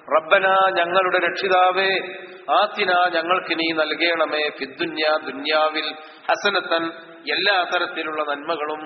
റബ്ബന ഞങ്ങളുടെ രക്ഷിതാവേ ആത്തിന ഞങ്ങൾക്ക് നീ നൽകണമേ ഫിദ്ദുന്യ ദുന്യാവിൽ ഹസനത്തൻ എല്ലാ തരത്തിലുള്ള നന്മകളും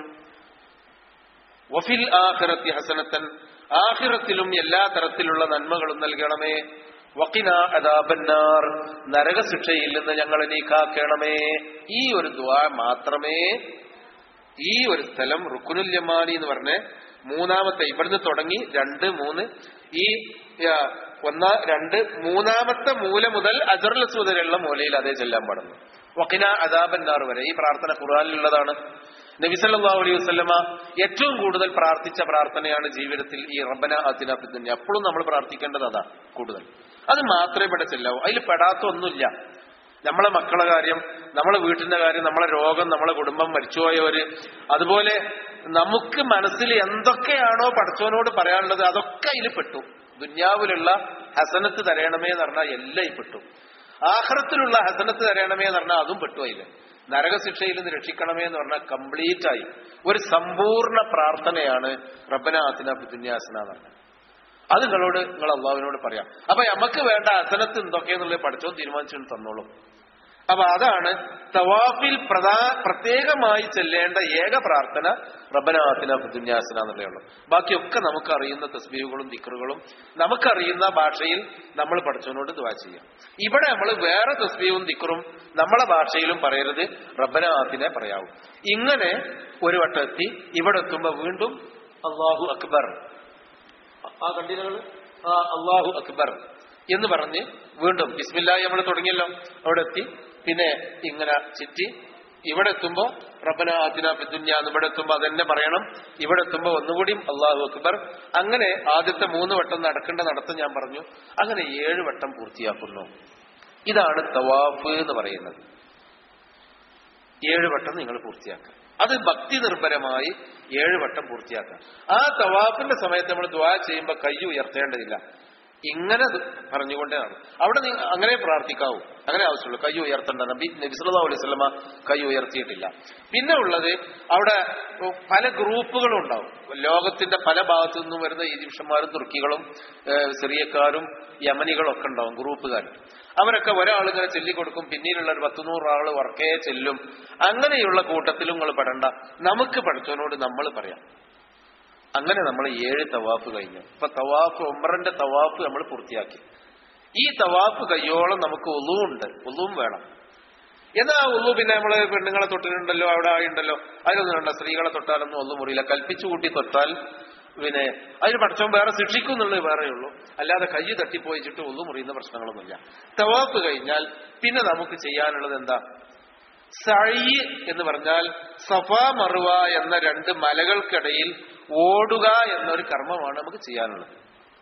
വഫിൽ ആഖിറത്തി ഹസനത്തൻ ആഖിറത്തിലും എല്ലാ തരത്തിലുള്ള നന്മകളും നൽകണമേ വക്കിന അദാബന്നാർ നരകശിക്ഷയിൽ നിന്ന് ഞങ്ങളെ നീ കാക്കണമേ ഈ ഒരു ദ്വാ മാത്രമേ ഈ ഒരു സ്ഥലം റുക്കുനുൽ യമാനി എന്ന് പറഞ്ഞ മൂന്നാമത്തെ ഇവിടുന്ന് തുടങ്ങി രണ്ട് മൂന്ന് ഈ ആ, ഒന്ന രണ്ട് മൂന്നാമത്തെ മൂല മുതൽ അജറുൽ അസ്വദ് വരെയുള്ള മൂലയിൽ അതേ ചെല്ലാൻ പാടുന്നു വക്കിന അദാബന്നാർ വരെ ഈ പ്രാർത്ഥന ഖുർആനിലുള്ളതാണ് നബി സല്ലല്ലാഹു അലൈഹി വസല്ലമ ഏറ്റവും കൂടുതൽ പ്രാർത്ഥിച്ച പ്രാർത്ഥനയാണ് ജീവിതത്തിൽ ഈ റബ്ബന ആതിന ഫിദ് ദുനിയ എപ്പോഴും നമ്മൾ പ്രാർത്ഥിക്കേണ്ടത് അതാ കൂടുതൽ അത് മാത്രമേ ഇവിടെ ചെല്ലാവൂ അതിൽ പെടാത്ത ഒന്നുമില്ല നമ്മളെ മക്കളെ കാര്യം നമ്മളെ വീട്ടിന്റെ കാര്യം നമ്മളെ രോഗം നമ്മളെ കുടുംബം മരിച്ചുപോയവര് അതുപോലെ നമുക്ക് മനസ്സിൽ എന്തൊക്കെയാണോ പഠിച്ചവനോട് പറയാനുള്ളത് അതൊക്കെ അതിൽ പെട്ടു ദുന്യാവിലുള്ള ഹസനത്ത് തരയണമേ എന്ന് പറഞ്ഞാൽ എല്ലാം ഈ പെട്ടു ആഹ്റത്തിലുള്ള ഹസനത്ത് തരയണമേ എന്ന് പറഞ്ഞാൽ അതും പെട്ടു അതില് നരകശിക്ഷയിൽ നിന്ന് രക്ഷിക്കണമേ എന്ന് പറഞ്ഞാൽ കംപ്ലീറ്റ് ആയി ഒരു സമ്പൂർണ്ണ പ്രാർത്ഥനയാണ് റബ്ബനാഥിന ദുന്യാസന എന്ന് പറഞ്ഞത് അത് നിങ്ങളോട് നിങ്ങൾ അള്ളാഹുവിനോട് പറയാം അപ്പൊ നമുക്ക് വേണ്ട അസനത്ത് എന്തൊക്കെയെന്നുള്ളത് പഠിച്ചോ തീരുമാനിച്ചു തന്നോളും അപ്പൊ അതാണ് തവാഫിൽ പ്രധാ പ്രത്യേകമായി ചെല്ലേണ്ട ഏക പ്രാർത്ഥന റബ്ബനാഥിന ദുന്യാസന എന്നുള്ളതാണ് ബാക്കിയൊക്കെ നമുക്ക് അറിയുന്ന തസ്ബീഹുകളും ദിക്കറുകളും നമുക്കറിയുന്ന ഭാഷയിൽ നമ്മൾ പഠിച്ചവനോട് ദുവാ ചെയ്യാം ഇവിടെ നമ്മൾ വേറെ തസ്ബീഹും ദിക്കറും നമ്മളെ ഭാഷയിലും പറയരുത് റബ്ബനാഥിനെ പറയാവൂ ഇങ്ങനെ ഒരു വട്ടം എത്തി ഇവിടെ എത്തുമ്പോ വീണ്ടും അള്ളാഹു അക്ബർ ആ കണ്ടീനകൾ ആ അള്ളാഹു അക്ബർ എന്ന് പറഞ്ഞ് വീണ്ടും ബിസ്മില്ലാഹി നമ്മൾ തുടങ്ങിയല്ലോ അവിടെ എത്തി പിന്നെ ഇങ്ങനെ ചുറ്റി ഇവിടെ എത്തുമ്പോ റബ്ബന ആതിന ഫിദ്ദുന്യ എന്ന് ഇവിടെ എത്തുമ്പോ അതന്നെ പറയണം ഇവിടെ എത്തുമ്പോ ഒന്നുകൂടിയും അള്ളാഹു അക്ബർ അങ്ങനെ ആദ്യത്തെ മൂന്ന് വട്ടം നടക്കേണ്ട നടത്തം ഞാൻ പറഞ്ഞു അങ്ങനെ ഏഴ് വട്ടം പൂർത്തിയാക്കുന്നു ഇതാണ് തവാഫ് എന്ന് പറയുന്നത് ഏഴ് വട്ടം നിങ്ങൾ പൂർത്തിയാക്കുക അത് ഭക്തി നിർഭരമായി ഏഴ് വട്ടം പൂർത്തിയാക്കുക ആ തവാഫിന്റെ സമയത്ത് നമ്മൾ ദ്വാ ചെയ്യുമ്പോൾ കൈ ഉയർത്തേണ്ടതില്ല ഇങ്ങനെ ഇത് പറഞ്ഞുകൊണ്ടേ ആണ് അവിടെ നീ അങ്ങനെ പ്രാർത്ഥിക്കാവൂ അങ്ങനെ ആവശ്യമുള്ളൂ കൈ ഉയർത്തേണ്ട നബി നബി സല്ലല്ലാഹു അലൈഹി വസല്ലമ കൈ ഉയർത്തിയിട്ടില്ല പിന്നെ ഉള്ളത് അവിടെ പല ഗ്രൂപ്പുകളും ഉണ്ടാവും ലോകത്തിന്റെ പല ഭാഗത്തു നിന്നും വരുന്ന ഈജിപ്ഷ്യന്മാരും തുർക്കികളും ഏഹ്, സിറിയക്കാരും യമനികളും ഒക്കെ ഉണ്ടാവും ഗ്രൂപ്പുകാർ അവരൊക്കെ ഒരാൾ ഇങ്ങനെ ചൊല്ലിക്കൊടുക്കും പിന്നീടുള്ള ഒരു പത്തുനൂറ് ആള് വർക്കേ ചെല്ലും അങ്ങനെയുള്ള കൂട്ടത്തിലും നിങ്ങൾ പെടണ്ട നമുക്ക് പഠിച്ചവനോട് നമ്മൾ പറയാം അങ്ങനെ നമ്മൾ ഏഴ് തവാഫ് കഴിഞ്ഞു ഇപ്പൊ തവാഫ് ഉമ്മറിന്റെ തവാഫ് നമ്മൾ പൂർത്തിയാക്കി ഈ തവാഫ് കയ്യോളം നമുക്ക് ഒലുവുണ്ട് ഒലുവും വേണം എന്നാ ഉള്ളു പിന്നെ നമ്മള് പെണ്ണുങ്ങളെ തൊട്ടിട്ടുണ്ടല്ലോ അവിടെ ആയുണ്ടല്ലോ അതിലൊന്നും വേണ്ട സ്ത്രീകളെ തൊട്ടാലൊന്നും ഒന്നും മുറിയില്ല കൽപ്പിച്ചു കൂട്ടി തൊട്ടാൽ പിന്നെ അതിന് പഠിച്ചവൻ വേറെ ശിക്ഷിക്കും എന്നുള്ളത് വേറെ ഉള്ളൂ അല്ലാതെ കൈ തട്ടിപ്പോയിച്ചിട്ട് ഒന്നും മുറിയുന്ന പ്രശ്നങ്ങളൊന്നുമില്ല തവാഫ് കഴിഞ്ഞാൽ പിന്നെ നമുക്ക് ചെയ്യാനുള്ളത് എന്താ സഴി എന്ന് പറഞ്ഞാൽ സഫ മറുവ എന്ന രണ്ട് മലകൾക്കിടയിൽ ഓടുക എന്നൊരു കർമ്മമാണ് നമുക്ക് ചെയ്യാനുള്ളത്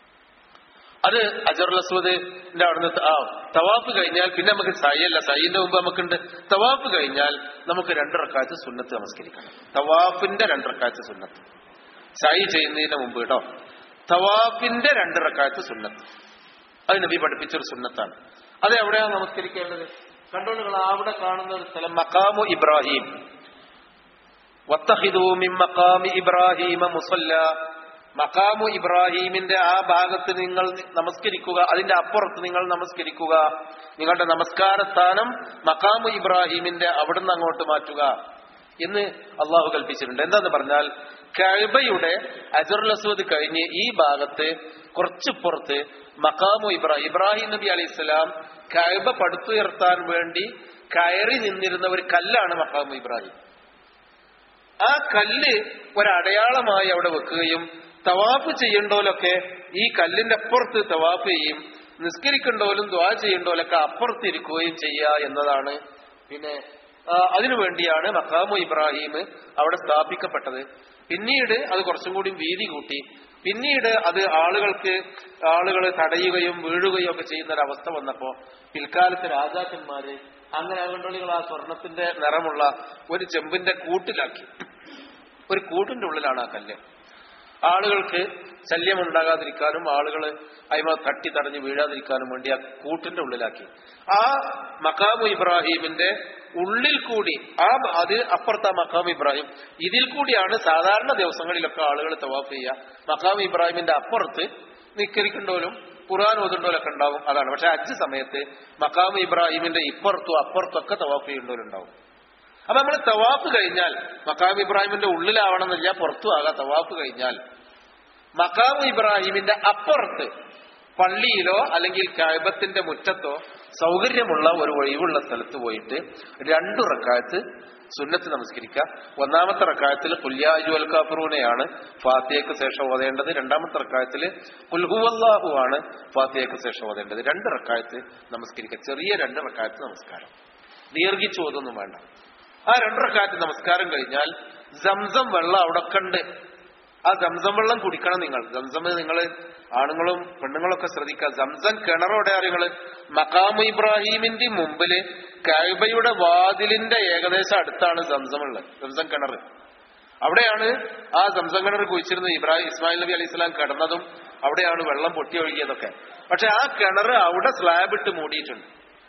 അത് അജറുൽ അസ്വദിന്റെ അവിടുന്ന് ത- ആ തവാഫ് കഴിഞ്ഞാൽ പിന്നെ നമുക്ക് സയ്യല്ല സയ്യിന്റെ മുമ്പ് നമുക്കുണ്ട് തവാഫ് കഴിഞ്ഞാൽ നമുക്ക് രണ്ടിറക്കാറ്റ് സുന്നത്ത് നമസ്കരിക്കണം തവാഫിന്റെ രണ്ടിറക്കാറ്റ് സുന്നത്ത് സൈ ചെയ്യുന്നതിന് മുമ്പ് കേട്ടോ തവാഫിന്റെ രണ്ടിറക്കാറ്റ് സുന്നത്ത് അത് നബി പഠിപ്പിച്ചൊരു സുന്നത്താണ് അത് എവിടെയാണ് നമസ്കരിക്കേണ്ടത് കണ്ടോ നിങ്ങൾ അവിടെ കാണുന്ന ഒരു സ്ഥലം മക്കാമു ഇബ്രാഹിം വത്തഹിദൂ മിൻ മഖാമി ഇബ്രാഹിമ മുസല്ല മഖാമു ഇബ്രാഹീമിന്റെ ആ ഭാഗത്ത് നിങ്ങൾ നമസ്കരിക്കുക അതിന്റെ അപ്പുറത്ത് നിങ്ങൾ നമസ്കരിക്കുക നിങ്ങളുടെ നമസ്കാര സ്ഥാനം മഖാമു ഇബ്രാഹീമിന്റെ അവിടുന്ന് അങ്ങോട്ട് മാറ്റുക എന്ന് അള്ളാഹു കൽപ്പിച്ചിട്ടുണ്ട് എന്താന്ന് പറഞ്ഞാൽ കഅബയുടെ അജറുൽ അസ്വദ് കഴിഞ്ഞ് ഈ ഭാഗത്ത് കുറച്ച് പുറത്ത് മഖാമു ഇബ്രാഹിം ഇബ്രാഹിം നബി അലൈഹി സ്വലാം കഅബ പടുത്തുയർത്താൻ വേണ്ടി കയറി നിന്നിരുന്ന ഒരു കല്ലാണ് മഖാമു ഇബ്രാഹിം ആ കല്ല് ഒരടയാളമായി അവിടെ വെക്കുകയും തവാഫ് ചെയ്യേണ്ടോലൊക്കെ ഈ കല്ലിന്റെ അപ്പുറത്ത് തവാഫ് ചെയ്യും നിസ്കരിക്കേണ്ടോലും ദ്വാ ചെയ്യേണ്ടോലൊക്കെ അപ്പുറത്ത് ഇരിക്കുകയും ചെയ്യുക എന്നതാണ് പിന്നെ ആ, അതിനു വേണ്ടിയാണ് മക്കാമു ഇബ്രാഹിം അവിടെ സ്ഥാപിക്കപ്പെട്ടത് പിന്നീട് അത് കുറച്ചും കൂടി വീതി കൂട്ടി പിന്നീട് അത് ആളുകൾക്ക് ആളുകൾ തടയുകയും വീഴുകയും ഒക്കെ ചെയ്യുന്ന ഒരു അവസ്ഥ വന്നപ്പോ പിൽക്കാലത്ത് രാജാക്കന്മാര് അങ്ങനെ അതുകൊണ്ടുള്ള ആ സ്വർണത്തിന്റെ നിറമുള്ള ഒരു ചെമ്പിന്റെ കൂട്ടിലാക്കി ഒരു കൂട്ടിന്റെ ഉള്ളിലാണ് ആ കല്ല് ആളുകൾക്ക് ശല്യം ഉണ്ടാകാതിരിക്കാനും ആളുകൾ അയിമ തട്ടി തടഞ്ഞ് വീഴാതിരിക്കാനും വേണ്ടി ആ കൂട്ടിന്റെ ഉള്ളിലാക്കി ആ മക്കാമു ഇബ്രാഹിമിന്റെ ഉള്ളിൽ കൂടി ആ അത് അപ്പുറത്ത് ആ മക്കാമു ഇബ്രാഹിം ഇതിൽ കൂടിയാണ് സാധാരണ ദിവസങ്ങളിലൊക്കെ ആളുകൾ തവാഫ് ചെയ്യുക മക്കാമു ഇബ്രാഹിമിന്റെ അപ്പുറത്ത് നിക്കരിക്കണ്ടോലും ഖുർആൻ ഓതുണ്ടോലൊക്കെ ഉണ്ടാവും അതാണ് പക്ഷെ ഹജ്ജ് സമയത്ത് മക്കാമ് ഇബ്രാഹിമിന്റെ ഇപ്പുറത്തും അപ്പുറത്തും ഒക്കെ തവാഫ് ചെയ്യേണ്ടവരുണ്ടാവും അപ്പൊ നമ്മൾ തവാഫ് കഴിഞ്ഞാൽ മക്കാം ഇബ്രാഹിമിന്റെ ഉള്ളിലാവണമെന്നില്ല പുറത്തും ആകാം തവാഫ് കഴിഞ്ഞാൽ മക്കാം ഇബ്രാഹിമിന്റെ അപ്പുറത്ത് പള്ളിയിലോ അല്ലെങ്കിൽ കഴബത്തിന്റെ മുറ്റത്തോ സൗകര്യമുള്ള ഒരു ഒഴിവുള്ള സ്ഥലത്ത് പോയിട്ട് രണ്ടു റക്കായത്ത് സുന്നത്ത് നമസ്കരിക്കുക ഒന്നാമത്തെ റക്കായത്തിൽ കുല്യാജു അൽ കാഫറൂനെയാണ് ഫാത്തിയക്ക് ശേഷം ഓതേണ്ടത് രണ്ടാമത്തെ റക്കായത്തിൽ കുൽഹുവല്ലാഹു ആണ് ഫാത്തിയക്ക് ശേഷം ഓതേണ്ടത് രണ്ട് റക്കായത്ത് നമസ്കരിക്കുക ചെറിയ രണ്ട് റക്കായത്ത് നമസ്കാരം ദീർഘിച്ചു ഓതൊന്നും വേണ്ട ആ രണ്ടരക്കാറ്റ് നമസ്കാരം കഴിഞ്ഞാൽ സംസം വെള്ളം അവിടെ കണ്ട് ആ സംസം വെള്ളം കുടിക്കണം നിങ്ങൾ സംസം നിങ്ങൾ ആണുങ്ങളും പെണ്ണുങ്ങളൊക്കെ ശ്രദ്ധിക്കുക സംസം കിണറോടെ നിങ്ങൾ മക്കാമു ഇബ്രാഹിമിന്റെ മുമ്പില് കൈബയുടെ വാതിലിന്റെ ഏകദേശം അടുത്താണ് സംസം ഉള്ളത് സംസം കിണർ അവിടെയാണ് ആ സംസം കിണർ കുഴിച്ചിരുന്നത് ഇബ്രാഹിം ഇസ്മായിൽ നബി അലൈഹി സ്വലാം കിടന്നതും അവിടെയാണ് വെള്ളം പൊട്ടി ഒഴുകിയതൊക്കെ പക്ഷെ ആ കിണർ അവിടെ സ്ലാബ് ഇട്ട് മൂടിയിട്ടുണ്ട്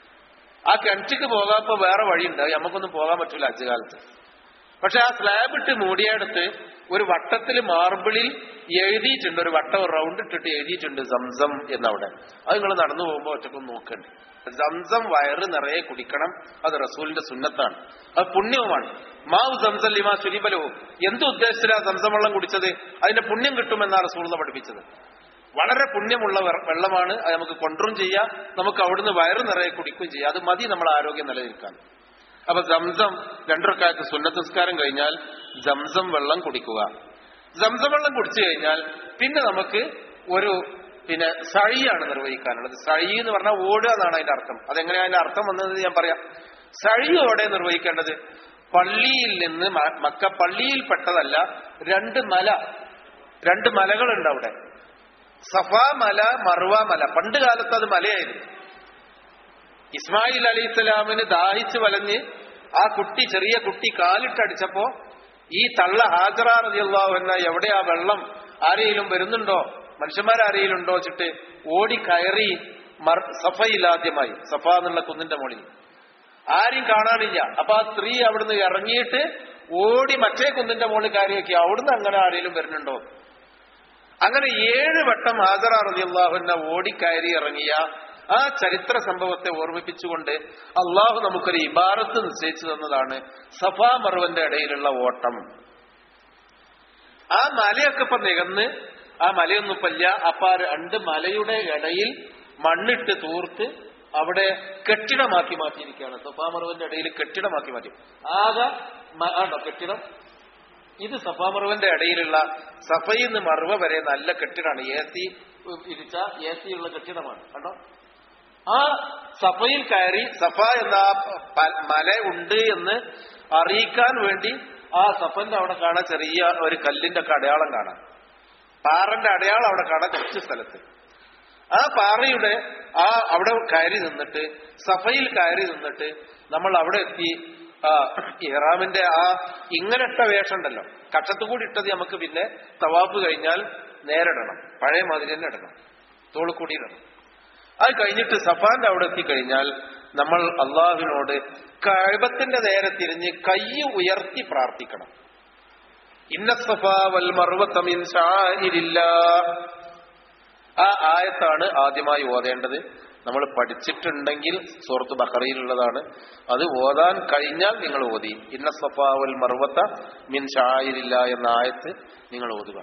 ആ കിണറ്റിക്ക് പോകാപ്പോ വേറെ വഴിയുണ്ട് അത് നമുക്കൊന്നും പോകാൻ പറ്റൂല ഹജ്ജ് കാലത്ത് പക്ഷെ ആ സ്ലാബ് ഇട്ട് മൂടിയടുത്ത് ഒരു വട്ടത്തിൽ മാർബിളിൽ എഴുതിയിട്ടുണ്ട് ഒരു വട്ടം റൗണ്ട് ഇട്ടിട്ട് എഴുതിയിട്ടുണ്ട് സംസം എന്നവിടെ അത് നിങ്ങൾ നടന്നു പോകുമ്പോൾ ഒറ്റക്കൊന്ന് നോക്കണ്ട് സംസം വയറ് നിറയെ കുടിക്കണം അത് റസൂലിന്റെ സുന്നത്താണ് അത് പുണ്യവുമാണ് മാവ് സംസം ലിമാ സുരിബലവും എന്ത് ഉദ്ദേശത്തിലാ സംസം വെള്ളം കുടിച്ചത് അതിന്റെ പുണ്യം കിട്ടുമെന്നാണ് റസൂൾ പഠിപ്പിച്ചത് വളരെ പുണ്യമുള്ള വെ- വെള്ളമാണ് അത് നമുക്ക് കൊണ്ടുവരും ചെയ്യാം നമുക്ക് അവിടുന്ന് വയറ് നിറയെ കുടിക്കുകയും ചെയ്യാം അത് മതി നമ്മൾ ആരോഗ്യം നിലനിൽക്കാൻ അപ്പൊ സംസം രണ്ടരക്കാലത്ത് സുന്നത്തസ്കാരം കഴിഞ്ഞാൽ സംസം വെള്ളം കുടിക്കുക സംസം വെള്ളം കുടിച്ചു കഴിഞ്ഞാൽ പിന്നെ നമുക്ക് ഒരു പിന്നെ സഴിയാണ് നിർവഹിക്കാനുള്ളത് സഴി എന്ന് പറഞ്ഞാൽ ഓടുക എന്നാണ് അതിന്റെ അർത്ഥം അതെങ്ങനെയാ അതിന്റെ അർത്ഥം വന്നത് ഞാൻ പറയാം സഴിയോടെ നിർവഹിക്കേണ്ടത് പള്ളിയിൽ നിന്ന് മ- മക്ക പള്ളിയിൽ പെട്ടതല്ല രണ്ട് മല രണ്ട് മലകളുണ്ട് അവിടെ സഫ മല മറുവ മല പണ്ട് കാലത്ത് അത് മലയായിരുന്നു ഇസ്മായിൽ അലി ഇസ്ലാമിന് ദാഹിച്ചു വലഞ്ഞ് ആ കുട്ടി ചെറിയ കുട്ടി കാലിട്ടടിച്ചപ്പോ ഈ തള്ള ഹാജറ റളിയല്ലാഹു എന്ന എവിടെ ആ വെള്ളം ആരെങ്കിലും വരുന്നുണ്ടോ മനുഷ്യന്മാരാരെങ്കിലും ഉണ്ടോ വെച്ചിട്ട് ഓടി കയറി മർ- സഫയിൽ ആദ്യമായി സഫ എന്നുള്ള കുന്നിന്റെ മുകളിൽ ആരും കാണാനില്ല അപ്പൊ ആ സ്ത്രീ അവിടുന്ന് ഇറങ്ങിയിട്ട് ഓടി മറ്റേ കുന്നിന്റെ മുകളിൽ കയറി വെക്കുക അവിടുന്ന് അങ്ങനെ ആരെങ്കിലും വരുന്നുണ്ടോ അങ്ങനെ ഏഴ് വട്ടം ഹാജറ റളിയല്ലാഹുവിനെ ഓടിക്കയറി ഇറങ്ങിയ ആ ചരിത്ര സംഭവത്തെ ഓർമ്മിപ്പിച്ചുകൊണ്ട് അള്ളാഹു നമുക്കൊരു ഇബാറത്ത് നിശ്ചയിച്ചു തന്നതാണ് സഫാ മറുവന്റെ ഇടയിലുള്ള ഓട്ടം ആ മലയൊക്കെ ഇപ്പൊ നികന്ന് ആ മലയൊന്നും ഇപ്പല്ല അപ്പൊ ആ രണ്ട് മലയുടെ ഇടയിൽ മണ്ണിട്ട് തൂർത്ത് അവിടെ കെട്ടിടമാക്കി മാറ്റിയിരിക്കുകയാണ് സഫാ മറുവന്റെ ഇടയിൽ കെട്ടിടമാക്കി മാറ്റി ആകെ മ- ആണോ കെട്ടിടം ഇത് സഫാമറുവന്റെ ഇടയിലുള്ള സഫയിൽ നിന്ന് മറുവ വരെ നല്ല കെട്ടിടമാണ് എ സി ഇരിച്ച എ സി ഉള്ള കെട്ടിടമാണ് കണ്ടോ ആ സഫയിൽ കയറി സഫ എന്ന ആ പ- മല ഉണ്ട് എന്ന് അറിയിക്കാൻ വേണ്ടി ആ സഫന്റെ അവിടെ കാണാൻ ചെറിയ ഒരു കല്ലിന്റെ ഒക്കെ അടയാളം കാണാം പാറന്റെ അടയാളം അവിടെ കാണാൻ കുറച്ച് സ്ഥലത്ത് ആ പാറയുടെ ആ അവിടെ കയറി നിന്നിട്ട് സഫയിൽ കയറി നിന്നിട്ട് നമ്മൾ അവിടെ എത്തി ആ ഇഹ്റാമിന്റെ ആ ഇങ്ങനെട്ട വേഷം ഉണ്ടല്ലോ കക്ഷത്തു കൂടി ഇട്ടത് നമുക്ക് പിന്നെ തവാഫ് കഴിഞ്ഞാൽ നേരിടണം പഴയ മാതിരി തന്നെ ഇടണം തോളുകൂടി ഇടണം അത് കഴിഞ്ഞിട്ട് സഫാന്റെ അവിടെ എത്തിക്കഴിഞ്ഞാൽ നമ്മൾ അള്ളാഹുവിനോട് കഴബത്തിന്റെ നേരെ തിരിഞ്ഞ് കൈ ഉയർത്തി പ്രാർത്ഥിക്കണം ഇന്ന സഫാ വൽ മർവത മിൻ ശാഇരില്ലാഹ് ആ ആയത്താണ് ആദ്യമായി ഓതേണ്ടത് നമ്മൾ പഠിച്ചിട്ടുണ്ടെങ്കിൽ സൂറത്ത് ബഹറയിലുള്ളതാണ് അത് ഓതാൻ കഴിഞ്ഞാൽ നിങ്ങൾ ഓതി ഇന്ന സഫാവൽ മർവത്ത മിൻ ഷായിരില്ല എന്ന ആയത്ത് നിങ്ങൾ ഓതുക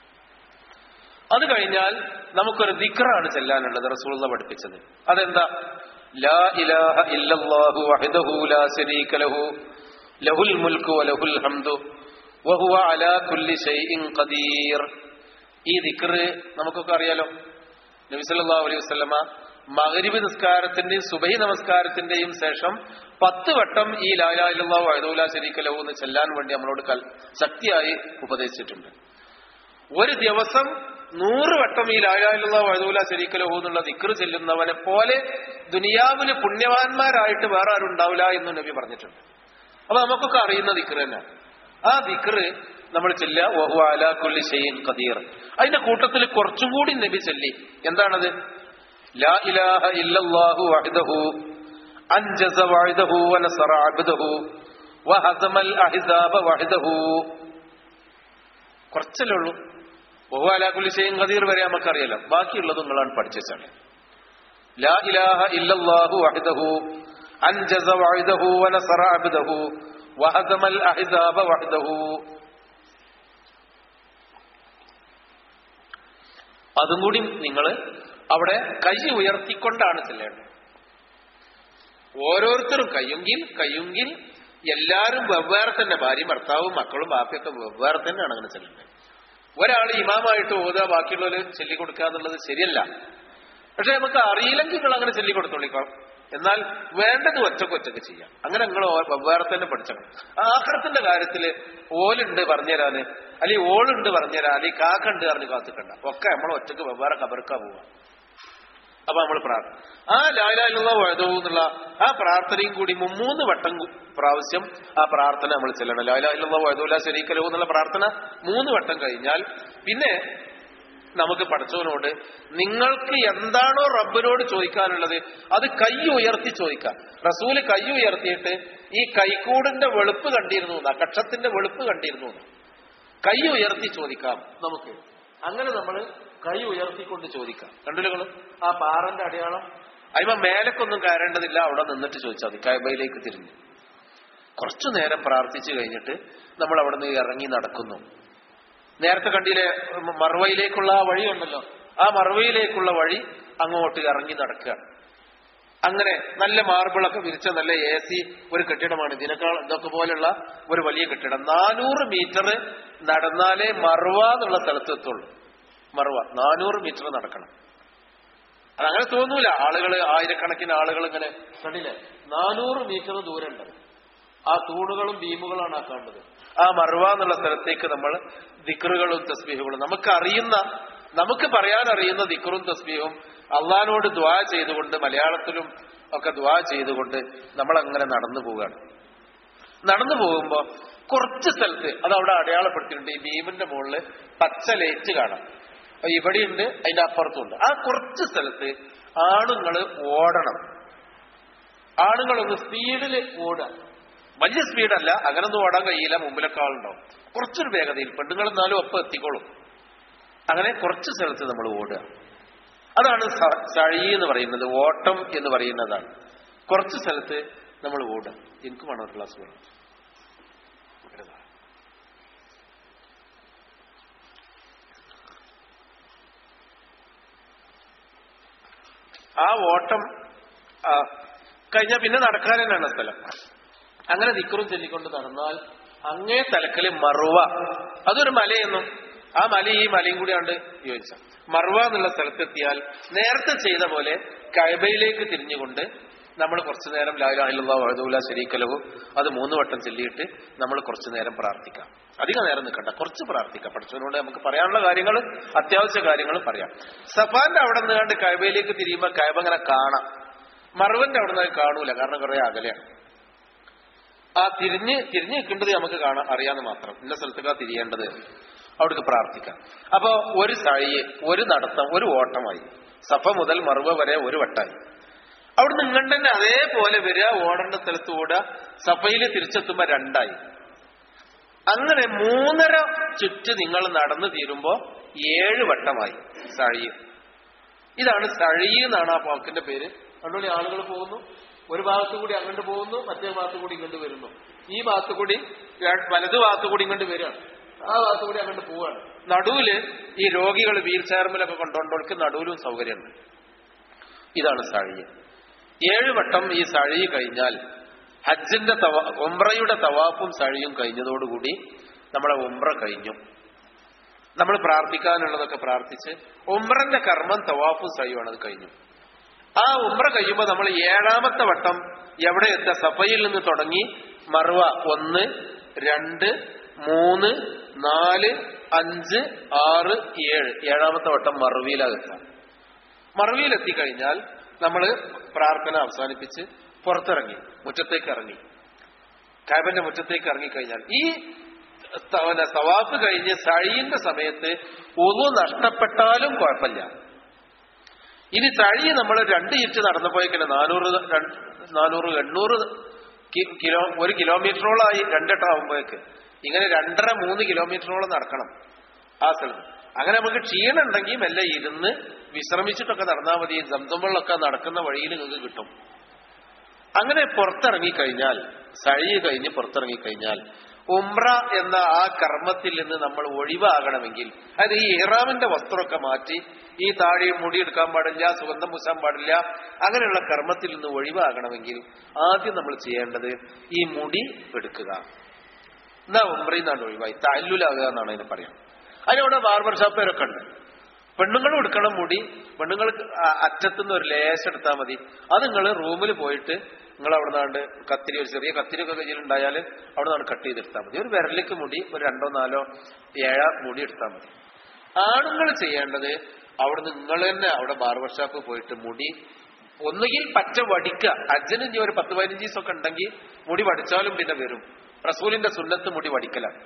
അത് കഴിഞ്ഞാൽ നമുക്കൊരു ദിക്റാണ് ചെല്ലാനുള്ളത് റസൂള്ള പഠിപ്പിച്ചത് അതെന്താ ലാ ഇലാഹ ഇല്ലല്ലാഹു വഹ്ദഹു ലാ ശരീക ലഹു ലഹുൽ മുൽക്കു വലഹുൽ ഹംദു വഹുവ അലാ കുല്ലി ഷൈഇൻ ഖദീർ ഈ ദിക്റ് നമുക്കൊക്കെ അറിയാലോ നബി സല്ലല്ലാഹു അലൈഹി വസല്ലമ മഗ്രിബ് നിസ്കാരത്തിന്റെയും സുബഹി നമസ്കാരത്തിന്റെയും ശേഷം പത്ത് വട്ടം ഈ ലാ ഇലാഹ ഇല്ലല്ലാഹു വഹ്ദഹു ലാ ശരീക ലഹു എന്ന് ചെല്ലാൻ വേണ്ടി നമ്മളോട് കൽ ശക്തിയായി ഉപദേശിച്ചിട്ടുണ്ട് ഒരു ദിവസം നൂറ് വട്ടം ഈ ലായാലുള്ള വഴുതൂല ശരീക്കലഹു എന്നുള്ള ദിക്റ് ചെല്ലുന്നവനെ പോലെ ദുനിയാവിന് പുണ്യവാന്മാരായിട്ട് വേറെ ആരും ഉണ്ടാവില്ല എന്ന് നബി പറഞ്ഞിട്ടുണ്ട് അപ്പൊ നമുക്കൊക്കെ അറിയുന്ന ദിക്റ് തന്നെ ആ ദിക്റ് നമ്മൾ ചെല്ലുക വഹു അലാ കുല്ലി ഷൈഇൻ ഖദീർ അതിന്റെ കൂട്ടത്തിൽ കുറച്ചും കൂടി നബി ചൊല്ലി എന്താണത് ലാ ഇലാഹ ഇല്ലല്ലാഹു വഹ്ദഹു അൻജസ വഅദഹു വനസറ അബ്ദഹു വഹസമൽ അഹ്സാബ വഹ്ദഹു കുറച്ചല്ലേ ഉള്ളൂ ബഹുവാലാക്കുലിശയും ഖദീർ വരെ നമുക്കറിയാലോ ബാക്കിയുള്ളത് നിങ്ങളാണ് പഠിച്ചാണ് ലാ ഇലാഹ ഇല്ലല്ലാഹു വഹ്ദഹു അൻജസ വഅദഹു വനസറ അബ്ദഹു വഹദമൽ അഹ്സാബ വഹ്ദഹു അതും കൂടി നിങ്ങൾ അവിടെ കൈ ഉയർത്തിക്കൊണ്ടാണ് ചെല്ലേണ്ടത് ഓരോരുത്തരും കയ്യെങ്കിൽ കയ്യെങ്കിൽ എല്ലാവരും വെവ്വേറെ തന്നെ ഭാര്യയും ഭർത്താവും മക്കളും ബാക്കിയൊക്കെ വെവ്വേറെ തന്നെയാണ് അങ്ങനെ ചെല്ലേണ്ടത് ഒരാൾ ഇമാമായിട്ട് ഓതുക ബാക്കിയുള്ളവർ ചൊല്ലിക്കൊടുക്കുക എന്നുള്ളത് ശരിയല്ല പക്ഷെ നമുക്ക് അറിയില്ലെങ്കിൽ നിങ്ങൾ അങ്ങനെ ചൊല്ലിക്കൊടുത്തോളിക്കാം എന്നാൽ വേണ്ടത് ഒറ്റക്ക് ഒറ്റക്ക് ചെയ്യാം അങ്ങനെ നിങ്ങൾ വെവ്വേറെ തന്നെ പഠിച്ചണം ആഹ്റത്തിന്റെ കാര്യത്തില് ഓലുണ്ട് പറഞ്ഞുതരാന് അല്ലെങ്കിൽ ഓളുണ്ട് പറഞ്ഞുതരാൻ അല്ലെങ്കിൽ കാക്കുണ്ട് പറഞ്ഞ് കാത്തിക്കണ്ട ഒക്കെ നമ്മൾ ഒറ്റക്ക് വെവ്വേറെ കബർക്കാ പോവാ അപ്പൊ നമ്മൾ പ്രാർത്ഥന ആ ലാലാലുള്ള വഴുതവും എന്നുള്ള ആ പ്രാർത്ഥനയും കൂടി മുമ്മൂന്ന് വട്ടം കു- പ്രാവശ്യം ആ പ്രാർത്ഥന നമ്മൾ ചെല്ലണം ലാലാലുള്ള വഴുതൂല ശരീക്കലോ എന്നുള്ള പ്രാർത്ഥന മൂന്ന് വട്ടം കഴിഞ്ഞാൽ പിന്നെ നമുക്ക് പഠിച്ചവനോട് നിങ്ങൾക്ക് എന്താണോ റബ്ബിനോട് ചോദിക്കാനുള്ളത് അത് കൈ ഉയർത്തി ചോദിക്കാം റസൂല് കൈ ഉയർത്തിയിട്ട് ഈ കൈക്കൂടിന്റെ വെളുപ്പ് കണ്ടിരുന്നു എന്നാ കക്ഷത്തിന്റെ വെളുപ്പ് കണ്ടിരുന്നു എന്നാ. കൈ ഉയർത്തി ചോദിക്കാം നമുക്ക് അങ്ങനെ നമ്മൾ കൈ ഉയർത്തിക്കൊണ്ട് ചോദിക്കാം കണ്ടില്ല നിങ്ങള് ആ പാറന്റെ അടയാളം അതിമ മേലക്കൊന്നും കയറേണ്ടതില്ല അവിടെ നിന്നിട്ട് ചോദിച്ചാൽ മതി കൈബയിലേക്ക് തിരിഞ്ഞു കുറച്ചു നേരം പ്രാർത്ഥിച്ചു കഴിഞ്ഞിട്ട് നമ്മൾ അവിടെ നിന്ന് ഇറങ്ങി നടക്കുന്നു നേരത്തെ കണ്ടില്ലേ മ- മറുവയിലേക്കുള്ള ആ വഴി ഉണ്ടല്ലോ ആ മറുവയിലേക്കുള്ള വഴി അങ്ങോട്ട് ഇറങ്ങി നടക്കുകയാണ് അങ്ങനെ നല്ല മാർബിളൊക്കെ വിരിച്ച നല്ല എ സി ഒരു കെട്ടിടമാണ് ഇതിനേക്കാൾ ഇതൊക്കെ പോലുള്ള ഒരു വലിയ കെട്ടിടം നാനൂറ് മീറ്റർ നടന്നാലേ മറുവ എന്നുള്ള സ്ഥലത്ത് എത്തുള്ളൂ മറുവ നാനൂറ് മീറ്റർ നടക്കണം അതങ്ങനെ തോന്നൂല ആളുകൾ ആയിരക്കണക്കിന് ആളുകൾ ഇങ്ങനെ കണ്ടില്ലേ നാനൂറ് മീറ്റർ ദൂരമുണ്ട് ആ തൂണുകളും ബീമുകളാണ് ആ കാണുന്നത് ആ മറുവ എന്നുള്ള സ്ഥലത്തേക്ക് നമ്മൾ ദിക്റുകളും തസ്ബീഹുകളും നമുക്ക് അറിയുന്ന നമുക്ക് പറയാൻ അറിയുന്ന ദിക്റും തസ്ബീഹും അള്ളഹാനോട് ദ്വാ ചെയ്തുകൊണ്ട് മലയാളത്തിലും ഒക്കെ ദ്വാ ചെയ്തുകൊണ്ട് നമ്മൾ അങ്ങനെ നടന്നു പോവുകയാണ് നടന്നു പോകുമ്പോ കുറച്ച് സ്ഥലത്ത് അത് അവിടെ അടയാളപ്പെടുത്തിയിട്ടുണ്ട് ഈ ഭീമിന്റെ മുകളിൽ പച്ച ലേറ്റ് കാണാം അപ്പൊ ഇവിടെയുണ്ട് അതിന്റെ അപ്പുറത്തുണ്ട് ആ കുറച്ച് സ്ഥലത്ത് ആണുങ്ങൾ ഓടണം ആണുങ്ങളൊന്ന് സ്പീഡിൽ ഓടുക വലിയ സ്പീഡല്ല അങ്ങനൊന്നും ഓടാൻ കഴിയില്ല മുമ്പിലൊക്കെ ആളുണ്ടാവും കുറച്ചൊരു വേഗതയിൽ പെണ്ണുങ്ങൾ എന്നാലും ഒപ്പം എത്തിക്കോളും അങ്ങനെ കുറച്ച് സ്ഥലത്ത് നമ്മൾ ഓടുക അതാണ് സ- സഴി എന്ന് പറയുന്നത് ഓട്ടം എന്ന് പറയുന്നതാണ് കുറച്ച് സ്ഥലത്ത് നമ്മൾ ഓടുക എനിക്ക് വേണം ഒരു ക്ലാസ് വേണം ആ ഓട്ടം ആ, കഴിഞ്ഞാൽ പിന്നെ നടക്കാൻ തന്നെയാണ് സ്ഥലം അങ്ങനെ ദിക്കറും ചൊല്ലിക്കൊണ്ട് നടന്നാൽ അങ്ങേ തലക്കല് മറുവ അതൊരു മലയെന്നും ആ മല ഈ മലയും കൂടിയാണ്ട് യോജിച്ച മറുവ എന്നുള്ള സ്ഥലത്തെത്തിയാൽ നേരത്തെ ചെയ്ത പോലെ കൈബയിലേക്ക് തിരിഞ്ഞുകൊണ്ട് നമ്മൾ കുറച്ചു നേരം ലാലാഹില്ല വഴുതൂല ശരീക്കലവും അത് മൂന്ന് വട്ടം ചൊല്ലിയിട്ട് നമ്മൾ കുറച്ചു നേരം പ്രാർത്ഥിക്കാം അധികം നേരം നിൽക്കണ്ട കുറച്ച് പ്രാർത്ഥിക്കാം പഠിച്ചവനോട് നമുക്ക് പറയാനുള്ള കാര്യങ്ങൾ അത്യാവശ്യ കാര്യങ്ങൾ പറയാം സഫാന്റെ അവിടെ നിന്നാണ്ട് കൈബയിലേക്ക് തിരിയുമ്പോൾ കൈബ അങ്ങനെ കാണാം മറുവന്റെ അവിടെ നിന്ന് കാണൂല കാരണം കുറെ അകലെയാണ് ആ തിരിഞ്ഞ് തിരിഞ്ഞ് നിൽക്കേണ്ടത് നമുക്ക് കാണാൻ അറിയാന്ന് മാത്രം ഇന്ന സ്ഥലത്തേക്കാ തിരിയേണ്ടത് അവിടേക്ക് പ്രാർത്ഥിക്കാം അപ്പോ ഒരു സഴിയെ ഒരു നടത്തം ഒരു ഓട്ടമായി സഫ മുതൽ മറുവ വരെ ഒരു വട്ടായി അവിടുന്ന് ഇങ്ങണ്ട് തന്നെ അതേപോലെ വരിക ഓടേണ്ട സ്ഥലത്ത് ഓടുക സഫയിൽ തിരിച്ചെത്തുമ്പോ രണ്ടായി അങ്ങനെ മൂന്നര ചുറ്റ് നിങ്ങൾ നടന്നു തീരുമ്പോ ഏഴ് വട്ടമായി സഴിയ ഇതാണ് സഴി എന്നാണ് ആ പോക്കിന്റെ പേര് അതുകൊണ്ട് ആളുകൾ പോകുന്നു ഒരു ഭാഗത്ത് കൂടി അങ്ങോട്ട് പോകുന്നു മറ്റേ ഭാഗത്ത് കൂടി ഇങ്ങോട്ട് വരുന്നു ഈ ഭാഗത്ത് കൂടി ര- വലത് ഭാഗത്ത് കൂടി ഇങ്ങോട്ട് വരികയാണ് ആ ഭാഗത്ത് കൂടി അങ്ങോട്ട് പോവുകയാണ് നടുവില് ഈ രോഗികൾ വീൽ ചെയർമിലൊക്കെ കൊണ്ടുകൊണ്ടവർക്ക് നടുവിലും സൗകര്യമുണ്ട് ഇതാണ് സഴി ഏഴ് വട്ടം ഈ സഴി കഴിഞ്ഞാൽ ഹജ്ജിന്റെ തവാ ഉംറയുടെ തവാഫും സഴിയും കഴിഞ്ഞതോടുകൂടി നമ്മളെ ഉംറ കഴിഞ്ഞു നമ്മൾ പ്രാർത്ഥിക്കാനുള്ളതൊക്കെ പ്രാർത്ഥിച്ച് ഉംറന്റെ കർമ്മം തവാഫും സഴിയുമാണ് അത് കഴിഞ്ഞു ആ ഉംറ കഴിയുമ്പോൾ നമ്മൾ ഏഴാമത്തെ വട്ടം എവിടെ എത്തുക സഫയിൽ നിന്ന് തുടങ്ങി മറുവ ഒന്ന് രണ്ട് മൂന്ന് നാല് അഞ്ച് ആറ് ഏഴ് ഏഴാമത്തെ വട്ടം മറുവിയിലാകെത്താം മറുവിയിലെത്തിക്കഴിഞ്ഞാൽ നമ്മൾ പ്രാർത്ഥന അവസാനിപ്പിച്ച് പുറത്തിറങ്ങി മുറ്റത്തേക്ക് ഇറങ്ങി കാബന്റെ മുറ്റത്തേക്ക് ഇറങ്ങിക്കഴിഞ്ഞാൽ ഈ ത- പിന്നെ തവാഫ് കഴിഞ്ഞ് സഴിന്റെ സമയത്ത് ഒന്നു നഷ്ടപ്പെട്ടാലും കുഴപ്പമില്ല ഇനി തഴി നമ്മൾ രണ്ട് ഇഞ്ച് നടന്നപ്പോയേക്കിന് നാനൂറ് രണ്ട് നാനൂറ് എണ്ണൂറ് കി- കിലോ ഒരു കിലോമീറ്ററോളമായി രണ്ടെട്ടാവുമ്പോഴേക്ക് ഇങ്ങനെ രണ്ടര മൂന്ന് കിലോമീറ്ററോളം നടക്കണം ആ സ്ഥലത്ത് അങ്ങനെ നമുക്ക് ക്ഷീണം ഉണ്ടെങ്കിൽ മെല്ലെ ഇരുന്ന് വിശ്രമിച്ചിട്ടൊക്കെ നടന്നാൽ മതി സംസം വെള്ളമൊക്കെ നടക്കുന്ന വഴിയിൽ നിങ്ങൾക്ക് കിട്ടും അങ്ങനെ പുറത്തിറങ്ങിക്കഴിഞ്ഞാൽ സഴി കഴിഞ്ഞ് പുറത്തിറങ്ങിക്കഴിഞ്ഞാൽ ഉംറ എന്ന ആ കർമ്മത്തിൽ നിന്ന് നമ്മൾ ഒഴിവാകണമെങ്കിൽ അതായത് ഈ ഇഹ്റാമിന്റെ വസ്ത്രമൊക്കെ മാറ്റി ഈ താഴെ മുടി എടുക്കാൻ പാടില്ല സുഗന്ധം പൂശാൻ പാടില്ല അങ്ങനെയുള്ള കർമ്മത്തിൽ നിന്ന് ഒഴിവാകണമെങ്കിൽ ആദ്യം നമ്മൾ ചെയ്യേണ്ടത് ഈ മുടി എടുക്കുക എന്നാ ഉംറയിൽ നിന്നാണ് ഒഴിവായി താല്ലുലാകുക എന്നാണ് അതിന് പറയാം അതിനവിടെ ബാർബർ ഷോപ്പേരൊക്കെ ഉണ്ട് പെണ്ണുങ്ങളും എടുക്കണം മുടി പെണ്ണുങ്ങൾ അറ്റത്തുനിന്ന് ഒരു ലേശം എടുത്താൽ മതി അത് നിങ്ങൾ റൂമിൽ പോയിട്ട് നിങ്ങൾ അവിടെ നിന്നാണ്ട് കത്തിരി ഒരു ചെറിയ കത്തിരി ഒക്കെ കയ്യിലുണ്ടായാൽ അവിടെ നിന്നാണ് കട്ട് ചെയ്തെടുത്താൽ മതി ഒരു വിരലിക്ക് മുടി ഒരു രണ്ടോ നാലോ ഏഴോ മുടി എടുത്താൽ മതി ആണുങ്ങൾ ചെയ്യേണ്ടത് അവിടെ നിങ്ങൾ തന്നെ അവിടെ ബാർബർ ഷോപ്പ് പോയിട്ട് മുടി ഒന്നുകിൽ പച്ച വടിക്കുക അജ്ജന് ഇനി ഒരു പത്ത് പതിനഞ്ച് ദിവസമൊക്കെ ഉണ്ടെങ്കിൽ മുടി വടിച്ചാലും പിന്നെ വരും റസൂലിന്റെ സുന്നത്ത് മുടി വടിക്കലാണ്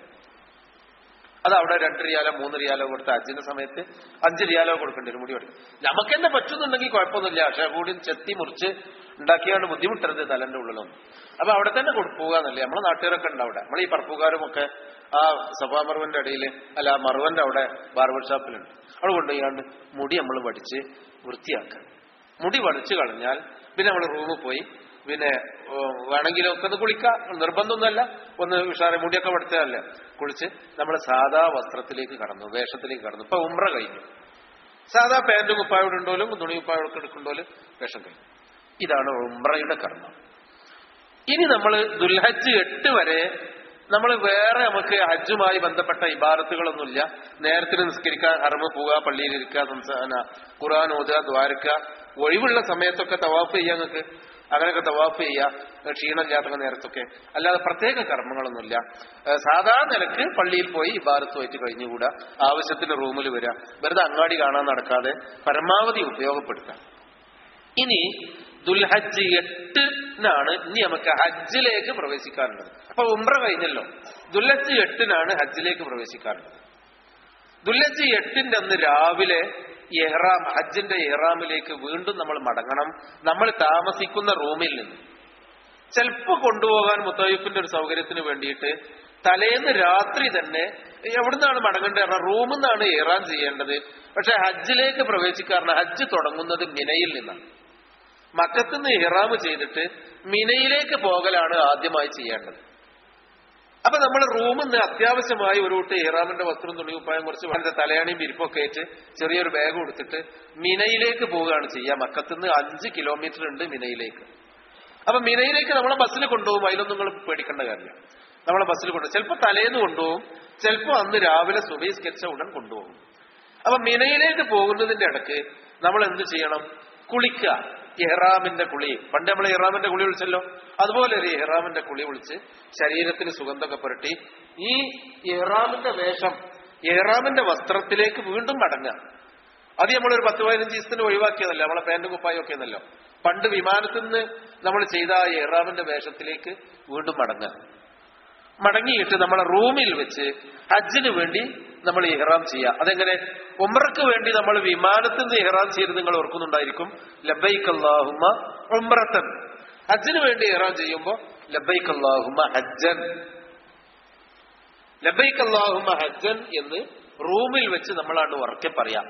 അത് അവിടെ രണ്ട് റിയാലോ മൂന്ന് റിയാലോ കൊടുത്ത അഞ്ചിന്റെ സമയത്ത് അഞ്ച് റിയാലോ കൊടുക്കേണ്ടി വരും മുടി വടിക്കും നമുക്ക് തന്നെ പറ്റുന്നുണ്ടെങ്കിൽ കുഴപ്പമൊന്നുമില്ല പക്ഷെ കൂടി ചെത്തി മുറിച്ച് ഉണ്ടാക്കിയാണ് ബുദ്ധിമുട്ടരുത് തലന്റെ ഉള്ളിലൊന്നും അപ്പൊ അവിടെ തന്നെ കൊടു- പോകാന്നല്ലേ നമ്മളെ നാട്ടുകാരൊക്കെ ഉണ്ട് അവിടെ നമ്മൾ ഈ പറപ്പുകാരും ഒക്കെ ആ സഫാ മറുവന്റെ ഇടയിൽ അല്ല ആ മറുവന്റെ അവിടെ ബാർബർ ഷോപ്പിലുണ്ട് അവിടെ കൊണ്ടുപോയാണ്ട് മുടി നമ്മൾ വടിച്ച് വൃത്തിയാക്കുക മുടി വടിച്ചു കളഞ്ഞാൽ പിന്നെ നമ്മൾ റൂമിൽ പോയി പിന്നെ ഓ, വേണമെങ്കിൽ ഒക്കെ ഒന്ന് കുളിക്കാം നിർബന്ധമൊന്നുമല്ല ഒന്ന് ഉഷാറെ മുടിയൊക്കെ പഠിച്ചതല്ല കുളിച്ച് നമ്മൾ സാധാ വസ്ത്രത്തിലേക്ക് കടന്നു വേഷത്തിലേക്ക് കടന്നു ഇപ്പൊ ഉമ്ര കഴിഞ്ഞു സാധാ പാന്റും കുപ്പായോട് ഉണ്ടോലും തുണി കുപ്പായോടൊക്കെ എടുക്കുമ്പോലും വേഷം കഴിഞ്ഞു ഇതാണ് ഉമ്രയുടെ കർമ്മം ഇനി നമ്മൾ ദുൽഹജ്ജ് എട്ട് വരെ നമ്മൾ വേറെ നമുക്ക് ഹജ്ജുമായി ബന്ധപ്പെട്ട ഇബാറത്തുകളൊന്നുമില്ല നേരത്തിന് നിസ്കരിക്കാൻ ഹർമ്മ പോവുക പള്ളിയിലിരിക്കുക സംസാന ഖുർആൻ ഓതുക ദ്വാരക്കുക ഒഴിവുള്ള സമയത്തൊക്കെ തവാഫ് ചെയ്യാൻ നിങ്ങൾക്ക് അങ്ങനെയൊക്കെ തവാഫ് ചെയ്യുക ക്ഷീണമില്ലാത്ത നേരത്തൊക്കെ അല്ലാതെ പ്രത്യേക കർമ്മങ്ങളൊന്നുമില്ല ഏഹ് സാധാരണ നിലക്ക് പള്ളിയിൽ പോയി ഇബാറത്തുമായിട്ട് കഴിഞ്ഞുകൂടാ ആവശ്യത്തിന് റൂമിൽ വരിക വെറുതെ അങ്ങാടി കാണാൻ നടക്കാതെ പരമാവധി ഉപയോഗപ്പെടുത്താം ഇനി ദുൽഹജ്ജ് എട്ടിനാണ് ഇനി നമുക്ക് ഹജ്ജിലേക്ക് പ്രവേശിക്കാറുള്ളത് അപ്പൊ ഉംറ കഴിഞ്ഞല്ലോ ദുൽഹജ്ജ് എട്ടിനാണ് ഹജ്ജിലേക്ക് പ്രവേശിക്കാറുള്ളത് ദുൽഹജ്ജ് എട്ടിന്റെ അന്ന് രാവിലെ എഹ്റാം ഹജ്ജിന്റെ എഹ്റാമിലേക്ക് വീണ്ടും നമ്മൾ മടങ്ങണം നമ്മൾ താമസിക്കുന്ന റൂമിൽ നിന്ന് ചിലപ്പോ കൊണ്ടുപോകാൻ മുത്തയ്യഫിന്റെ ഒരു സൗകര്യത്തിന് വേണ്ടിയിട്ട് തലേന്ന് രാത്രി തന്നെ എവിടുന്നാണ് മടങ്ങേണ്ടത് റൂമിൽ നിന്നാണ് ഏറാൻ ചെയ്യേണ്ടത് പക്ഷെ ഹജ്ജിലേക്ക് പ്രവേശിക്കാറുണ്ട് ഹജ്ജ് തുടങ്ങുന്നത് മിനയിൽ നിന്നാണ് മക്കത്തുനിന്ന് ഇഹ്റാം ചെയ്തിട്ട് മിനയിലേക്ക് പോകലാണ് ആദ്യമായി ചെയ്യേണ്ടത് അപ്പൊ നമ്മൾ റൂമിൽ നിന്ന് അത്യാവശ്യമായി ഒരു കൂട്ട് ഇഹ്റാമിന്റെ വസ്ത്രം തുണിക്കുപ്പായം കുറച്ച് വളരെ തലയാണിയും വിരിപ്പൊക്കെ ഏറ്റ് ചെറിയൊരു ബാഗ് കൊടുത്തിട്ട് മിനയിലേക്ക് പോവുകയാണ് ചെയ്യുക മക്കത്തുനിന്ന് അഞ്ച് കിലോമീറ്റർ ഉണ്ട് മിനയിലേക്ക് അപ്പൊ മിനയിലേക്ക് നമ്മളെ ബസ്സിൽ കൊണ്ടുപോകും അതിലൊന്നും നിങ്ങൾ പേടിക്കേണ്ട കാര്യമില്ല നമ്മളെ ബസ്സിൽ കൊണ്ടുപോകും ചിലപ്പോൾ തലേന്ന് കൊണ്ടുപോകും ചിലപ്പോൾ അന്ന് രാവിലെ സുബൈ സ്കെച്ച ഉടൻ കൊണ്ടുപോകും അപ്പൊ മിനയിലേക്ക് പോകുന്നതിന്റെ ഇടക്ക് നമ്മൾ എന്ത് ചെയ്യണം കുളിക്കുക ഇഹ്റാമിന്റെ കുളി പണ്ട് നമ്മൾ ഇഹ്റാമിന്റെ കുളി വിളിച്ചല്ലോ അതുപോലെ ഒരു ഇഹ്റാമിന്റെ കുളി വിളിച്ച് ശരീരത്തിന് സുഗന്ധമൊക്കെ പുരട്ടി ഈ ഇഹ്റാമിന്റെ വേഷം ഇഹ്റാമിന്റെ വസ്ത്രത്തിലേക്ക് വീണ്ടും മടങ്ങുക അത് നമ്മളൊരു പത്ത് പതിനഞ്ച് ദിവസത്തിന് ഒഴിവാക്കിയതല്ല നമ്മളെ പാന്റും കുപ്പായും ഒക്കെ എന്നല്ലോ പണ്ട് വിമാനത്തിൽ നിന്ന് നമ്മൾ ചെയ്ത ആ ഇഹ്റാമിന്റെ വേഷത്തിലേക്ക് വീണ്ടും മടങ്ങുക മടങ്ങിയിട്ട് നമ്മളെ റൂമിൽ വെച്ച് ഹജ്ജിന് വേണ്ടി നമ്മൾ ഇഹ്റാം ചെയ്യുക അതെങ്ങനെ ഉമ്രക്ക് വേണ്ടി നമ്മൾ വിമാനത്തിൽ നിന്ന് ഇഹ്റാം ചെയ്ത് നിങ്ങൾ ഓർക്കുന്നുണ്ടായിരിക്കും ലബൈക്ക് അള്ളാഹുമ ഉമ്രത്തൻ ഹജ്ജിന് വേണ്ടി ഇഹ്റാം ചെയ്യുമ്പോൾ ലബൈക്ക് അള്ളാഹുമ ഹജ്ജൻ ലബൈക്ക് അള്ളാഹുമ ഹജ്ജൻ എന്ന് റൂമിൽ വെച്ച് നമ്മളാണ് ഉറക്കെ പറയാം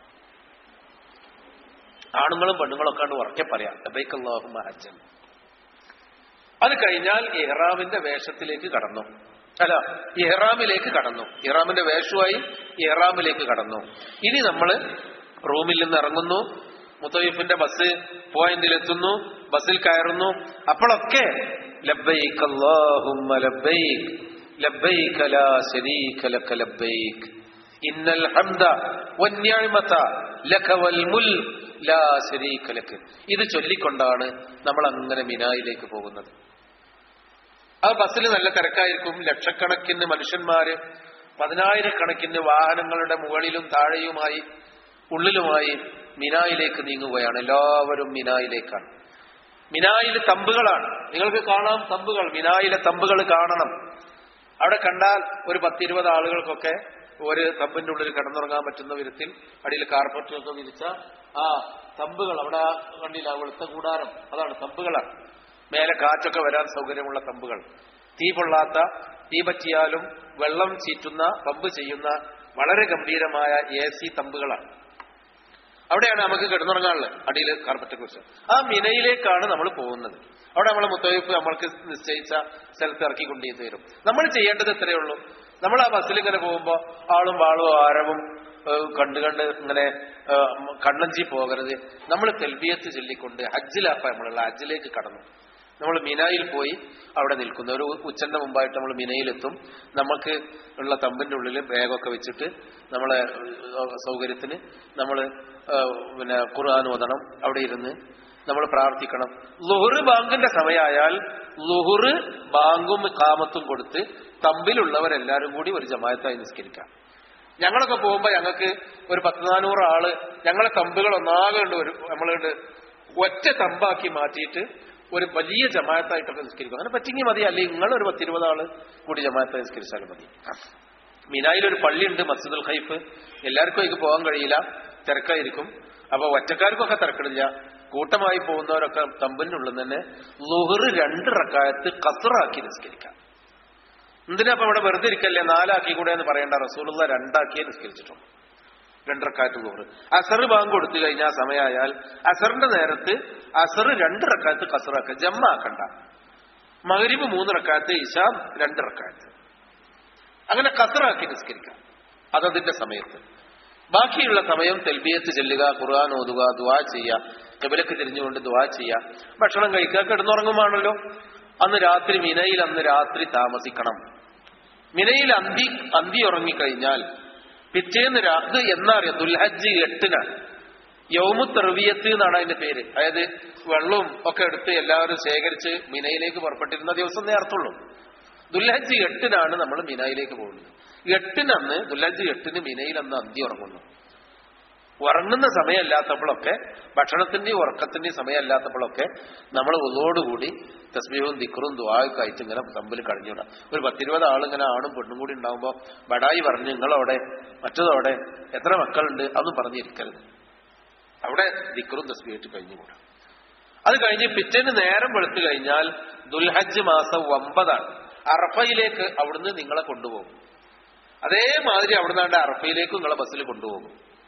ആണുങ്ങളും പെണ്ണുങ്ങളൊക്കെ ആണ് ഉറക്കെ പറയാം ലബൈക്ക് അള്ളാഹുമ ഹജ്ജൻ അത് കഴിഞ്ഞാൽ ഇഹ്റാമിന്റെ വേഷത്തിലേക്ക് കടന്നു അല്ല ഇഹ്റാമിലേക്ക് കടന്നു ഇഹ്റാമിന്റെ വേഷമായി ഇഹ്റാമിലേക്ക് കടന്നു ഇനി നമ്മൾ റൂമിൽ നിന്ന് ഇറങ്ങുന്നു മുത്തയ്യഫിന്റെ ബസ് പോയിന്റിൽ എത്തുന്നു ബസ്സിൽ കയറുന്നു അപ്പോഴൊക്കെ ലബ്ബൈക്ക് അല്ലാഹുമ്മ ലബ്ബൈക്ക് ലബ്ബൈക്ക് ലാ ശരീക ലക ലബ്ബൈക്ക് ഇന്നൽ ഹംദ വന്നിഅമത ലക വൽ മുൽക്ക് ലാ ശരീക ലക ഇത് ചൊല്ലിക്കൊണ്ടാണ് നമ്മൾ അങ്ങനെ മിനായിലേക്ക് പോകുന്നത് ആ ബസ്സിൽ നല്ല തിരക്കായിരിക്കും ലക്ഷക്കണക്കിന് മനുഷ്യന്മാര് പതിനായിരക്കണക്കിന് വാഹനങ്ങളുടെ മുകളിലും താഴെയുമായി ഉള്ളിലുമായി മിനായിലേക്ക് നീങ്ങുകയാണ് എല്ലാവരും മിനായിലേക്കാണ് മിനായിലെ തമ്പുകളാണ് നിങ്ങൾക്ക് കാണാം തമ്പുകൾ മിനായിലെ തമ്പുകൾ കാണണം അവിടെ കണ്ടാൽ ഒരു പത്തിരുപത് ആളുകൾക്കൊക്കെ ഒരു തമ്പിന്റെ ഉള്ളിൽ കിടന്നുറങ്ങാൻ പറ്റുന്ന വിധത്തിൽ അടിയിൽ കാർപ്പറ്റൊക്കെ വിരിച്ച ആ തമ്പുകൾ അവിടെ ആ കണ്ടില്ല വെളുത്ത കൂടാരം അതാണ് തമ്പുകളാണ് മേലെ കാറ്റൊക്കെ വരാൻ സൗകര്യമുള്ള തമ്പുകൾ തീ പൊള്ളാത്ത തീ പറ്റിയാലും വെള്ളം ചീറ്റുന്ന പമ്പ് ചെയ്യുന്ന വളരെ ഗംഭീരമായ എ സി തമ്പുകളാണ് അവിടെയാണ് നമുക്ക് കിടന്നുറങ്ങാനുള്ളത് അടിയിൽ കാർപ്പറ്റെ കുറിച്ച് ആ മിനയിലേക്കാണ് നമ്മൾ പോകുന്നത് അവിടെ നമ്മളെ മുത്തവയ്പ്പ് നമ്മൾക്ക് നിശ്ചയിച്ച സ്ഥലത്ത് ഇറക്കി കൊണ്ടുചെയ്ത് തരും നമ്മൾ ചെയ്യേണ്ടത് ഇത്രയേ ഉള്ളൂ നമ്മൾ ആ ബസ്സിൽ ഇങ്ങനെ പോകുമ്പോൾ ആളും വാളും ആരവും ഏഹ്, കണ്ട് കണ്ട് ഇങ്ങനെ ഏഹ്, കണ്ണഞ്ചി പോകരുത് നമ്മൾ തെൽബിയത്ത് ചൊല്ലിക്കൊണ്ട് ഹജ്ജിലാപ്പ നമ്മളുള്ള ഹജ്ജിലേക്ക് കടന്നു നമ്മൾ മിനായിൽ പോയി അവിടെ നിൽക്കുന്നു ഒരു ഉച്ചന്റെ മുമ്പായിട്ട് നമ്മൾ മിനയിലെത്തും നമുക്ക് ഉള്ള തമ്പിന്റെ ഉള്ളിൽ ബാഗൊക്കെ വെച്ചിട്ട് നമ്മളെ ഏഹ്, സൗകര്യത്തിന് നമ്മൾ പിന്നെ ഖുർആൻ ഓതണം അവിടെ ഇരുന്ന് നമ്മൾ പ്രാർത്ഥിക്കണം ലുഹറ് ബാങ്കിന്റെ സമയമായാൽ ലുഹറ് ബാങ്കും കാമത്തും കൊടുത്ത് തമ്പിലുള്ളവരെല്ലാരും കൂടി ഒരു ജമായത്തായി നിസ്കരിക്കാം ഞങ്ങളൊക്കെ പോകുമ്പോ ഞങ്ങൾക്ക് ഒരു പത്ത് നാനൂറ് ആള് ഞങ്ങളെ തമ്പുകൾ ഒന്നാകെ ഉണ്ട് ഒരു നമ്മളുണ്ട് ഒറ്റ തമ്പാക്കി മാറ്റിയിട്ട് ഒരു വലിയ ജമായത്തായിട്ടൊക്കെ നിസ്കരിക്കും അങ്ങനെ പറ്റിങ്ങി മതി അല്ലെങ്കിൽ നിങ്ങൾ ഒരു പത്തിരുപത് ആള് കൂടി ജമായത്തായി നിസ്കരിച്ചാലും മതി മിനായിൽ ഒരു പള്ളിയുണ്ട് മസ്ജിദുൽ ഖൈഫ് എല്ലാവർക്കും അതിലേക്ക് പോകാൻ കഴിയില്ല തിരക്കായിരിക്കും അപ്പൊ ഒറ്റക്കാർക്കൊക്കെ തിരക്കിടില്ല കൂട്ടമായി പോകുന്നവരൊക്കെ തമ്പിനുള്ളിൽ തന്നെ ലുഹറ് രണ്ട് റക്കായത്ത് കസറാക്കി നിസ്കരിക്കാം എന്തിനാ അപ്പൊ ഇവിടെ വെറുതെ ഇരിക്കല്ലേ നാലാക്കി കൂടെ എന്ന് പറയേണ്ട റസൂലുള്ള രണ്ടാക്കിയേ നിസ്കരിച്ചിട്ടുള്ളൂ രണ്ടറക്കാറ്റ് ലുഹറ് അസർ ബാങ്ക് കൊടുത്തു കഴിഞ്ഞാൽ സമയമായാൽ അസറിന്റെ നേരത്ത് അസർ രണ്ട് റക്കാത്ത് കസറാക്ക ജമ്മാക്കണ്ട മകരിബ് മൂന്ന് റക്കാത്ത് ഇശാം രണ്ട് റക്കാത്ത് അങ്ങനെ കസറാക്കി നിസ്കരിക്കാം അതതിന്റെ സമയത്ത് ബാക്കിയുള്ള സമയം തെൽബിയത്ത് ചെല്ലുക ഖുർആൻ ഓതുക ദുവാ ചെയ്യുക കബിലക്ക് തിരിഞ്ഞുകൊണ്ട് ദുവാ ചെയ്യുക ഭക്ഷണം കഴിക്കുക കിടന്നുറങ്ങുമാണല്ലോ അന്ന് രാത്രി മിനയിൽ അന്ന് രാത്രി താമസിക്കണം മിനയിൽ അന്തി അന്തി ഉറങ്ങിക്കഴിഞ്ഞാൽ പിറ്റേന്ന് രാത് എന്നാ അറിയാം ദുൽഹജ്ജ് എട്ടിനാണ് യൗമു തെർവിയത്ത് എന്നാണ് അതിന്റെ പേര് അതായത് വെള്ളവും ഒക്കെ എടുത്ത് എല്ലാവരും ശേഖരിച്ച് മിനയിലേക്ക് പുറപ്പെട്ടിരുന്ന ദിവസം നേരത്തുള്ളൂ ദുൽഹജ്ജ് എട്ടിനാണ് നമ്മൾ മിനയിലേക്ക് പോകുന്നത് എട്ടിനന്ന് ദുൽഹജ്ജ് എട്ടിന് മിനയിൽ അന്ന് അന്തി ഉറങ്ങുന്നു ഉറങ്ങുന്ന സമയമല്ലാത്തപ്പോഴൊക്കെ ഭക്ഷണത്തിന്റെയും ഉറക്കത്തിന്റെയും സമയമല്ലാത്തപ്പോഴൊക്കെ നമ്മൾ ഒന്നോടുകൂടി തസ്ബീഹും ദിക്കറും ദ്വായൊക്കെ ആയിട്ട് ഇങ്ങനെ തമ്മിൽ കഴിഞ്ഞിടാം ഒരു പത്തിരുപത് ആളിങ്ങനെ ആണും പെണ്ണും കൂടി ഉണ്ടാകുമ്പോൾ ബടായി പറഞ്ഞ് നിങ്ങളവിടെ മറ്റതവിടെ എത്ര മക്കളുണ്ട് അതൊന്നും പറഞ്ഞിരിക്കരുത് അവിടെ ദിക്കറും തസ്ബീഹായിട്ട് കഴിഞ്ഞുകൂടാ അത് കഴിഞ്ഞ് പിറ്റേന്ന് നേരം വെളുത്തു കഴിഞ്ഞാൽ ദുൽഹജ്ജ് മാസം ഒമ്പതാണ് അറഫയിലേക്ക് അവിടുന്ന് നിങ്ങളെ കൊണ്ടുപോകും അതേമാതിരി അവിടുന്ന് അറഫയിലേക്ക് നിങ്ങളെ ബസ്സിൽ കൊണ്ടുപോകും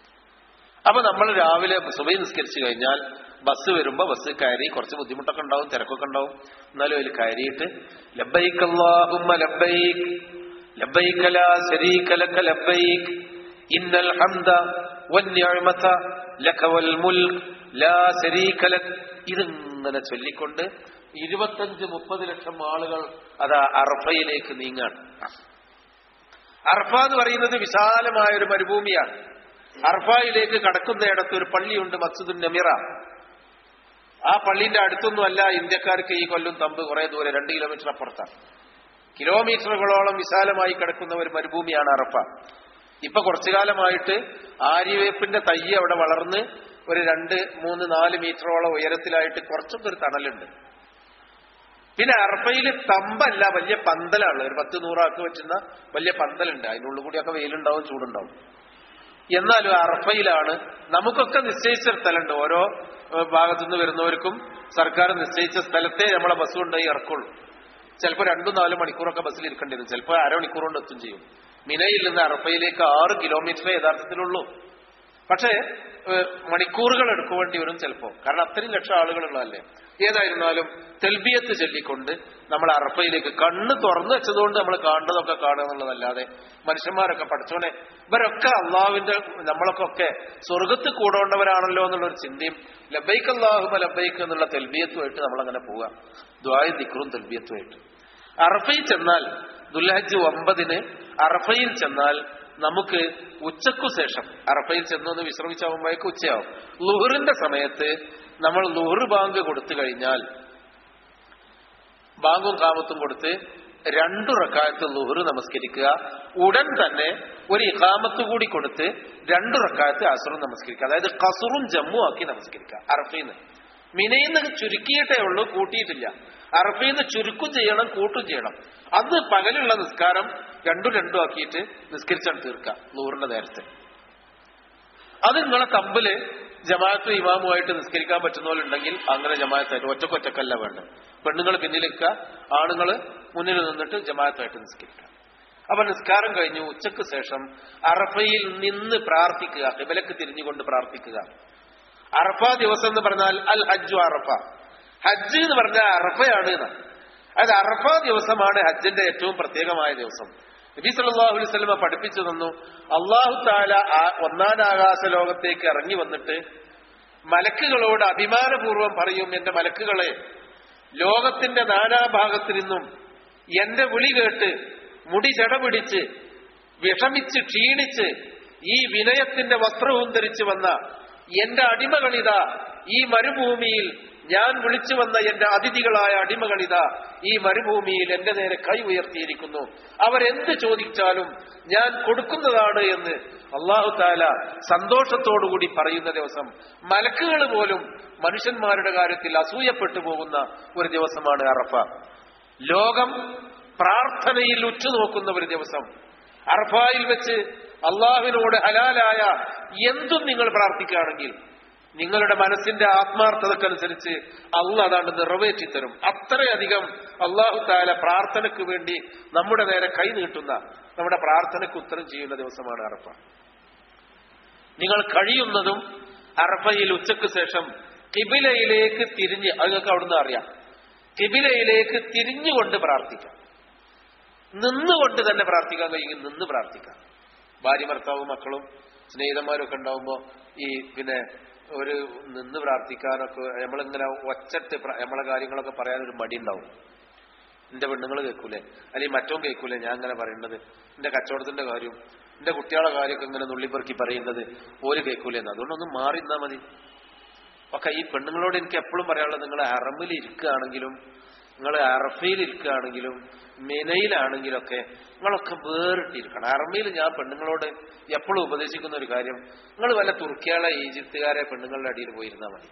അപ്പൊ നമ്മൾ രാവിലെ സുബൈ നിസ്കരിച്ചു കഴിഞ്ഞാൽ ബസ് വരുമ്പോ ബസ് കയറി കുറച്ച് ബുദ്ധിമുട്ടൊക്കെ ഉണ്ടാവും തിരക്കൊക്കെ ഉണ്ടാവും എന്നാലും അതിൽ കയറിയിട്ട് ലബ്ബൈക്ക് അല്ലാഹുമ്മ ലബ്ബൈക്ക് ലബ്ബൈക ലാ ശരീക ലക ലബ്ബൈക്ക് ഇന്നൽ ഹംദ വന്നിഅമത ലക വൽ മുൽക്ക് ലാ ശരീക ലക് ഇതിങ്ങനെ ചൊല്ലിക്കൊണ്ട് ഇരുപത്തഞ്ച് മുപ്പത് ലക്ഷം ആളുകൾ അതാ അർഫയിലേക്ക് നീങ്ങാണ് അർഫ എന്ന് പറയുന്നത് വിശാലമായ ഒരു മരുഭൂമിയാണ് അർഫയിലേക്ക് കടക്കുന്നിടത്ത് ഒരു പള്ളിയുണ്ട് മസ്ജിദുൻ നമിറ ആ പള്ളിന്റെ അടുത്തൊന്നും അല്ല ഇന്ത്യക്കാർക്ക് ഈ കൊല്ലം തമ്പ് കുറെ ദൂരെ രണ്ട് കിലോമീറ്റർ അപ്പുറത്താണ് കിലോമീറ്ററുകളോളം വിശാലമായി കിടക്കുന്ന ഒരു മരുഭൂമിയാണ് അറഫ ഇപ്പൊ കുറച്ചു കാലമായിട്ട് ആര്യവേപ്പിന്റെ തൈ അവിടെ വളർന്ന് ഒരു രണ്ട് മൂന്ന് നാല് മീറ്ററോളം ഉയരത്തിലായിട്ട് കുറച്ചൊക്കെ ഒരു തണലുണ്ട് പിന്നെ അറഫയിൽ തമ്പല്ല വലിയ പന്തലാണ് ഒരു പത്ത് നൂറാക്ക് പറ്റുന്ന വലിയ പന്തലുണ്ട് അതിനുള്ളിൽ കൂടിയൊക്കെ വെയിലുണ്ടാവും ചൂടുണ്ടാവും എന്നാലും അറഫയിലാണ് നമുക്കൊക്കെ നിശ്ചയിച്ച സ്ഥലമുണ്ട് ഓരോ ഏഹ്, ഭാഗത്തുനിന്ന് വരുന്നവർക്കും സർക്കാർ നിശ്ചയിച്ച സ്ഥലത്തെ നമ്മളെ ബസ് കൊണ്ടുപോയി ഇറക്കുള്ളൂ ചിലപ്പോൾ രണ്ടും നാലും മണിക്കൂറൊക്കെ ബസ്സിൽ ഇരിക്കേണ്ടി വരും ചിലപ്പോൾ അരമണിക്കൂർ കൊണ്ട് എത്തും ചെയ്യും മിനയിൽ നിന്ന് അറഫയിലേക്ക് ആറ് കിലോമീറ്ററേ യഥാർത്ഥത്തിലുള്ളൂ പക്ഷേ ഏഹ്, മണിക്കൂറുകൾ എടുക്കുവേണ്ടി വരും ചിലപ്പോൾ കാരണം അത്രയും ലക്ഷം ആളുകളുള്ളതല്ലേ ഏതായിരുന്നാലും തെൽബിയത്ത് ചൊല്ലിക്കൊണ്ട് നമ്മൾ അറഫയിലേക്ക് കണ്ണ് തുറന്നു വെച്ചതുകൊണ്ട് നമ്മൾ കാണുന്നതൊക്കെ കാണുക എന്നുള്ളതല്ലാതെ മനുഷ്യന്മാരൊക്കെ പഠിച്ചോനെ ഇവരൊക്കെ അള്ളാഹുവിന്റെ നമ്മളൊക്കെ ഒക്കെ സ്വർഗത്ത് കൂടേണ്ടവരാണല്ലോ എന്നുള്ളൊരു ചിന്തയും ലബൈക്ക് അള്ളാഹുമ ലബൈക്ക് എന്നുള്ള തെൽബിയത്തുമായിട്ട് നമ്മളങ്ങനെ പോവുക ദ്വായ ദിക്റും തെൽബിയത്തുമായിട്ട് അറഫയിൽ ചെന്നാൽ ദുൽഹജ്ജ് ഒമ്പതിന് അറഫയിൽ ചെന്നാൽ നമുക്ക് ഉച്ചക്കു ശേഷം അറഫയിൽ ചെന്നൊന്ന് വിശ്രമിച്ചാകുമ്പോഴേക്ക് ഉച്ചയാവും ലുഹറിന്റെ സമയത്ത് നമ്മൾ ലുഹർ ബാങ്ക് കൊടുത്തു കഴിഞ്ഞാൽ ബാങ്കും കാമത്തും കൊടുത്ത് രണ്ടു റക്കായത്ത് ലുഹർ നമസ്കരിക്കുക ഉടൻ തന്നെ ഒരു ഇഖാമത്ത് കൂടി കൊടുത്ത് രണ്ടു റക്കായത്ത് അസുറും നമസ്കരിക്കുക അതായത് കസുറും ജമ്മു ആക്കി നമസ്കരിക്കുക അറഫീന്ന് മിനയിന്ന് ചുരുക്കിയിട്ടേ ഉള്ളൂ കൂട്ടിയിട്ടില്ല അറഫീന്ന് ചുരുക്കും ചെയ്യണം കൂട്ടും ചെയ്യണം അത് പകലുള്ള നിസ്കാരം രണ്ടും രണ്ടും ആക്കിയിട്ട് നിസ്കരിച്ചാണ് തീർക്കുക നൂറിന്റെ നേരത്തെ അത് നിങ്ങളെ തമ്പില് ജമാഅത്ത് ഇമാമുമായിട്ട് നിസ്കരിക്കാൻ പറ്റുന്നവരുണ്ടെങ്കിൽ അങ്ങനെ ജമാഅത്തായിട്ട് ഒറ്റക്കൊറ്റക്കല്ല വേണ്ടത് പെണ്ണുങ്ങൾ പിന്നിൽ നിൽക്കുക ആണുങ്ങൾ മുന്നിൽ നിന്നിട്ട് ജമാഅത്തായിട്ട് നിസ്കരിക്കുക അപ്പൊ നിസ്കാരം കഴിഞ്ഞു ഉച്ചക്ക് ശേഷം അറഫയിൽ നിന്ന് പ്രാർത്ഥിക്കുക കിബലക്ക് തിരിഞ്ഞുകൊണ്ട് പ്രാർത്ഥിക്കുക അറഫ ദിവസം എന്ന് പറഞ്ഞാൽ അൽ ഹജ്ജു അറഫ ഹജ്ജ് എന്ന് പറഞ്ഞാൽ അറഫയാണ് എന്നാണ് അത് അറഫ ദിവസമാണ് ഹജ്ജിന്റെ ഏറ്റവും പ്രത്യേകമായ ദിവസം നബി സല്ലല്ലാഹു അലൈഹി വസല്ലമ പഠിപ്പിച്ചു തന്നു അള്ളാഹു താല ആ ഒന്നാം ആകാശ ലോകത്തേക്ക് ഇറങ്ങി വന്നിട്ട് മലക്കുകളോട് അഭിമാനപൂർവ്വം പറയും എന്റെ മലക്കുകളെ ലോകത്തിന്റെ നാനാഭാഗത്തു നിന്നും എന്റെ വിളി കേട്ട് മുടി ചടപിടിച്ച് വിഷമിച്ച് ക്ഷീണിച്ച് ഈ വിനയത്തിന്റെ വസ്ത്രവും ധരിച്ചു വന്ന എന്റെ അടിമകളിതാ ഈ മരുഭൂമിയിൽ ഞാൻ വിളിച്ചു വന്ന എന്റെ അതിഥികളായ അടിമകളിതാ ഈ മരുഭൂമിയിൽ എന്റെ നേരെ കൈ ഉയർത്തിയിരിക്കുന്നു അവരെന്ത് ചോദിച്ചാലും ഞാൻ കൊടുക്കുന്നതാണ് എന്ന് അള്ളാഹു താല സന്തോഷത്തോടുകൂടി പറയുന്ന ദിവസം മലക്കുകൾ പോലും മനുഷ്യന്മാരുടെ കാര്യത്തിൽ അസൂയപ്പെട്ടു പോകുന്ന ഒരു ദിവസമാണ് അറഫ ലോകം പ്രാർത്ഥനയിൽ ഉറ്റുനോക്കുന്ന ഒരു ദിവസം അറഫായിൽ വെച്ച് അള്ളാഹുവിനോട് ഹലാലായ എന്തും നിങ്ങൾ പ്രാർത്ഥിക്കുകയാണെങ്കിൽ നിങ്ങളുടെ മനസ്സിന്റെ ആത്മാർത്ഥതക്കനുസരിച്ച് അള്ള അതാണ്ട് നിറവേറ്റി തരും അത്രയധികം അള്ളാഹു താല പ്രാർത്ഥനയ്ക്ക് വേണ്ടി നമ്മുടെ നേരെ കൈ നീട്ടുന്ന നമ്മുടെ പ്രാർത്ഥനയ്ക്ക് ഉത്തരം ചെയ്യുന്ന ദിവസമാണ് അറഫ നിങ്ങൾ കഴിയുന്നതും അറഫയിൽ ഉച്ചയ്ക്ക് ശേഷം കിബിലയിലേക്ക് തിരിഞ്ഞ് അത് നിങ്ങൾക്ക് അവിടുന്ന് അറിയാം കിബിലയിലേക്ക് തിരിഞ്ഞുകൊണ്ട് പ്രാർത്ഥിക്കാം നിന്നുകൊണ്ട് തന്നെ പ്രാർത്ഥിക്കാൻ കഴിയും നിന്ന് പ്രാർത്ഥിക്കാം ഭാര്യ ഭർത്താവും മക്കളും സ്നേഹിതന്മാരും ഒക്കെ ഉണ്ടാവുമ്പോ ഈ പിന്നെ ഒരു നിന്ന് പ്രാർത്ഥിക്കാനൊക്കെ നമ്മളിങ്ങനെ ഒച്ചട്ട് പ്ര- നമ്മളെ കാര്യങ്ങളൊക്കെ പറയാനൊരു മടി ഉണ്ടാവും എന്റെ പെണ്ണുങ്ങൾ കേൾക്കൂലേ അല്ലെങ്കിൽ മറ്റോ കേൾക്കൂലേ ഞാൻ അങ്ങനെ പറയുന്നത് എന്റെ കച്ചവടത്തിന്റെ കാര്യം എന്റെ കുട്ടികളെ കാര്യമൊക്കെ ഇങ്ങനെ നുള്ളിപ്പെറുക്കി പറയുന്നത് ഓര് കേൾക്കൂലേന്ന് അതുകൊണ്ടൊന്ന് മാറി നിന്നാ മതി ഒക്കെ ഈ പെണ്ണുങ്ങളോട് എനിക്ക് എപ്പോഴും പറയാനുള്ളത് നിങ്ങൾ അറമിൽ ഇരിക്കുകയാണെങ്കിലും നിങ്ങൾ അറഫയിൽ ഇരിക്കുകയാണെങ്കിലും മെനയിലാണെങ്കിലൊക്കെ നിങ്ങളൊക്കെ വേറിട്ടിരിക്കണം അറമയിൽ ഞാൻ പെണ്ണുങ്ങളോട് എപ്പോഴും ഉപദേശിക്കുന്ന ഒരു കാര്യം നിങ്ങൾ വല്ല തുർക്കിയാളെ ഈജിപ്തുകാരെ പെണ്ണുങ്ങളുടെ അടിയിൽ പോയിരുന്നാൽ മതി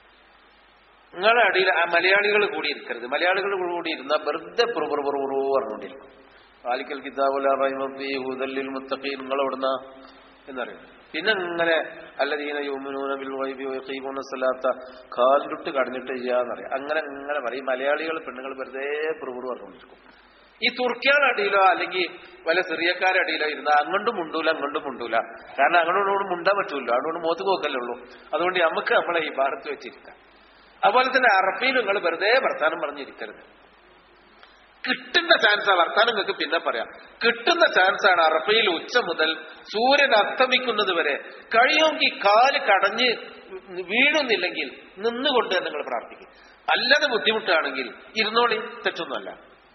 നിങ്ങളുടെ അടിയിൽ ആ മലയാളികൾ കൂടി ഇരിക്കരുത് മലയാളികൾ കൂടി ഇരുന്നാൽ വെറുതെ പുറപുറ പുറപുറു പറഞ്ഞുകൊണ്ടിരിക്കും ആലിക്കൽ കിതാബുല റഹിമി ഹുദല്ലിൽ മുത്തഖീൻ നിങ്ങൾ എവിടുന്ന എന്നറിയും പിന്നെ ഇങ്ങനെ അല്ലദീന യുമിനൂന ബിൽ ഗൈബി വയഖീമുന സലാത്ത കാലിട്ട് കടഞ്ഞിട്ട് ചെയ്യാന്നറിയാം അങ്ങനെ അങ്ങനെ പറയും മലയാളികൾ പെണ്ണുങ്ങൾ വെറുതെ പുറപുറു പറഞ്ഞുകൊണ്ടിരിക്കും ഈ തുർക്കിയുടെ അടിയിലോ അല്ലെങ്കിൽ വല്ല സിറിയക്കാരുടെ അടിയിലോ ഇരുന്ന അങ്ങോട്ടും മുണ്ടൂല അങ്ങോട്ടും മുണ്ടൂല കാരണം അങ്ങോട്ടോട് മുണ്ടാൻ പറ്റൂല്ലോ അങ്ങോട്ട് മോത്ത് പോക്കല്ലേ ഉള്ളൂ അതുകൊണ്ട് നമുക്ക് നമ്മളെ ഈ ഭാരത്ത് വെച്ചിരിക്കാം അതുപോലെ തന്നെ അറബിയിൽ നിങ്ങൾ വെറുതെ വർത്താനം പറഞ്ഞിരിക്കരുത് കിട്ടുന്ന ചാൻസ് ആ വർത്താനം നിങ്ങൾക്ക് പിന്നെ പറയാം കിട്ടുന്ന ചാൻസ് ആണ് അറഫയിൽ ഉച്ച മുതൽ സൂര്യൻ അസ്തമിക്കുന്നത് വരെ കഴിയുമെങ്കിൽ കാല് കടഞ്ഞ് വീഴുന്നില്ലെങ്കിൽ നിന്നുകൊണ്ട് തന്നെ നിങ്ങൾ പ്രാർത്ഥിക്കും അല്ലാതെ ബുദ്ധിമുട്ടാണെങ്കിൽ ഇരുന്നോളി തെറ്റൊന്നുമല്ല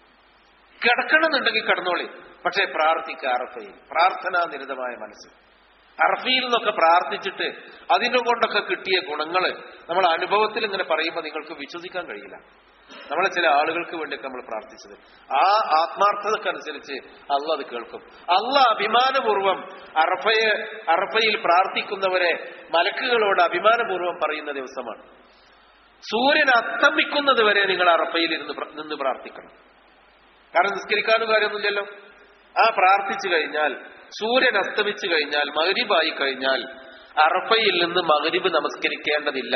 കിടക്കണമെന്നുണ്ടെങ്കിൽ കിടന്നോളി പക്ഷേ പ്രാർത്ഥിക്കുക അറഫയിൽ പ്രാർത്ഥനാ നിരതമായ മനസ്സ് അറഫയിൽ നിന്നൊക്കെ പ്രാർത്ഥിച്ചിട്ട് അതിനെ കൊണ്ടൊക്കെ കിട്ടിയ ഗുണങ്ങള് നമ്മൾ അനുഭവത്തിൽ ഇങ്ങനെ പറയുമ്പോൾ നിങ്ങൾക്ക് വിശ്വസിക്കാൻ കഴിയില്ല നമ്മളെ ചില ആളുകൾക്ക് വേണ്ടിയൊക്കെ നമ്മൾ പ്രാർത്ഥിച്ചത് ആ ആത്മാർത്ഥതക്കനുസരിച്ച് അല്ല അത് കേൾക്കും അല്ല അഭിമാനപൂർവം അറഫയെ അറഫയിൽ പ്രാർത്ഥിക്കുന്നവരെ മലക്കുകളോട് അഭിമാനപൂർവം പറയുന്ന ദിവസമാണ് സൂര്യൻ അസ്തമിക്കുന്നത് വരെ നിങ്ങൾ അറഫയിൽ ഇരുന്ന് പ്ര- നിന്ന് പ്രാർത്ഥിക്കണം കാരണം നിസ്കരിക്കാനും കാര്യമൊന്നുമില്ലല്ലോ ആ പ്രാർത്ഥിച്ചു കഴിഞ്ഞാൽ സൂര്യൻ അസ്തമിച്ചു കഴിഞ്ഞാൽ മകരിബായി കഴിഞ്ഞാൽ അറഫയിൽ നിന്ന് മകരിബ് നമസ്കരിക്കേണ്ടതില്ല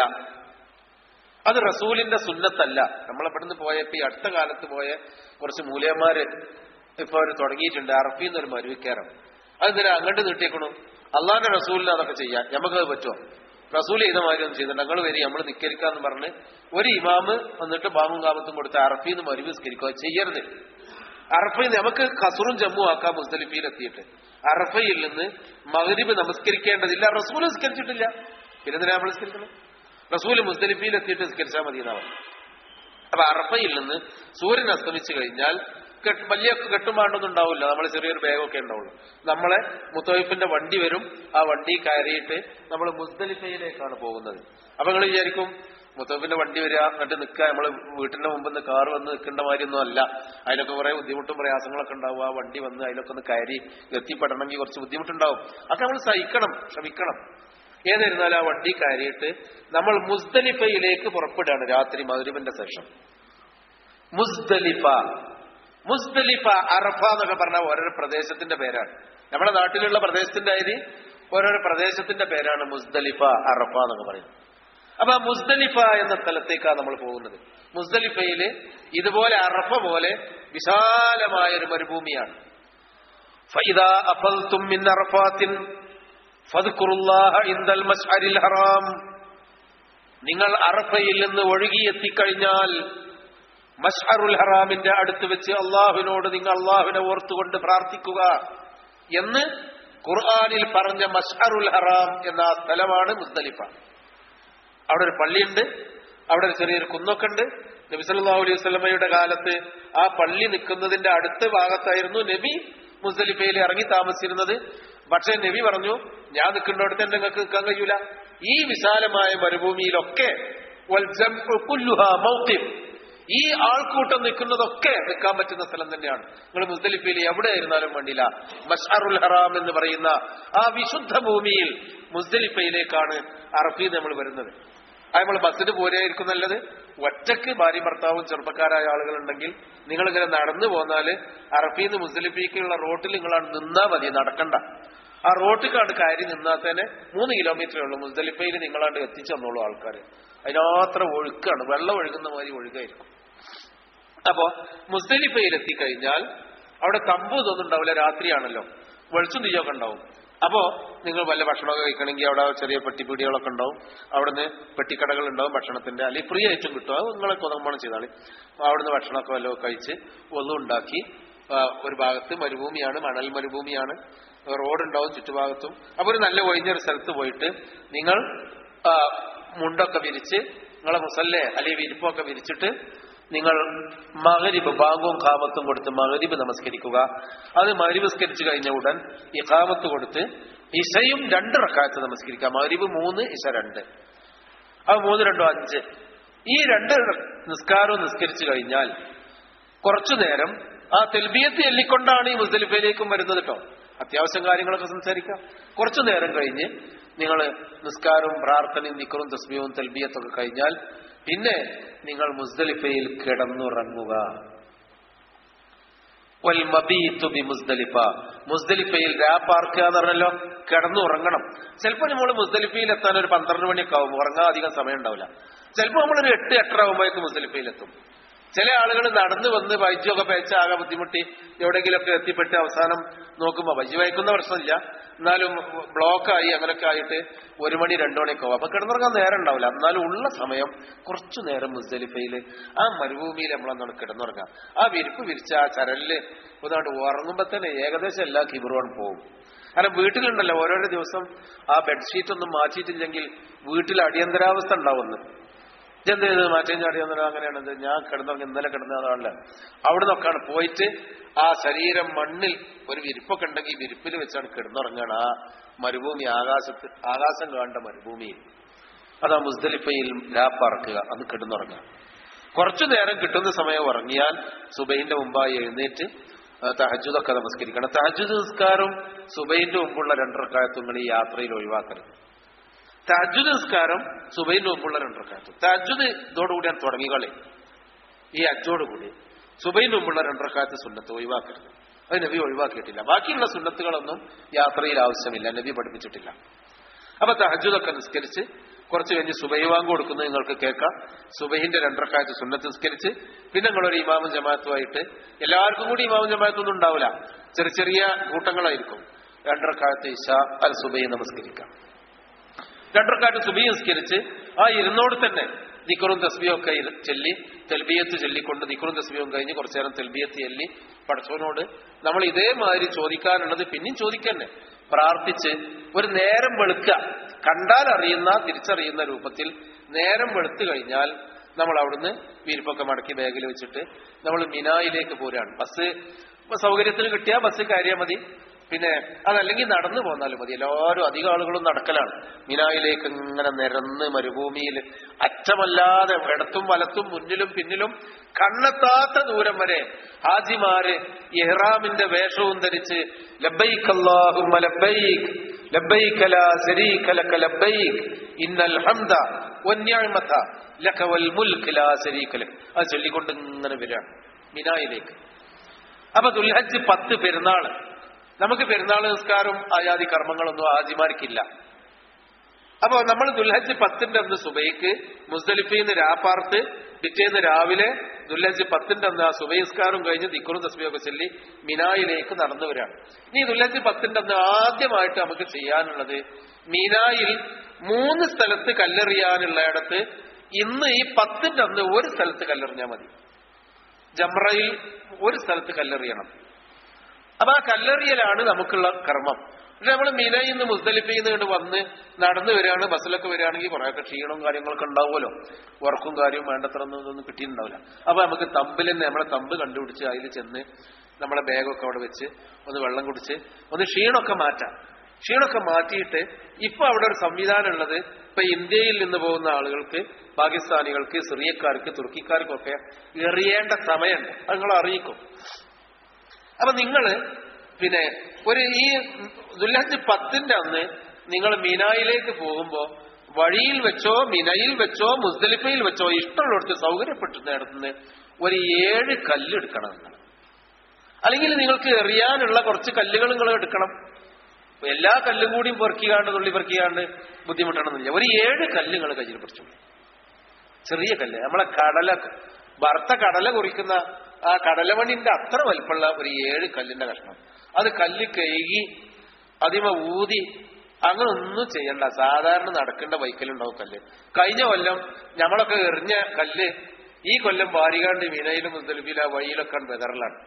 അത് റസൂലിന്റെ സുന്നത്തല്ല നമ്മളിവിടുന്ന് പോയപ്പോ ഈ അടുത്ത കാലത്ത് പോയ കുറച്ച് മൂലയന്മാര് ഇപ്പൊ അവർ തുടങ്ങിയിട്ടുണ്ട് അറഫിന്ന് ഒരു മരുവിക്കാരം അതെന്തിനാ അങ്ങോട്ട് നീട്ടിയേക്കണു അള്ളാന്റെ റസൂലിന് അതൊക്കെ ചെയ്യാം നമുക്കത് പറ്റുമോ റസൂൽ ചെയ്ത മാതിരി ഒന്നും ചെയ്തില്ല ഞങ്ങൾ വരി നമ്മൾ നിക്കരിക്കാന്ന് പറഞ്ഞ് ഒരു ഇമാമ് വന്നിട്ട് ബാമും കാമത്തും കൊടുത്ത് അറഫിന്ന് മരുവ് നിസ്കരിക്കുക ചെയ്യരുത് അറഫയിൽ നമുക്ക് കസറും ജമ്മു ആക്കാം മുസ്തലിഫയിൽ എത്തിയിട്ട് അറഫയിൽ നിന്ന് മകരിബ് നമസ്കരിക്കേണ്ടതില്ല റസൂൽ നിസ്കരിച്ചിട്ടില്ല പിന്നെ എന്തിനാ നമ്മൾ നിസ്കരിക്കണം റസൂൽ മുസ്തലിഫയിൽ എത്തിയിട്ട് നിസ്കരിച്ചാൽ മതി എന്നാ പറഞ്ഞത് അപ്പൊ അറഫയിൽ നിന്ന് സൂര്യൻ അസ്തമിച്ചു കഴിഞ്ഞാൽ കെട്ട് വലിയ കെട്ടുമാണ്ടൊന്നും ഉണ്ടാവില്ല നമ്മൾ ചെറിയൊരു ബാഗൊക്കെ ഉണ്ടാവുള്ളൂ നമ്മളെ മുത്തവൈഫിന്റെ വണ്ടി വരും ആ വണ്ടി കയറിയിട്ട് നമ്മൾ മുസ്തലിഫയിലേക്കാണ് പോകുന്നത് അപ്പൊ നിങ്ങൾ വിചാരിക്കും മുത്തവൈഫിന്റെ വണ്ടി വരിക എന്നിട്ട് നിൽക്കുക നമ്മൾ വീട്ടിന്റെ മുമ്പ് നിന്ന് കാർ വന്ന് നിൽക്കേണ്ട മാതിരിയൊന്നും അല്ല അതിലൊക്കെ കുറെ ബുദ്ധിമുട്ടും പ്രയാസങ്ങളൊക്കെ ഉണ്ടാവും ആ വണ്ടി വന്ന് അതിലൊക്കെ ഒന്ന് കയറി എത്തിപ്പെടണമെങ്കിൽ കുറച്ച് ബുദ്ധിമുട്ടുണ്ടാവും അതൊക്കെ നമ്മൾ സഹിക്കണം ക്ഷമിക്കണം ഏതായിരുന്നാലും ആ വണ്ടി കയറിയിട്ട് നമ്മൾ മുസ്ദലിഫയിലേക്ക് പുറപ്പെടുകയാണ് രാത്രി മധുരവിന്റെ ശേഷം മുസ്ദലിഫ മുസ്ദലിഫ അറഫ എന്നൊക്കെ പറഞ്ഞ ഓരോരോ പ്രദേശത്തിന്റെ പേരാണ് നമ്മുടെ നാട്ടിലുള്ള പ്രദേശത്തിന്റെ അരി ഓരോരോ പ്രദേശത്തിന്റെ പേരാണ് മുസ്ദലിഫ അറഫ എന്നൊക്കെ പറയുന്നത് അപ്പൊ ആ മുസ്ദലിഫ എന്ന സ്ഥലത്തേക്കാണ് നമ്മൾ പോകുന്നത് മുസ്ദലിഫയില് ഇതുപോലെ അറഫ പോലെ വിശാലമായ ഒരു മരുഭൂമിയാണ് فإذا أفضتم من عرفات فاذكروا الله عند المشعر الحرام നിങ്ങൾ അറഫയിൽ നിന്ന് ഒഴുകിയെത്തിക്കഴിഞ്ഞാൽ മഷ്അറുൽ ഹറാമിന്റെ അടുത്ത് വെച്ച് അള്ളാഹുവിനോട് നിങ്ങൾ അള്ളാഹുവിനെ ഓർത്തുകൊണ്ട് പ്രാർത്ഥിക്കുക എന്ന് ഖുർആാനിൽ പറഞ്ഞ മഷ്അറുൽ ഹറാം എന്ന ആ സ്ഥലമാണ് മുസ്ദലിഫ അവിടെ ഒരു പള്ളിയുണ്ട് അവിടെ ഒരു ചെറിയൊരു കുന്നൊക്കെ ഉണ്ട് നബി സല്ലല്ലാഹു അലൈഹി വസല്ലമയുടെ കാലത്ത് ആ പള്ളി നിൽക്കുന്നതിന്റെ അടുത്ത ഭാഗത്തായിരുന്നു നബി മുസ്ദലിഫയിൽ ഇറങ്ങി താമസിച്ചിരുന്നത് പക്ഷേ നബി പറഞ്ഞു ഞാൻ നിൽക്കുന്നിടത്ത് തന്നെ നിങ്ങൾക്ക് നിൽക്കാൻ കഴിയൂല ഈ വിശാലമായ മരുഭൂമിയിലൊക്കെ വൽ ജംഉ കുല്ലുഹാ മൗഖിഫ്. ഈ ആൾക്കൂട്ടം നിൽക്കുന്നതൊക്കെ നിൽക്കാൻ പറ്റുന്ന സ്ഥലം തന്നെയാണ് നിങ്ങൾ മുസ്ദലിഫയിൽ എവിടെ ആയിരുന്നാലും വേണ്ടില്ല മഷ്അറുൽ ഹറാം എന്ന് പറയുന്ന ആ വിശുദ്ധ ഭൂമിയിൽ മുസ്ദലിഫയിലേക്കാണ് അറഫീന്ന് നമ്മൾ വരുന്നത് അത് നമ്മൾ ബസ്സിന് പോരായിരിക്കും നല്ലത് ഒറ്റക്ക് ഭാര്യ ഭർത്താവും ചെറുപ്പക്കാരായ ആളുകളുണ്ടെങ്കിൽ നിങ്ങളിങ്ങനെ നടന്നു പോന്നാല് അറഫീന്ന് മുസ്ലിഫിക്കുള്ള റോട്ടിൽ നിങ്ങളാണ് നിന്നാ മതി നടക്കണ്ട ആ റോട്ടിക്കാണ്ട് കയറി നിന്നാൽ തന്നെ മൂന്ന് കിലോമീറ്ററേ ഉള്ളൂ മുസ്ദലിഫയിൽ നിങ്ങളാണ്ട് എത്തിച്ചു തന്നോളൂ ആൾക്കാർ അതിനത്ര ഒഴുക്കാണ് വെള്ളം ഒഴുകുന്ന മാതിരി ഒഴുകായിരിക്കും അപ്പോ മുസ്ദലിഫയിൽ എത്തിക്കഴിഞ്ഞാൽ അവിടെ തമ്പു ഇതൊന്നും ഉണ്ടാവില്ല രാത്രിയാണല്ലോ വെളിച്ചം തീയൊക്കെ ഉണ്ടാവും അപ്പോ നിങ്ങൾ വല്ല ഭക്ഷണമൊക്കെ കഴിക്കണമെങ്കിൽ അവിടെ ചെറിയ പെട്ടിപ്പീടികളൊക്കെ ഉണ്ടാവും അവിടുന്ന് പെട്ടിക്കടകൾ ഉണ്ടാവും ഭക്ഷണത്തിന്റെ അല്ലെങ്കിൽ ഫ്രീ ആയിട്ടും കിട്ടും അത് നിങ്ങളെ കൊതമ്പണം ചെയ്താളി അവിടുന്ന് ഭക്ഷണമൊക്കെ വല്ലതും കഴിച്ച് ഒന്നും ഉണ്ടാക്കി ആ, ഒരു ഭാഗത്ത് മരുഭൂമിയാണ് മണൽ മരുഭൂമിയാണ് റോഡ് ഉണ്ടാവും ചുറ്റുഭാഗത്തും അപ്പൊ ഒരു നല്ല ഒഴിഞ്ഞൊരു സ്ഥലത്ത് പോയിട്ട് നിങ്ങൾ ആ, മുണ്ടൊക്കെ വിരിച്ച് നിങ്ങളെ മുസല്ലേ അല്ലെങ്കിൽ വിരിപ്പൊക്കെ വിരിച്ചിട്ട് നിങ്ങൾ മകരിബ് ബാങ്കും കാമത്തും കൊടുത്ത് മകരിബ് നമസ്കരിക്കുക അത് മകരിബ് നമസ്കരിച്ചു കഴിഞ്ഞ ഉടൻ ഇഖാമത്ത് കൊടുത്ത് ഇശയും രണ്ട് റക്കായത്ത് നമസ്കരിക്കുക മകരിബ് മൂന്ന് ഇശ രണ്ട് അത് മൂന്ന് രണ്ടോ അഞ്ച് ഈ രണ്ട് നിസ്കാരവും നിസ്കരിച്ചു കഴിഞ്ഞാൽ കുറച്ചു നേരം ആ തെൽബിയത്ത് എല്ലിക്കൊണ്ടാണ് ഈ മുസ്ദലിഫയിലേക്കും വരുന്നത് കേട്ടോ അത്യാവശ്യം കാര്യങ്ങളൊക്കെ സംസാരിക്കാം കുറച്ചു നേരം കഴിഞ്ഞ് നിങ്ങൾ നിസ്കാരവും പ്രാർത്ഥനയും നിക്കറും തസ്മിയവും തെൽബിയത്തൊക്കെ കഴിഞ്ഞാൽ പിന്നെ നിങ്ങൾ മുസ്ദലിഫയിൽ കിടന്നുറങ്ങുക വൽ മബീത്തു ബി മുസ്ദലിഫ മുസ്ദലിഫയിൽ രാപ്പാർക്കുക എന്ന് പറഞ്ഞല്ലോ കിടന്നുറങ്ങണം ചിലപ്പോൾ നമ്മൾ മുസ്ദലിഫയിൽ എത്താൻ ഒരു പന്ത്രണ്ട് മണിയൊക്കെ ആവും ഉറങ്ങാൻ അധികം സമയം ഉണ്ടാവില്ല ചിലപ്പോൾ നമ്മളൊരു എട്ട് എട്ടര ആകുമ്പോഴേക്ക് മുസ്ദലിഫയിൽ എത്തും ചില ആളുകൾ നടന്നു വന്ന് വൈദ്യമൊക്കെ പേച്ച ആകെ ബുദ്ധിമുട്ടി എവിടെയെങ്കിലുമൊക്കെ എത്തിപ്പെട്ട് അവസാനം നോക്കുമ്പോൾ വൈദ്യ വയ്ക്കുന്ന പ്രശ്നമില്ല എന്നാലും ബ്ലോക്കായി അങ്ങനെയൊക്കെ ആയിട്ട് ഒരു മണി രണ്ടു മണിയൊക്കെ ആവും അപ്പൊ കിടന്നുറങ്ങാൻ നേരം ഉണ്ടാവില്ല എന്നാലും ഉള്ള സമയം കുറച്ചു നേരം മുസ്ദലിഫയിൽ ആ മരുഭൂമിയിൽ നമ്മളൊന്നാണ് കിടന്നുറങ്ങാം ആ വിരിപ്പ് വിരിച്ച ആ ചരലില് ഒന്നാണ്ട് ഉറങ്ങുമ്പോ തന്നെ ഏകദേശം എല്ലാ കിബറുകളും പോകും കാരണം വീട്ടിലുണ്ടല്ലോ ഓരോരോ ദിവസം ആ ബെഡ്ഷീറ്റ് ഒന്നും മാറ്റിയിട്ടില്ലെങ്കിൽ വീട്ടിൽ അടിയന്തരാവസ്ഥ ഉണ്ടാവുന്നു ഇതെന്ത് ചെയ്ത് മാറ്റം ചാടിയെന്നത് അങ്ങനെയാണത് ഞാൻ കിടന്നുറങ്ങി ഇന്നലെ കിടന്നതാണല്ലോ അവിടെ നിന്നൊക്കെയാണ് പോയിട്ട് ആ ശരീരം മണ്ണിൽ ഒരു വിരിപ്പൊക്കെ ഉണ്ടെങ്കിൽ ഈ വിരിപ്പിൽ വെച്ചാണ് കിടന്നുറങ്ങാണ് ആ മരുഭൂമി ആകാശത്ത് ആകാശം കാണേണ്ട മരുഭൂമിയിൽ അതാ മുസ്ദലിഫയിൽ രാപ്പറക്കുക അന്ന് കിടന്നുറങ്ങുക കുറച്ചു നേരം കിട്ടുന്ന സമയം ഉറങ്ങിയാൽ സുബൈന്റെ മുമ്പായി എഴുന്നേറ്റ് ആ, തഹജ്ജുദൊക്കെ നമസ്കരിക്കണം തഹജ്ജുദ് നിസ്കാരം സുബൈന്റെ മുമ്പുള്ള രണ്ടരക്കാലത്തും നിങ്ങൾ ഈ യാത്രയിൽ ഒഴിവാക്കരുത് തഹജ്ജുദ് നിസ്കാരം സുബൈന്റെ മുമ്പുള്ള രണ്ടരക്കാലത്തും തഹജ്ജുദ് ഇതോടുകൂടിയാണ് തുടങ്ങികളെ ഈ അജ്ജോടുകൂടി സുബൈന്റെ മുമ്പുള്ള രണ്ടരക്കാലത്ത് സുന്നത്ത് ഒഴിവാക്കരുത് അത് നബി ഒഴിവാക്കിയിട്ടില്ല ബാക്കിയുള്ള സുന്നത്തുകളൊന്നും യാത്രയിൽ ആവശ്യമില്ല നബി പഠിപ്പിച്ചിട്ടില്ല അപ്പൊ തഹജ്ജുദൊക്കെ നിസ്കരിച്ച് കുറച്ച് കഴിഞ്ഞ് സുബൈ വാങ്ങ് കൊടുക്കുന്നത് നിങ്ങൾക്ക് കേൾക്കാം സുബൈഹിന്റെ രണ്ടരക്കാലത്ത് സുന്നത്ത് നിസ്കരിച്ച് പിന്നെ നിങ്ങളൊരു ഇമാമും ജമാഅത്തുമായിട്ട് എല്ലാവർക്കും കൂടി ഇമാമും ജമാഅത്തൊന്നും ഉണ്ടാവില്ല ചെറിയ ചെറിയ കൂട്ടങ്ങളായിരിക്കും രണ്ടരക്കാലത്ത് ഇശ അൽ സുബൈ നമസ്കരിക്കാം രണ്ടരക്കാലത്ത് സുബൈ നിസ്കരിച്ച് ആ ഇരുന്നോട് തന്നെ നിക്കറും തസ്ബിയും ഒക്കെ ഇരു- ചൊല്ലി തെൽബിയത്ത് ചൊല്ലിക്കൊണ്ട് നിക്കറും തസ്ബിയും കഴിഞ്ഞ് കുറച്ചു നേരം തെൽബിയത്ത് ചൊല്ലി പഠിച്ചവനോട് നമ്മൾ ഇതേമാതിരി ചോദിക്കാനുള്ളത് പിന്നെയും ചോദിക്കന്നെ പ്രാർത്ഥിച്ച് ഒരു നേരം വെളുക്കുക കണ്ടാൽ അറിയുന്ന തിരിച്ചറിയുന്ന രൂപത്തിൽ നേരം വെളുത്തു കഴിഞ്ഞാൽ നമ്മൾ അവിടുന്ന് വിരിപ്പൊക്കെ മടക്കി ബാഗിൽ വെച്ചിട്ട് നമ്മൾ മിനായിലേക്ക് പോരാണ് ബസ് ഇപ്പൊ സൗകര്യത്തിന് കിട്ടിയാൽ ബസ് കയറിയാൽ മതി പിന്നെ അതല്ലെങ്കിൽ നടന്നു പോന്നാലും മതി എല്ലാവരും അധികം ആളുകളും നടക്കലാണ് മിനായിലേക്ക് ഇങ്ങനെ നിരന്ന് മരുഭൂമിയിൽ അറ്റമല്ലാതെ ഇടത്തും വലത്തും മുന്നിലും പിന്നിലും കണ്ണെത്താത്ത ദൂരം വരെ ഹാജിമാര് ഇഹ്റാമിന്റെ വേഷവും ധരിച്ച് ലബ്ബൈക് അല്ലാഹുമ്മ ലബ്ബൈക് ലബ്ബൈക ലാ ശരീക ലക ലബ്ബൈക് ഇന്നൽ ഹംദ വന്നിഅമത ലക വൽ മുൽക്ക് ലാ ശരീക ലക അത് ചൊല്ലിക്കൊണ്ട് ഇങ്ങനെ വരികയാണ് മിനായിലേക്ക് അപ്പൊ ദുൽഹജ്ജ് പത്ത് പെരുന്നാള് നമുക്ക് പെരുന്നാൾ നിസ്കാരം ആയാദി കർമ്മങ്ങളൊന്നും ഹാജിമാർക്കില്ല അപ്പൊ നമ്മൾ ദുൽഹജ്ജ് പത്തിന്റെ അന്ന് സുബൈക്ക് മുസ്ദലിഫയിൽ നിന്ന് രാപ്പാർത്ത് പിറ്റേന്ന് രാവിലെ ദുല്ലജ് പത്തിന്റെ അന്ന് ആ സുബൈസ്കാരും കഴിഞ്ഞ് ദിക്കുറും തസ്ബിയൊക്കെ ചൊല്ലി മിനായിലേക്ക് നടന്നു വരികയാണ് ഇനി ദുല്ലജ് പത്തിന്റെ അന്ന് ആദ്യമായിട്ട് നമുക്ക് ചെയ്യാനുള്ളത് മിനായിൽ മൂന്ന് സ്ഥലത്ത് കല്ലെറിയാനുള്ളയിടത്ത് ഇന്ന് ഈ പത്തിന്റെ അന്ന് ഒരു സ്ഥലത്ത് കല്ലെറിഞ്ഞാൽ മതി ജമ്രയിൽ ഒരു സ്ഥലത്ത് കല്ലെറിയണം അപ്പൊ ആ കല്ലെറിയലാണ് നമുക്കുള്ള കർമ്മം പിന്നെ നമ്മൾ മിനയിൽ നിന്ന് മുസ്തലിഫയിൽ നിന്ന് ഇങ്ങോട്ട് വന്ന് നടന്നു വരികയാണ് ബസ്സിലൊക്കെ വരികയാണെങ്കിൽ കുറെയൊക്കെ ക്ഷീണവും കാര്യങ്ങളൊക്കെ ഉണ്ടാവുമല്ലോ ഉറക്കും കാര്യവും വേണ്ടത്ര ഒന്നും ഇതൊന്നും കിട്ടിയിട്ടുണ്ടാവില്ല അപ്പൊ നമുക്ക് തമ്പിൽ തന്നെ നമ്മളെ തമ്പ് കണ്ടുപിടിച്ച് അതിൽ ചെന്ന് നമ്മളെ ബാഗൊക്കെ അവിടെ വെച്ച് ഒന്ന് വെള്ളം കുടിച്ച് ഒന്ന് ക്ഷീണമൊക്കെ മാറ്റാം ക്ഷീണമൊക്കെ മാറ്റിയിട്ട് ഇപ്പൊ അവിടെ ഒരു സംവിധാനം ഉള്ളത് ഇപ്പൊ ഇന്ത്യയിൽ നിന്ന് പോകുന്ന ആളുകൾക്ക് പാകിസ്ഥാനികൾക്ക് സിറിയക്കാർക്ക് തുർക്കിക്കാർക്കൊക്കെ എറിയേണ്ട സമയമുണ്ട് അത് നിങ്ങൾ അറിയിക്കും അപ്പൊ നിങ്ങള് പിന്നെ ഒരു ഈ ദുല്ലഹജ് പത്തിന്റെ അന്ന് നിങ്ങൾ മിനായിലേക്ക് പോകുമ്പോ വഴിയിൽ വെച്ചോ മിനയിൽ വെച്ചോ മുസ്ദലിഫയിൽ വെച്ചോ ഇഷ്ടമുള്ളിടത്ത് സൗകര്യപ്പെട്ടു നേടുന്ന ഒരു ഏഴ് കല്ലെടുക്കണം നിങ്ങൾ അല്ലെങ്കിൽ നിങ്ങൾക്ക് എറിയാനുള്ള കുറച്ച് കല്ലുകൾ നിങ്ങൾ എടുക്കണം എല്ലാ കല്ലും കൂടിയും പെറുക്കിക്കാണ്ട് തുള്ളി പെറുക്കിക്കാണ്ട് ബുദ്ധിമുട്ടണമെന്നില്ല ഒരു ഏഴ് കല്ല് നിങ്ങൾ കയ്യിൽ പിടിച്ചു ചെറിയ കല്ല് നമ്മളെ കടല വറുത്ത കടല കുറിക്കുന്ന ആ കടലമണിന്റെ അത്ര വലിപ്പമുള്ള ഒരു ഏഴ് കല്ലിന്റെ കഷ്ണം അത് കല്ല് കഴുകി അതിമ ഊതി അങ്ങനെ ഒന്നും ചെയ്യണ്ട സാധാരണ നടക്കേണ്ട വൈക്കലുണ്ടാവും കല്ല് കഴിഞ്ഞ കൊല്ലം ഞമ്മളൊക്കെ എറിഞ്ഞ കല്ല് ഈ കൊല്ലം വാരികാണ്ട് വിനയിലും മുസ്തലിഫില വഴിയിലൊക്കെ ബെതറിലാണ്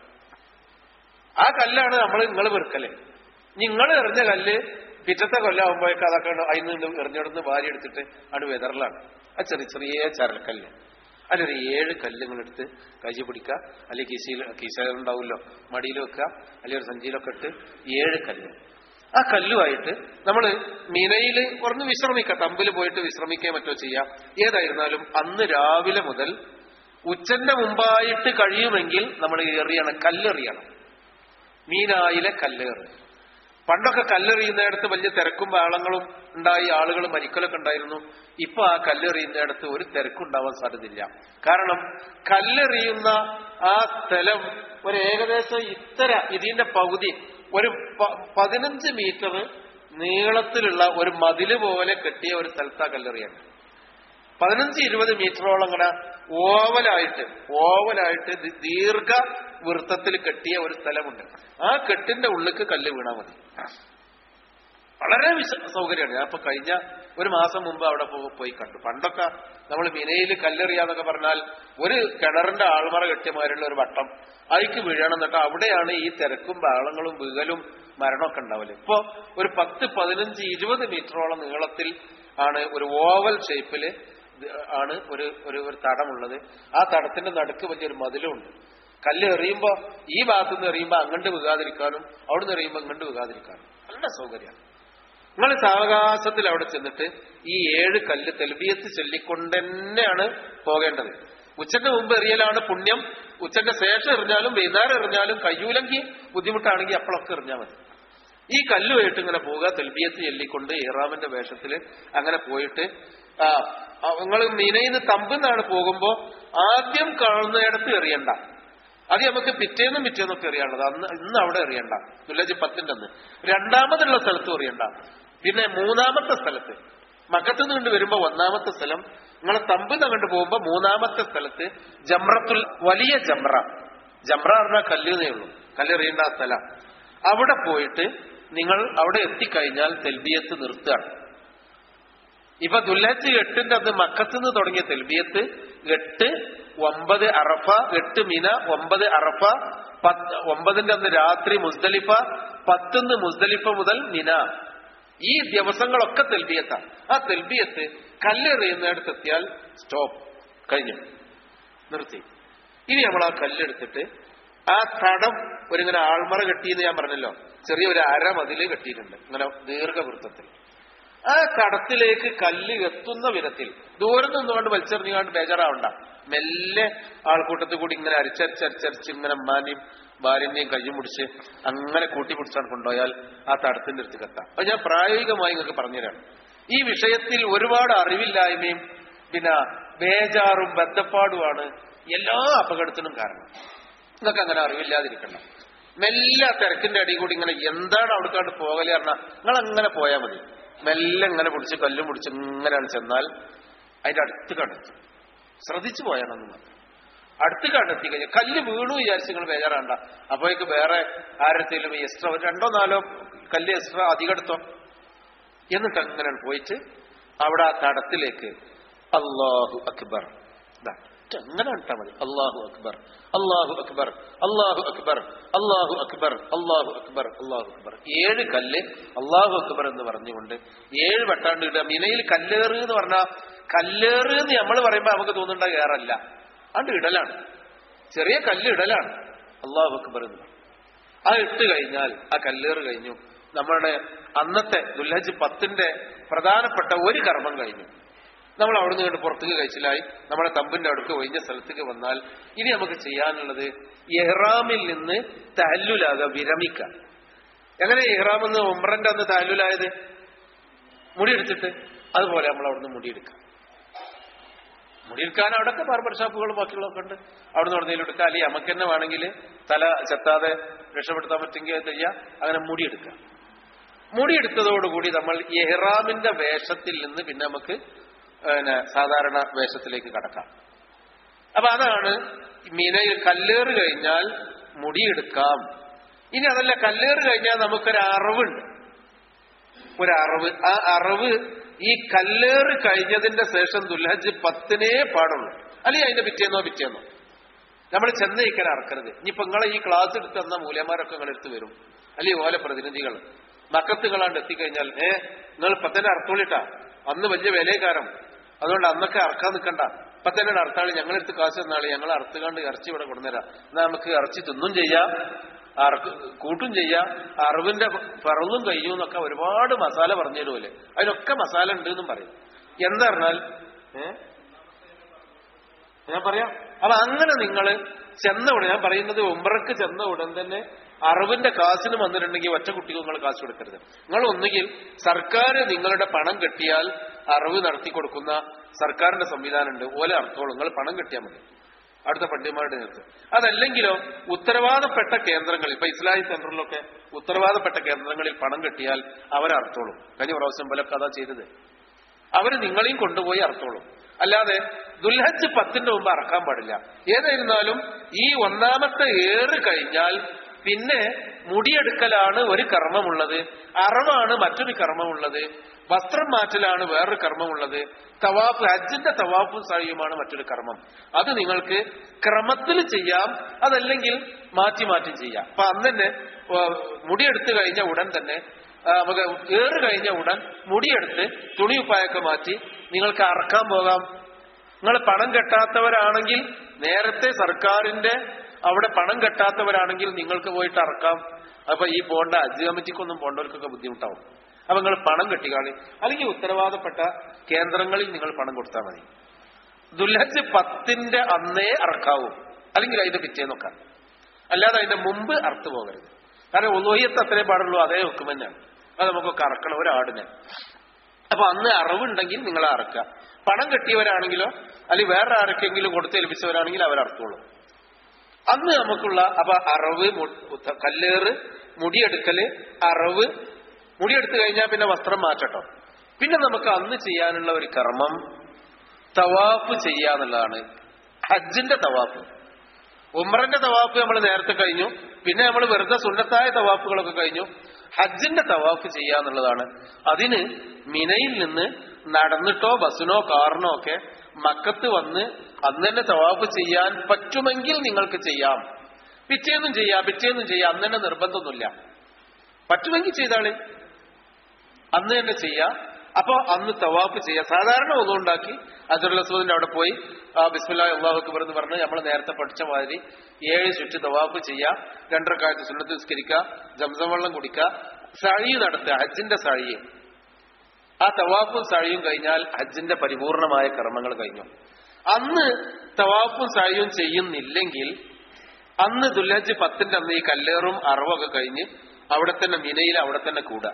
ആ കല്ലാണ് നമ്മൾ നിങ്ങൾ വെറുക്കല് നിങ്ങൾ എറിഞ്ഞ കല്ല് പിറ്റത്തെ കൊല്ലാവുമ്പോഴേക്ക് അതൊക്കെ അതിൽ നിന്ന് എറിഞ്ഞെടുന്ന് വാരി എടുത്തിട്ട് അത് വെതറിലാണ് ആ ചെറിയ ചെറിയ ചരൽക്കല്ല് അതിലൊരു ഏഴ് കല്ലുകൾ എടുത്ത് കൈ പിടിക്കുക അല്ലെങ്കിൽ കീശയിൽ കീശയിലുണ്ടാവുമല്ലോ മടിയിൽ വെക്കുക അല്ലെങ്കിൽ ഒരു സഞ്ചിയിലൊക്കെ ഇട്ട് ഏഴ് കല്ല് ആ കല്ലുമായിട്ട് നമ്മൾ മിനയിൽ കുറഞ്ഞ് വിശ്രമിക്കുക തമ്പിൽ പോയിട്ട് വിശ്രമിക്കുകയോ മറ്റോ ചെയ്യാം ഏതായിരുന്നാലും അന്ന് രാവിലെ മുതൽ ഉച്ചന്റെ മുമ്പായിട്ട് കഴിയുമെങ്കിൽ നമ്മൾ എറിയണം കല്ലെറിയണം മീനായിലെ കല്ലേറ് പണ്ടൊക്കെ കല്ലെറിയുന്നിടത്ത് വലിയ തിരക്കും ബഹളങ്ങളും ഉണ്ടായി ആളുകൾ മരിക്കലൊക്കെ ഉണ്ടായിരുന്നു ഇപ്പൊ ആ കല്ലെറിയുന്നിടത്ത് ഒരു തിരക്കുണ്ടാവാൻ സാധ്യതയില്ല കാരണം കല്ലെറിയുന്ന ആ സ്ഥലം ഒരു ഏകദേശം ഇത്തര ഇതിന്റെ പകുതി ഒരു പ- പതിനഞ്ച് മീറ്റർ നീളത്തിലുള്ള ഒരു മതില് പോലെ കെട്ടിയ ഒരു സ്ഥലത്താ കല്ലെറിയാണ് പതിനഞ്ച് ഇരുപത് മീറ്ററോളം ഇങ്ങനെ ഓവലായിട്ട് ഓവലായിട്ട് ദി- ദീർഘ വൃത്തത്തിൽ കെട്ടിയ ഒരു സ്ഥലമുണ്ട് ആ കെട്ടിന്റെ ഉള്ളിക്ക് കല്ല് വീണാൽ മതി വളരെ വിശ സൗകര്യമാണ് ഞാൻ ഇപ്പൊ കഴിഞ്ഞ ഒരു മാസം മുമ്പ് അവിടെ പോ- പോയി കണ്ടു പണ്ടൊക്കെ നമ്മൾ മിനയിൽ കല്ലെറിയാന്നൊക്കെ പറഞ്ഞാൽ ഒരു കിണറിന്റെ ആൾമറ കെട്ടിയമാരുള്ള ഒരു വട്ടം അതിക്ക് വീഴണം എന്നിട്ട് അവിടെയാണ് ഈ തിരക്കും ബഹളങ്ങളും വീകലും മരണമൊക്കെ ഉണ്ടാവല് ഇപ്പോ ഒരു പത്ത് പതിനഞ്ച് ഇരുപത് മീറ്ററോളം നീളത്തിൽ ആണ് ഒരു ഓവൽ ഷേപ്പില് ആണ് ഒരു ഒരു ഒരു തടമുള്ളത് ആ തടത്തിന്റെ നടുക്ക് വലിയൊരു മതിലുണ്ട് കല്ല് എറിയുമ്പോ ഈ ഭാഗത്തു നിന്ന് എറിയുമ്പോ അങ്ങോട്ട് വീകാതിരിക്കാനും അവിടെ നിന്ന് എറിയുമ്പോ ഇങ്ങോട്ട് വീകാതിരിക്കാനും നല്ല സൗകര്യമാണ് നിങ്ങൾ സാവകാശത്തിൽ അവിടെ ചെന്നിട്ട് ഈ ഏഴ് കല്ല് തെൽബിയത്ത് ചൊല്ലിക്കൊണ്ട് തന്നെയാണ് പോകേണ്ടത് ഉച്ചന്റെ മുമ്പ് എറിയലാണ് പുണ്യം ഉച്ചന്റെ ശേഷം എറിഞ്ഞാലും വൈകുന്നേരം എറിഞ്ഞാലും കയ്യൂലെങ്കിൽ ബുദ്ധിമുട്ടാണെങ്കിൽ അപ്പോഴൊക്കെ എറിഞ്ഞാൽ മതി ഈ കല്ലുമായിട്ട് ഇങ്ങനെ പോവുക തെൽബിയത്ത് ചൊല്ലിക്കൊണ്ട് ഇറാമിന്റെ വേഷത്തിൽ അങ്ങനെ പോയിട്ട് നിങ്ങൾ മീനയിന്ന് തമ്പെന്നാണ് പോകുമ്പോ ആദ്യം കാണുന്നിടത്ത് എറിയണ്ട അത് നമുക്ക് പിറ്റേന്നും പിറ്റേന്നൊക്കെ എറിയാനുള്ളത് അന്ന് ഇന്ന് അവിടെ എറിയണ്ട തുലജി പത്തിന്റെ അന്ന് രണ്ടാമതുള്ള സ്ഥലത്തും എറിയണ്ട പിന്നെ മൂന്നാമത്തെ സ്ഥലത്ത് മക്കത്ത് നിന്ന് കൊണ്ട് വരുമ്പോ ഒന്നാമത്തെ സ്ഥലം നിങ്ങളെ തമ്പ് അങ്ങോട്ട് പോകുമ്പോ മൂന്നാമത്തെ സ്ഥലത്ത് ജമ്രത്തുൽ വലിയ ജമ്ര ജമ്ര പറഞ്ഞാൽ കല്ലുന്നേ ഉള്ളൂ കല്ലെറിയേണ്ട ആ സ്ഥലം അവിടെ പോയിട്ട് നിങ്ങൾ അവിടെ എത്തിക്കഴിഞ്ഞാൽ തെൽബിയത്ത് നിർത്തുകയാണ് ഇപ്പൊ ദുല്ലഹജ് എട്ടിന്റെ അന്ന് മക്കത്ത് നിന്ന് തുടങ്ങിയ തെൽബിയത്ത് എട്ട് ഒമ്പത് അറഫ എട്ട് മിന ഒമ്പത് അറഫ പത്ത് ഒമ്പതിന്റെ അന്ന് രാത്രി മുസ്ദലിഫ പത്തുന്ന് മുസ്ദലിഫ മുതൽ മിന ഈ ദിവസങ്ങളൊക്കെ തെൽബിയത്താ ആ തെൽബിയത്ത് കല്ലെറിയുന്നിടത്ത് എത്തിയാൽ സ്റ്റോപ്പ് കഴിഞ്ഞു നിർത്തി ഇനി നമ്മൾ ആ കല്ലെടുത്തിട്ട് ആ തടം ഒരിങ്ങനെ ആൾമറ കെട്ടിയെന്ന് ഞാൻ പറഞ്ഞല്ലോ ചെറിയ ഒരു അര മതില് കെട്ടിയിട്ടുണ്ട് ഇങ്ങനെ ദീർഘവൃത്തത്തിൽ ആ കടത്തിലേക്ക് കല്ല് എത്തുന്ന വിധത്തിൽ ദൂരം നിന്നുകൊണ്ട് വലിച്ചെറിഞ്ഞുകൊണ്ട് ബേജാറാവണ്ട മെല്ലെ ആൾക്കൂട്ടത്തിൽ കൂടി ഇങ്ങനെ അരിച്ചരിച്ചരിച്ചരിച്ച് ഇങ്ങനെ മാനിയും ഭാര്യനെയും കയ്യും പിടിച്ച് അങ്ങനെ കൂട്ടി പിടിച്ചാണ് കൊണ്ടുപോയാൽ ആ തടത്തിന്റെ അടുത്ത് എത്താം അത് ഞാൻ പ്രായോഗികമായി നിങ്ങൾക്ക് പറഞ്ഞുതരാം ഈ വിഷയത്തിൽ ഒരുപാട് അറിവില്ലായ്മയും പിന്നെ ബേജാറും ബന്ധപ്പാടുമാണ് എല്ലാ അപകടത്തിനും കാരണം ഇതൊക്കെ അങ്ങനെ അറിവില്ലാതിരിക്കണം മെല്ലെ ആ തിരക്കിന്റെ അടി കൂടി ഇങ്ങനെ എന്താണ് അവിടേക്കാണ്ട് പോകല് പറഞ്ഞാൽ നിങ്ങൾ അങ്ങനെ പോയാൽ മതി മെല്ലെ ഇങ്ങനെ പിടിച്ച് കല്ലും പിടിച്ച് ഇങ്ങനെയാണ് ചെന്നാൽ അതിന്റെ അടുത്ത് കണ്ടെത്തും ശ്രദ്ധിച്ചു പോയാണെന്ന് മാത്രം അടുത്ത് കണ്ടെത്തി കഴിഞ്ഞാൽ കല്ല് വീണു വിചാരിച്ച് നിങ്ങൾ ബേജാറാണ്ട അപ്പോഴേക്ക് വേറെ ആരത്തേലും എക്സ്ട്രാ ഒരു രണ്ടോ നാലോ കല്ല് എക്സ്ട്രാ അധികം എടുത്തോ എന്നിട്ട് അങ്ങനെ പോയിട്ട് അവിടെ ആ തടത്തിലേക്ക് അള്ളാഹു അക്ബർ ദാ, ഒറ്റ അങ്ങനെ ഇട്ടാ മതി അള്ളാഹു അക്ബർ അള്ളാഹു അക്ബർ അള്ളാഹു അക്ബർ അള്ളാഹു അക്ബർ അള്ളാഹു അക്ബർ അള്ളാഹു അക്ബർ ഏഴ് കല്ല് അള്ളാഹു അക്ബർ എന്ന് പറഞ്ഞുകൊണ്ട് ഏഴ് വട്ടാണ്ട് ഇടുക മിനയിൽ കല്ലേറ് എന്ന് പറഞ്ഞാൽ കല്ലേറ് എന്ന് നമ്മൾ പറയുമ്പോൾ നമുക്ക് തോന്നുന്നുണ്ട ഏറല്ല അത് ഇടലാണ് ചെറിയ കല്ല് ഇടലാണ് അള്ളാഹു അക്ബർ എന്ന് പറയും ആ ഇട്ട് കഴിഞ്ഞാൽ ആ കല്ലേറ് കഴിഞ്ഞു നമ്മുടെ അന്നത്തെ ദുൽഹജ് പത്തിന്റെ പ്രധാനപ്പെട്ട ഒരു കർമ്മം കഴിഞ്ഞു നമ്മൾ അവിടുന്ന് കണ്ട് പുറത്തേക്ക് കഴിച്ചിലായി നമ്മുടെ തമ്പിന്റെ അടുക്ക് ഒഴിഞ്ഞ സ്ഥലത്തേക്ക് വന്നാൽ ഇനി നമുക്ക് ചെയ്യാനുള്ളത് എഹ്റാമിൽ നിന്ന് തഹല്ലുലാക വിരമിക്കാം എങ്ങനെ ഇഹ്റാം എന്ന് ഉമ്രന്റെ അന്ന് തഹല്ലുലായത് മുടിയെടുത്തിട്ട് അതുപോലെ നമ്മൾ അവിടുന്ന് മുടിയെടുക്കാം മുടിയെടുക്കാൻ അവിടെയൊക്കെ ബാർബർ ഷാപ്പുകളും ബാക്കിയുള്ളതൊക്കെ ഉണ്ട് അവിടെ നിന്ന് എടുക്കാം അല്ലെങ്കിൽ നമുക്ക് തന്നെ വേണമെങ്കിൽ തല ചെത്താതെ രക്ഷപ്പെടുത്താൻ പറ്റുമെങ്കിൽ അത് ചെയ്യാം അങ്ങനെ മുടിയെടുക്കാം മുടിയെടുത്തതോടുകൂടി നമ്മൾ എഹ്റാമിന്റെ വേഷത്തിൽ നിന്ന് പിന്നെ നമുക്ക് പിന്നെ സാധാരണ വേഷത്തിലേക്ക് കടക്കാം അപ്പൊ അതാണ് മീനയിൽ കല്ലേറ് കഴിഞ്ഞാൽ മുടിയെടുക്കാം ഇനി അതല്ല കല്ലേറ് കഴിഞ്ഞാൽ നമുക്കൊരു അറിവുണ്ട് ഒരു അറിവ് ആ അറിവ് ഈ കല്ലേറ് കഴിഞ്ഞതിന്റെ ശേഷം ദുൽഹജ് പത്തിനേ പാടുള്ളൂ അല്ലെങ്കിൽ അതിന്റെ പിറ്റേന്നോ പിറ്റേന്നോ നമ്മൾ ചെന്നൈക്കാൻ അറക്കരുത് ഇനിയിപ്പോ നിങ്ങളെ ഈ ക്ലാസ് എടുത്ത് തന്ന മൂലന്മാരൊക്കെ നിങ്ങൾ എടുത്ത് വരും അല്ലെങ്കിൽ ഓലെ പ്രതിനിധികൾ മക്കത്തുകളാണ്ട് എത്തിക്കഴിഞ്ഞാൽ ഏ നിങ്ങൾ ഇപ്പൊ തന്നെ അർത്ഥോളിട്ടാ അന്ന് വലിയ വിലകാരം അതുകൊണ്ട് അന്നൊക്കെ അറക്കാൻ നിൽക്കണ്ട ഇപ്പൊ തന്നെ അർത്ഥാളി ഞങ്ങളെടുത്ത് കാശ് തന്നാളി ഞങ്ങൾ അറുത്തുകാണ്ട് ഇറച്ചി ഇവിടെ കൊണ്ടുവരാം എന്നാ നമുക്ക് ഇറച്ചി തിന്നും ചെയ്യാം അറക്ക് കൂട്ടും ചെയ്യാം അറിവിന്റെ പറന്നും കഴിയും എന്നൊക്കെ ഒരുപാട് മസാല പറഞ്ഞു തരുമല്ലേ അതിനൊക്കെ മസാല ഉണ്ട് എന്നും പറയും എന്താ പറഞ്ഞാൽ ഏഹ് ഞാൻ പറയാം അപ്പൊ അങ്ങനെ നിങ്ങൾ ചെന്ന ഉടൻ ഞാൻ പറയുന്നത് ഉംറക്ക് ചെന്ന ഉടൻ തന്നെ അറിവിന്റെ കാശിന് വന്നിട്ടുണ്ടെങ്കിൽ ഒറ്റ കുട്ടിക്ക് നിങ്ങൾ കാശ് കൊടുക്കരുത് നിങ്ങൾ ഒന്നുകിൽ സർക്കാർ നിങ്ങളുടെ പണം കെട്ടിയാൽ അറിവ് നടത്തി കൊടുക്കുന്ന സർക്കാരിന്റെ സംവിധാനമുണ്ട് ഓലെ അർത്ഥോളം നിങ്ങൾ പണം കെട്ടിയാൽ മതി അടുത്ത പണ്ഡിതന്മാരുടെ നേതൃത്വം അതല്ലെങ്കിലോ ഉത്തരവാദപ്പെട്ട കേന്ദ്രങ്ങളിൽ ഇപ്പൊ ഇസ്ലാഹി സെന്ററിലൊക്കെ ഉത്തരവാദപ്പെട്ട കേന്ദ്രങ്ങളിൽ പണം കെട്ടിയാൽ അവരർത്ഥോളും കഴിഞ്ഞ പ്രാവശ്യം പോലൊക്കെ അതാ ചെയ്തത് അവര് നിങ്ങളെയും കൊണ്ടുപോയി അർത്ഥോളും അല്ലാതെ ദുൽഹജ് പത്തിന്റെ മുമ്പ് അറക്കാൻ പാടില്ല ഏതായിരുന്നാലും ഈ ഒന്നാമത്തെ ഏറ് കഴിഞ്ഞാൽ പിന്നെ മുടിയെടുക്കലാണ് ഒരു കർമ്മമുള്ളത് അറവാണ് മറ്റൊരു കർമ്മമുള്ളത് വസ്ത്രം മാറ്റലാണ് വേറൊരു കർമ്മമുള്ളത് തവാഫ് ഹജ്ജിന്റെ തവാഫും സായുമാണ് മറ്റൊരു കർമ്മം അത് നിങ്ങൾക്ക് ക്രമത്തിൽ ചെയ്യാം അതല്ലെങ്കിൽ മാറ്റി മാറ്റി ചെയ്യാം അപ്പൊ അന്ന് തന്നെ ഏഹ്, മുടിയെടുത്ത് കഴിഞ്ഞ ഉടൻ തന്നെ ആ, നമുക്ക് ഏറ് കഴിഞ്ഞ ഉടൻ മുടിയെടുത്ത് തുണിയുപ്പായൊക്കെ മാറ്റി നിങ്ങൾക്ക് അറക്കാൻ പോകാം നിങ്ങൾ പണം കെട്ടാത്തവരാണെങ്കിൽ നേരത്തെ സർക്കാരിന്റെ അവിടെ പണം കെട്ടാത്തവരാണെങ്കിൽ നിങ്ങൾക്ക് പോയിട്ട് അറക്കാം അപ്പൊ ഈ പോണ്ട ഹജ്ജ് കമ്മിറ്റിക്കൊന്നും പോണ്ടവർക്കൊക്കെ ബുദ്ധിമുട്ടാവും അപ്പൊ നിങ്ങൾ പണം കെട്ടിക്കാളി അല്ലെങ്കിൽ ഉത്തരവാദപ്പെട്ട കേന്ദ്രങ്ങളിൽ നിങ്ങൾ പണം കൊടുത്താൽ മതി ദുൽഹജ് പത്തിന്റെ അന്നേ അറക്കാവൂ അല്ലെങ്കിൽ അതിന്റെ പിറ്റേന്നൊക്കെ അല്ലാതെ അതിന്റെ മുമ്പ് അറുത്തു പോകരുത് കാരണം ഒലോഹ്യത്ത് അത്രേ പാടുള്ളൂ അതേ ഹുക്കുമെന്നാണ് അത് നമുക്കൊക്കെ അറക്കണം ഒരാടിനെ അപ്പൊ അന്ന് അറിവുണ്ടെങ്കിൽ നിങ്ങൾ അറക്കുക പണം കെട്ടിയവരാണെങ്കിലോ അല്ലെങ്കിൽ വേറെ ആർക്കെങ്കിലും കൊടുത്തേൽപ്പിച്ചവരാണെങ്കിൽ അവരർത്തോളൂ അന്ന് നമുക്കുള്ള അപ്പൊ അറവ് മു- ഉത്ത- കല്ലേറ് മുടിയെടുക്കല് അറവ് മുടിയെടുത്തു കഴിഞ്ഞാൽ പിന്നെ വസ്ത്രം മാറ്റട്ടോ പിന്നെ നമുക്ക് അന്ന് ചെയ്യാനുള്ള ഒരു കർമ്മം തവാഫ് ചെയ്യാന്നുള്ളതാണ് ഹജ്ജിന്റെ തവാഫ് ഉമ്രന്റെ തവാഫ് നമ്മൾ നേരത്തെ കഴിഞ്ഞു പിന്നെ നമ്മൾ വെറുതെ സുന്നത്തായ തവാഫുകളൊക്കെ കഴിഞ്ഞു ഹജ്ജിന്റെ തവാഫ് ചെയ്യാന്നുള്ളതാണ് അതിന് മിനയിൽ നിന്ന് നടന്നിട്ടോ ബസ്സിനോ കാറിനോ ഒക്കെ മക്കത്ത് വന്ന് അന്ന് തന്നെ തവാഫ് ചെയ്യാൻ പറ്റുമെങ്കിൽ നിങ്ങൾക്ക് ചെയ്യാം പിറ്റേന്നും ചെയ്യാം പിറ്റേന്നും ചെയ്യാം അന്ന് തന്നെ നിർബന്ധമൊന്നുമില്ല പറ്റുമെങ്കിൽ ചെയ്താളെ അന്ന് തന്നെ ചെയ്യാം അപ്പൊ അന്ന് തവാഫ് ചെയ്യാം സാധാരണ ഒന്നുണ്ടാക്കി അജറുൽ അസ്വദിന്റെ അവിടെ പോയി ആ ബിസ്മില്ലാ അള്ളാഹു അക്ബർ എന്ന് പറഞ്ഞ് നമ്മൾ നേരത്തെ പഠിച്ച മാതിരി ഏഴ് ചുറ്റ് തവാഫ് ചെയ്യാം രണ്ടര കാലത്ത് സുന്നത്ത് നിസ്കരിക്കുക ജംസം വെള്ളം കുടിക്കുക സഴി നടത്തുക ഹജ്ജിന്റെ സഴി ആ തവാഫും സഴിയും കഴിഞ്ഞാൽ ഹജ്ജിന്റെ പരിപൂർണമായ കർമ്മങ്ങൾ കഴിഞ്ഞു അന്ന് തവാഫും സഴിയും ചെയ്യുന്നില്ലെങ്കിൽ അന്ന് ദുൽഹജ് പത്തിന്റെ അന്ന് ഈ കല്ലേറും അറവൊക്കെ കഴിഞ്ഞ് അവിടെ തന്നെ മിനയിൽ അവിടെ തന്നെ കൂടുക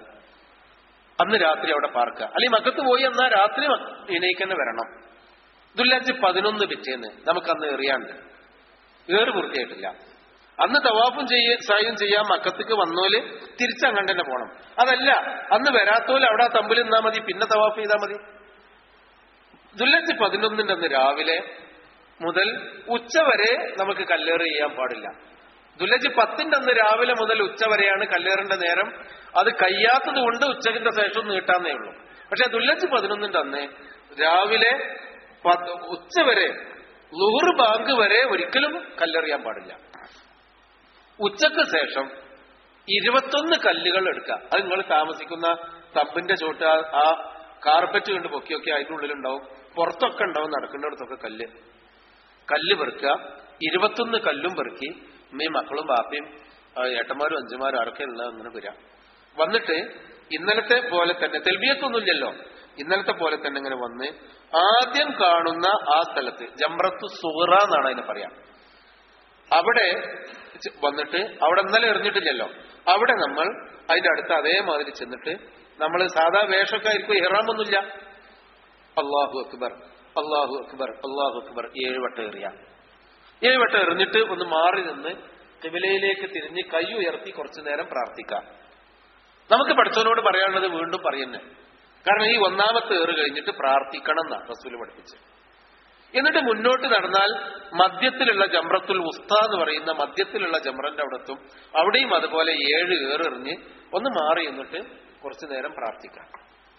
അന്ന് രാത്രി അവിടെ പാർക്കുക അല്ലെങ്കിൽ മക്കത്ത് പോയി എന്നാ രാത്രി മ- മിനയ്ക്ക് തന്നെ വരണം ദുൽഹജ് പതിനൊന്ന് പിറ്റേന്ന് നമുക്കന്ന് എറിയാണ്ട് ഏറ് പൂർത്തിയായിട്ടില്ല അന്ന് തവാഫും ചെയ്യ സായും ചെയ്യാൻ മക്കത്തേക്ക് വന്നോല് തിരിച്ചങ്ങണ്ട് തന്നെ പോണം അതല്ല അന്ന് വരാത്തോല് അവിടെ ആ തമ്പിൽ നിന്നാ മതി പിന്നെ തവാഫ് ചെയ്താൽ മതി ദുല്ലത്ത് പതിനൊന്നിന്റെ അന്ന് രാവിലെ മുതൽ ഉച്ചവരെ നമുക്ക് കല്ലേറ് ചെയ്യാൻ പാടില്ല ദുലജ് പത്തിന്റെ അന്ന് രാവിലെ മുതൽ ഉച്ച വരെയാണ് കല്ലേറിന്റെ നേരം അത് കഴിയാത്തത് കൊണ്ട് ഉച്ചക്കിന്റെ ശേഷം നീട്ടാന്നേ ഉള്ളൂ പക്ഷെ ദുലജ് പതിനൊന്നിന്റെ അന്ന് രാവിലെ പത്ത് ഉച്ചവരെ ലുഹുർ ബാങ്ക് വരെ ഒരിക്കലും കല്ലെറിയാൻ പാടില്ല ഉച്ചക്ക് ശേഷം ഇരുപത്തൊന്ന് കല്ലുകൾ എടുക്കുക അത് നിങ്ങൾ താമസിക്കുന്ന തമ്പിന്റെ ചോട്ട് ആ- ആ കാർപ്പറ്റ് കൊണ്ട് പൊക്കിയൊക്കെ അതിന്റെ ഉള്ളിലുണ്ടാവും പുറത്തൊക്കെ ഉണ്ടാവും നടക്കുന്നിടത്തൊക്കെ കല്ല് കല്ല് പെറുക്കുക ഇരുപത്തൊന്ന് കല്ലും പെറുക്കി ഉമ്മയും മക്കളും ബാപ്പയും ആ, ഏട്ടന്മാരും അഞ്ചുമാരും ആരൊക്കെ ഉള്ള അങ്ങനെ വരിക വന്നിട്ട് ഇന്നലത്തെ പോലെ തന്നെ തെൽബിയത്തൊന്നുമില്ലല്ലോ ഇന്നലത്തെ പോലെ തന്നെ ഇങ്ങനെ വന്ന് ആദ്യം കാണുന്ന ആ സ്ഥലത്ത് ജംറത്തു സുഹറ എന്നാണ് അതിനെ പറയാം അവിടെ ചെ- വന്നിട്ട് അവിടെ ഇന്നലെ എറിഞ്ഞിട്ടില്ലല്ലോ അവിടെ നമ്മൾ അതിന്റെ അടുത്ത് അതേമാതിരി ചെന്നിട്ട് നമ്മൾ സാധാ വേഷമൊക്കെ ആയിരിക്കും ഇഹ്റാമൊന്നുമില്ല അള്ളാഹു അക്ബർ അള്ളാഹു അക്ബർ അള്ളാഹു അക്ബർ ഏഴ് വട്ടം എറിയാം ഏഴ് വട്ടം എറിഞ്ഞിട്ട് ഒന്ന് മാറി നിന്ന് കിബിലയിലേക്ക് തിരിഞ്ഞ് കൈ ഉയർത്തി കുറച്ചു നേരം പ്രാർത്ഥിക്കാം നമുക്ക് പഠിച്ചവനോട് പറയാനുള്ളത് വീണ്ടും പറയുന്നേ കാരണം ഈ ഒന്നാമത്തെ ഏറ് കഴിഞ്ഞിട്ട് പ്രാർത്ഥിക്കണം എന്നാ റസൂല് പഠിപ്പിച്ച് എന്നിട്ട് മുന്നോട്ട് നടന്നാൽ മധ്യത്തിലുള്ള ജംറത്തുൽ ഉസ്ത എന്ന് പറയുന്ന മധ്യത്തിലുള്ള ജംറന്റെ അവിടത്തും അവിടെയും അതുപോലെ ഏഴ് ഏറെറിഞ്ഞ് ഒന്ന് മാറി എന്നിട്ട് കുറച്ചു നേരം പ്രാർത്ഥിക്കാം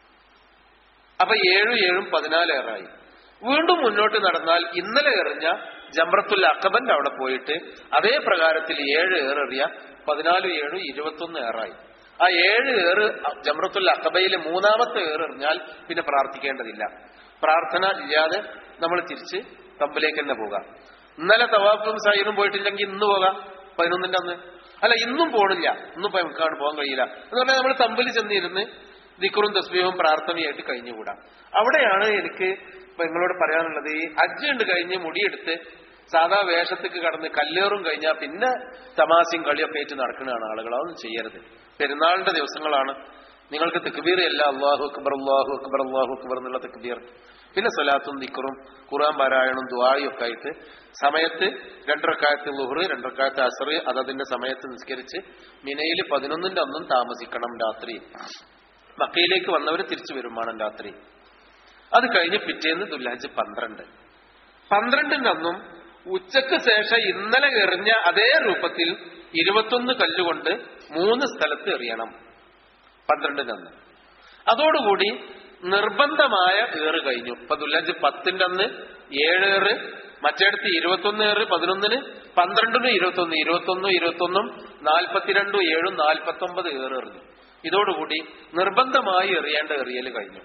അപ്പൊ ഏഴും ഏഴും പതിനാല് ഏറായി വീണ്ടും മുന്നോട്ട് നടന്നാൽ ഇന്നലെ എറിഞ്ഞ ജംറത്തുൽ അക്കബന്റെ അവിടെ പോയിട്ട് അതേ പ്രകാരത്തിൽ ഏഴ് ഏറെറിയ പതിനാലും ഏഴും ഇരുപത്തൊന്ന് ഏറായി ആ ഏഴ് ഏറ് ജംറത്തുൽ അക്കബയിലെ മൂന്നാമത്തെ ഏറെറിഞ്ഞാൽ പിന്നെ പ്രാർത്ഥിക്കേണ്ടതില്ല പ്രാർത്ഥന ഇല്ലാതെ നമ്മൾ തിരിച്ച് തമ്പിലേക്ക് തന്നെ പോകാം ഇന്നലെ തവാഫും സൈനും പോയിട്ടില്ലെങ്കിൽ ഇന്ന് പോകാം പതിനൊന്നിന്റെ അന്ന് അല്ല ഇന്നും പോണില്ല ഇന്നും ഇപ്പൊ നമുക്കാണ് പോകാൻ കഴിയില്ല എന്ന് പറഞ്ഞാൽ നമ്മൾ തമ്പിൽ ചെന്നിരുന്ന് ദിക്കറും തസ്ബീഹും പ്രാർത്ഥനയായിട്ട് കഴിഞ്ഞുകൂടാം അവിടെയാണ് എനിക്ക് ഇപ്പൊ നിങ്ങളോട് പറയാനുള്ളത് ഈ ഹജ്ജ് ഉണ്ട് കഴിഞ്ഞ് മുടിയെടുത്ത് സാധാ വേഷത്തേക്ക് കടന്ന് കല്ലേറും കഴിഞ്ഞാൽ പിന്നെ തമാശയും കളിയൊക്കെ ആയിട്ട് നടക്കുന്നതാണ് ആളുകൾ അതൊന്നും ചെയ്യരുത് പെരുന്നാളിന്റെ ദിവസങ്ങളാണ് നിങ്ങൾക്ക് തെക്കുബീർ അല്ല അള്ളാഹു അക്ബർ അള്ളാഹു അക്ബർ അള്ളാഹു അക്ബർ എന്നുള്ള തെക്കുബീർ പിന്നെ സ്വലാത്തും ദിക്കറും ഖുർആൻ പാരായണവും ദുആയും ഒക്കെ ആയിട്ട് സമയത്ത് രണ്ടരക്കാലത്ത് ലുഹറ് രണ്ടരക്കാലത്ത് അസറ് അതതിന്റെ സമയത്ത് നിസ്കരിച്ച് മിനയിൽ പതിനൊന്നിന്റെ ഒന്നും താമസിക്കണം രാത്രി മക്കയിലേക്ക് വന്നവർ തിരിച്ചു വരുമാണ് രാത്രി അത് കഴിഞ്ഞ് പിറ്റേന്ന് ദുൽഹജ് പന്ത്രണ്ട് പന്ത്രണ്ടിന്റെ അന്നും ഉച്ചക്ക് ശേഷം ഇന്നലെ എറിഞ്ഞ അതേ രൂപത്തിൽ ഇരുപത്തൊന്ന് കല്ലുകൊണ്ട് മൂന്ന് സ്ഥലത്ത് എറിയണം പന്ത്രണ്ടിന്റെ അന്ന് അതോടുകൂടി നിർബന്ധമായ ഏറ് കഴിഞ്ഞു ഇപ്പൊ ദുൽഹജ് പത്തിന്റെ അന്ന് ഏഴ് ഏറ് മറ്റേടത്ത് ഇരുപത്തൊന്ന് ഏറ് പതിനൊന്നിന് പന്ത്രണ്ടിനും ഇരുപത്തൊന്ന് ഇരുപത്തൊന്നും ഇരുപത്തൊന്നും നാൽപ്പത്തിരണ്ടും ഏഴും നാൽപ്പത്തൊമ്പത് ഏറ് എറിഞ്ഞു ഇതോടുകൂടി നിർബന്ധമായി എറിയേണ്ട എറിയൽ കഴിഞ്ഞു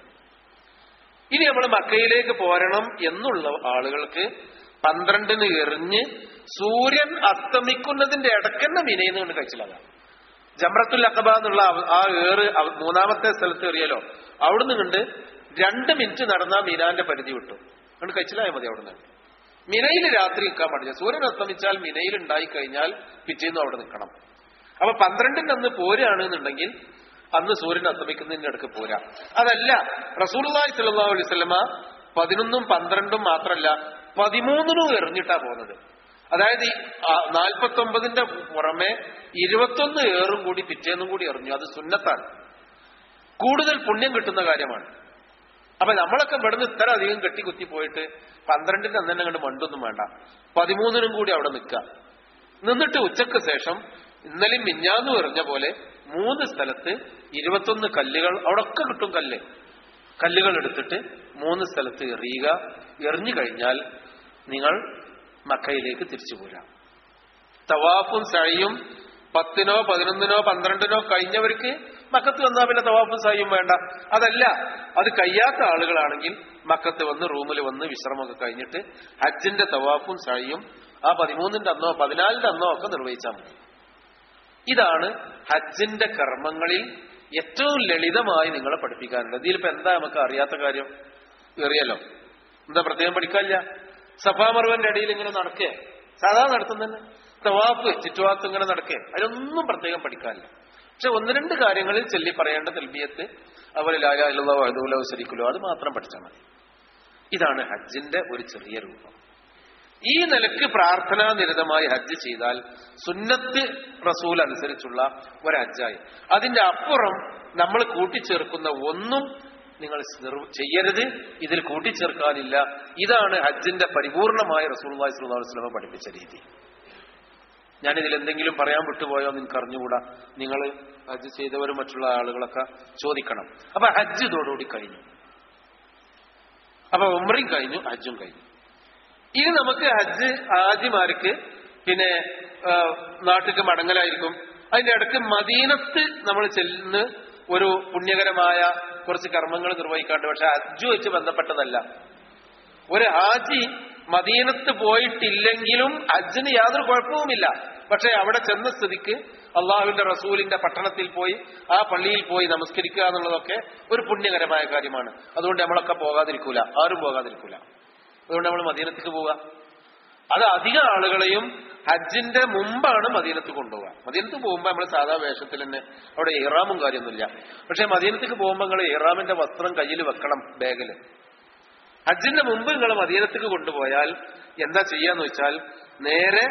ഇനി നമ്മൾ മക്കയിലേക്ക് പോരണം എന്നുള്ള ആളുകൾക്ക് പന്ത്രണ്ടിന് എറിഞ്ഞ് സൂര്യൻ അസ്തമിക്കുന്നതിന്റെ ഇടക്കന്നെ മിനയിൽ കൊണ്ട് കഴിച്ചിലാകാം ജംറത്തുൽ അക്കബ എന്നുള്ള അവ- ആ ഏറ് അവ- മൂന്നാമത്തെ സ്ഥലത്ത് എറിയലോ അവിടുന്ന് കണ്ട് രണ്ട് മിനിറ്റ് നടന്നാൽ മീനാന്റെ പരിധി വിട്ടു അതുകൊണ്ട് കഴിച്ചിലായാൽ മതി അവിടുന്ന് മിനയിൽ രാത്രി നിൽക്കാൻ പാടില്ല സൂര്യൻ അസ്തമിച്ചാൽ മിനയിൽ ഉണ്ടായി കഴിഞ്ഞാൽ പിറ്റേന്നും അവിടെ നിൽക്കണം അപ്പൊ പന്ത്രണ്ടിന്റെ അന്ന് പോരാണെന്നുണ്ടെങ്കിൽ അന്ന് സൂര്യൻ അസ്തമിക്കുന്നതിന്റെ അടുക്ക് പോരാ അതല്ല റസൂലുള്ളാഹി സ്വല്ലല്ലാഹു അലൈഹി വസല്ലമ പതിനൊന്നും പന്ത്രണ്ടും മാത്രമല്ല പതിമൂന്നിനും എറിഞ്ഞിട്ടാ പോകുന്നത് അതായത് ഈ നാൽപ്പത്തി ഒമ്പതിന്റെ പുറമെ ഇരുപത്തൊന്ന് ഏറും കൂടി പിറ്റേന്നും കൂടി എറിഞ്ഞു അത് സുന്നത്താണ് കൂടുതൽ പുണ്യം കിട്ടുന്ന കാര്യമാണ് അപ്പൊ നമ്മളൊക്കെ ഇവിടുന്ന് ഇത്ര അധികം കെട്ടിക്കുത്തി പോയിട്ട് പന്ത്രണ്ടിന്റെ അന്ന് തന്നെ കണ്ട് മണ്ടൊന്നും വേണ്ട പതിമൂന്നിനും കൂടി അവിടെ നിൽക്കുക നിന്നിട്ട് ഉച്ചക്ക് ശേഷം ഇന്നലെയും മിഞ്ഞാന്നും എറിഞ്ഞ പോലെ മൂന്ന് സ്ഥലത്ത് ഇരുപത്തൊന്ന് കല്ലുകൾ അവിടെ ഒക്കെ കിട്ടും കല്ല് കല്ലുകൾ എടുത്തിട്ട് മൂന്ന് സ്ഥലത്ത് എറിയുക എറിഞ്ഞു കഴിഞ്ഞാൽ നിങ്ങൾ മക്കയിലേക്ക് തിരിച്ചു പോരാം തവാഫും സഴിയും പത്തിനോ പതിനൊന്നിനോ പന്ത്രണ്ടിനോ കഴിഞ്ഞവർക്ക് മക്കത്ത് വന്നാൽ പിന്നെ തവാഫും സഴിയും വേണ്ട അതല്ല അത് കഴിയാത്ത ആളുകളാണെങ്കിൽ മക്കത്ത് വന്ന് റൂമിൽ വന്ന് വിശ്രമമൊക്കെ കഴിഞ്ഞിട്ട് ഹജ്ജിന്റെ തവാഫും സഴിയും ആ പതിമൂന്നിന്റെ അന്നോ പതിനാലിന്റെ അന്നോ ഒക്കെ നിർവഹിച്ചാൽ മതി ഇതാണ് ഹജ്ജിന്റെ കർമ്മങ്ങളിൽ ഏറ്റവും ലളിതമായി നിങ്ങളെ പഠിപ്പിക്കാനുള്ളത് ഇതിലിപ്പോ എന്താ നമുക്ക് അറിയാത്ത കാര്യം എറിയല്ലോ എന്താ പ്രത്യേകം പഠിക്കാനില്ല സഫാ മറുവന്റെ അടിയിൽ ഇങ്ങനെ നടക്കേ സാധാ നടത്തുന്നതന്നെ തവാഫ് ചുറ്റുവാത്ത് ഇങ്ങനെ നടക്കേ അതിലൊന്നും പ്രത്യേകം പഠിക്കാനില്ല പക്ഷെ ഒന്ന് രണ്ട് കാര്യങ്ങളിൽ ചൊല്ലി പറയേണ്ട തെൽബിയത്ത് അതുപോലെ ലാലാലോ അഹദൂലോ ശരിക്കുലോ അത് മാത്രം പഠിച്ചാൽ മതി ഇതാണ് ഹജ്ജിന്റെ ഒരു ചെറിയ രൂപം ഈ നിലക്ക് പ്രാർത്ഥനാ നിരതമായി ഹജ്ജ് ചെയ്താൽ സുന്നത്ത് റസൂൽ അനുസരിച്ചുള്ള ഒരു ഹജ്ജായി അതിന്റെ അപ്പുറം നമ്മൾ കൂട്ടിച്ചേർക്കുന്ന ഒന്നും നിങ്ങൾ നിർ- ചെയ്യരുത് ഇതിൽ കൂട്ടിച്ചേർക്കാനില്ല ഇതാണ് ഹജ്ജിന്റെ പരിപൂർണമായ റസൂൽവാഹി സ്വല്ലല്ലാഹു അലൈഹി വസല്ലം പഠിപ്പിച്ച രീതി ഞാനിതിൽ എന്തെങ്കിലും പറയാൻ വിട്ടുപോയോ എന്ന് എനിക്ക് അറിഞ്ഞുകൂടാ നിങ്ങൾ ഹജ്ജ് ചെയ്തവരും മറ്റുള്ള ആളുകളൊക്കെ ചോദിക്കണം അപ്പൊ ഹജ്ജ് ഇതോടുകൂടി കഴിഞ്ഞു അപ്പൊ ഉമ്രയും കഴിഞ്ഞു ഹജ്ജും കഴിഞ്ഞു ഇനി നമുക്ക് ഹജ്ജ് ആദ്യമാർക്ക് പിന്നെ ആ, നാട്ടിലേക്ക് മടങ്ങലായിരിക്കും അതിന്റെ ഇടയ്ക്ക് മദീനത്ത് നമ്മൾ ചെല്ലുന്ന ഒരു പുണ്യകരമായ കുറച്ച് കർമ്മങ്ങൾ നിർവഹിക്കാണ്ട് പക്ഷെ ഹജ്ജ് വെച്ച് ബന്ധപ്പെട്ടതല്ല ഒരു ഹാജി മദീനത്ത് പോയിട്ടില്ലെങ്കിലും ഹജ്ജിന് യാതൊരു കുഴപ്പവുമില്ല പക്ഷെ അവിടെ ചെന്ന സ്ഥിതിക്ക് അള്ളാഹുവിന്റെ റസൂലിന്റെ പട്ടണത്തിൽ പോയി ആ പള്ളിയിൽ പോയി നമസ്കരിക്കുക എന്നുള്ളതൊക്കെ ഒരു പുണ്യകരമായ കാര്യമാണ് അതുകൊണ്ട് നമ്മളൊക്കെ പോകാതിരിക്കൂല ആരും പോകാതിരിക്കൂല അതുകൊണ്ട് നമ്മൾ മദീനത്തേക്ക് പോവുക അത് അധികം ആളുകളെയും ഹജ്ജിന്റെ മുമ്പാണ് മദീനത്ത് കൊണ്ടുപോവുക മദീനത്ത് പോകുമ്പോൾ നമ്മൾ സാധാ വേഷത്തിൽ തന്നെ അവിടെ ഇറാമും കാര്യമൊന്നുമില്ല പക്ഷെ മദീനത്തേക്ക് പോകുമ്പോൾ നിങ്ങൾ ഇറാമിന്റെ വസ്ത്രം കയ്യിൽ വെക്കണം ബാഗില് ഹജ്ജിന്റെ മുമ്പ് നിങ്ങൾ മദീനത്തേക്ക് കൊണ്ടുപോയാൽ എന്താ ചെയ്യാന്ന് വെച്ചാൽ നേരെ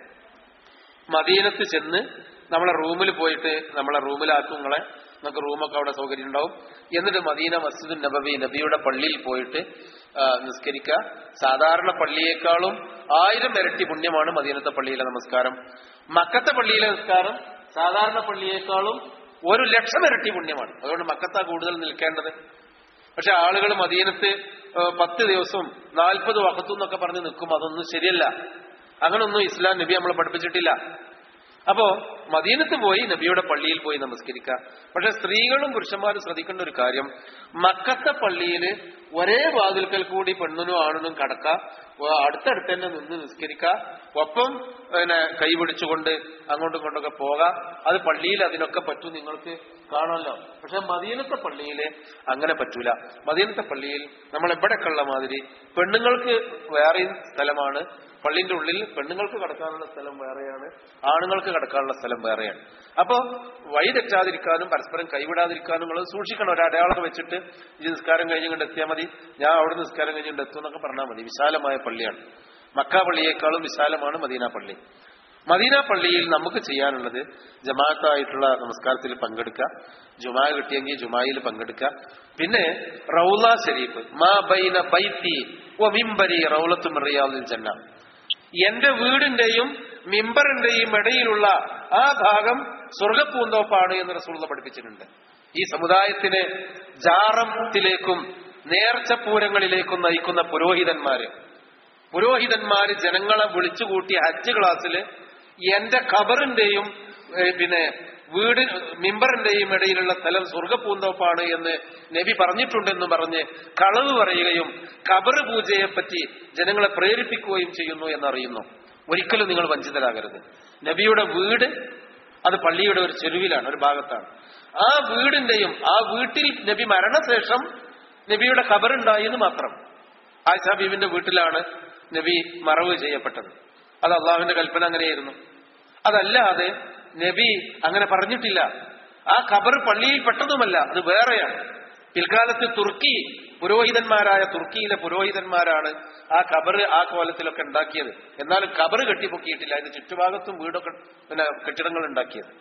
മദീനത്ത് ചെന്ന് നമ്മളെ റൂമിൽ പോയിട്ട് നമ്മളെ റൂമിലാക്കും നിങ്ങളെ നമുക്ക് റൂമൊക്കെ അവിടെ സൗകര്യം ഉണ്ടാവും എന്നിട്ട് മദീന മസ്ജിദ് നബവി നബിയുടെ പള്ളിയിൽ പോയിട്ട് ആ, നിസ്കരിക്കുക സാധാരണ പള്ളിയേക്കാളും ആയിരം ഇരട്ടി പുണ്യമാണ് മദീനത്തെ പള്ളിയിലെ നമസ്കാരം മക്കത്തെ പള്ളിയിലെ നിസ്കാരം സാധാരണ പള്ളിയേക്കാളും ഒരു ലക്ഷം ഇരട്ടി പുണ്യമാണ് അതുകൊണ്ട് മക്കത്താ കൂടുതൽ നിൽക്കേണ്ടത് പക്ഷെ ആളുകൾ മദീനത്ത് ആ, പത്ത് ദിവസവും നാൽപ്പത് വക്കത്തു എന്നൊക്കെ പറഞ്ഞ് നിൽക്കും അതൊന്നും ശരിയല്ല അങ്ങനൊന്നും ഇസ്ലാം നബി നമ്മളെ പഠിപ്പിച്ചിട്ടില്ല അപ്പോ മദീനത്ത് പോയി നബിയുടെ പള്ളിയിൽ പോയി നമസ്കരിക്കുക പക്ഷെ സ്ത്രീകളും പുരുഷന്മാരും ശ്രദ്ധിക്കേണ്ട ഒരു കാര്യം മക്കത്തെ പള്ളിയിൽ ഒരേ വാതിൽക്കൽ കൂടി പെണ്ണിനും ആണിനും കടക്ക അടുത്തടുത്ത് തന്നെ നിന്ന് നിസ്കരിക്ക ഒപ്പം പിന്നെ കൈ പിടിച്ചുകൊണ്ട് അങ്ങോട്ടും ഇങ്ങോട്ടൊക്കെ പോകാം അത് പള്ളിയിൽ അതിനൊക്കെ പറ്റും നിങ്ങൾക്ക് കാണുമല്ലോ പക്ഷെ മദീനത്തെ പള്ളിയിൽ അങ്ങനെ പറ്റൂല മദീനത്തെ പള്ളിയിൽ നമ്മൾ എവിടെയൊക്കെയുള്ള മാതിരി പെണ്ണുങ്ങൾക്ക് വേറെയും സ്ഥലമാണ് പള്ളിന്റെ ഉള്ളിൽ പെണ്ണുങ്ങൾക്ക് കടക്കാനുള്ള സ്ഥലം വേറെയാണ് ആണുങ്ങൾക്ക് കടക്കാനുള്ള സ്ഥലം വേറെയാണ് അപ്പോ വഴി തെറ്റാതിരിക്കാനും പരസ്പരം കൈവിടാതിരിക്കാനും നിങ്ങൾ സൂക്ഷിക്കണം ഒരു അടയാളമൊക്കെ വെച്ചിട്ട് ഈ നിസ്കാരം കഴിഞ്ഞുകൊണ്ട് എത്തിയാൽ മതി ഞാൻ അവിടെ നിസ്കാരം കഴിഞ്ഞുകൊണ്ട് എത്തും എന്നൊക്കെ പറഞ്ഞാൽ മതി വിശാലമായ പള്ളിയാണ് മക്ക പള്ളിയേക്കാളും വിശാലമാണ് മദീന പള്ളി മദീന പള്ളിയിൽ നമുക്ക് ചെയ്യാനുള്ളത് ജമാഅത്തായിട്ടുള്ള നമസ്കാരത്തിൽ പങ്കെടുക്കുക ജുമാ കിട്ടിയെങ്കിൽ ജുമായിൽ പങ്കെടുക്കുക പിന്നെ റൗല ഷരീഫ് മാ ബൈന ബൈത്തി വ മിംബരി റൗലത്തും റിയാദിൽ ജന്ന എന്റെ വീടിന്റെയും മിമ്പറിന്റെയും ഇടയിലുള്ള ആ ഭാഗം സ്വർഗപ്പൂന്തോപ്പാണ് എന്ന് റസൂള്ള പഠിപ്പിച്ചിട്ടുണ്ട് ഈ സമുദായത്തിനെ ജാറത്തിലേക്കും നേർച്ചപ്പൂരങ്ങളിലേക്കും നയിക്കുന്ന പുരോഹിതന്മാര് പുരോഹിതന്മാര് ജനങ്ങളെ വിളിച്ചുകൂട്ടി ഹജ്ജ് ക്ലാസ്സില് എന്റെ ഖബറിന്റെയും ഏ, പിന്നെ വീട് മിമ്പറിന്റെയും ഇടയിലുള്ള സ്ഥലം സ്വർഗപ്പൂന്തോപ്പാണ് എന്ന് നബി പറഞ്ഞിട്ടുണ്ടെന്ന് പറഞ്ഞ് കളവ് പറയുകയും ഖബർ പൂജയെപ്പറ്റി ജനങ്ങളെ പ്രേരിപ്പിക്കുകയും ചെയ്യുന്നു എന്നറിയുന്നു ഒരിക്കലും നിങ്ങൾ വഞ്ചിതരാകരുത് നബിയുടെ വീട് അത് പള്ളിയുടെ ഒരു ചെരുവിലാണ് ഒരു ഭാഗത്താണ് ആ വീടിന്റെയും ആ വീട്ടിൽ നബി മരണശേഷം നബിയുടെ ഖബറുണ്ടായി എന്ന് മാത്രം ആയിഷ ബീവിന്റെ വീട്ടിലാണ് നബി മറവ് ചെയ്യപ്പെട്ടത് അത് അള്ളാഹുവിന്റെ കൽപ്പന അങ്ങനെയായിരുന്നു അതല്ലാതെ നബി അങ്ങനെ പറഞ്ഞിട്ടില്ല ആ ഖബർ പള്ളിയിൽ പെട്ടതുമല്ല അത് വേറെയാണ് പിൽക്കാലത്ത് തുർക്കി പുരോഹിതന്മാരായ തുർക്കിയിലെ പുരോഹിതന്മാരാണ് ആ ഖബർ ആ കോലത്തിലൊക്കെ ഉണ്ടാക്കിയത് എന്നാൽ ഖബർ കെട്ടിപ്പൊക്കിയിട്ടില്ല അതിന്റെ ചുറ്റുഭാഗത്തും വീടൊക്കെ പിന്നെ കെട്ടിടങ്ങൾ ഉണ്ടാക്കിയത്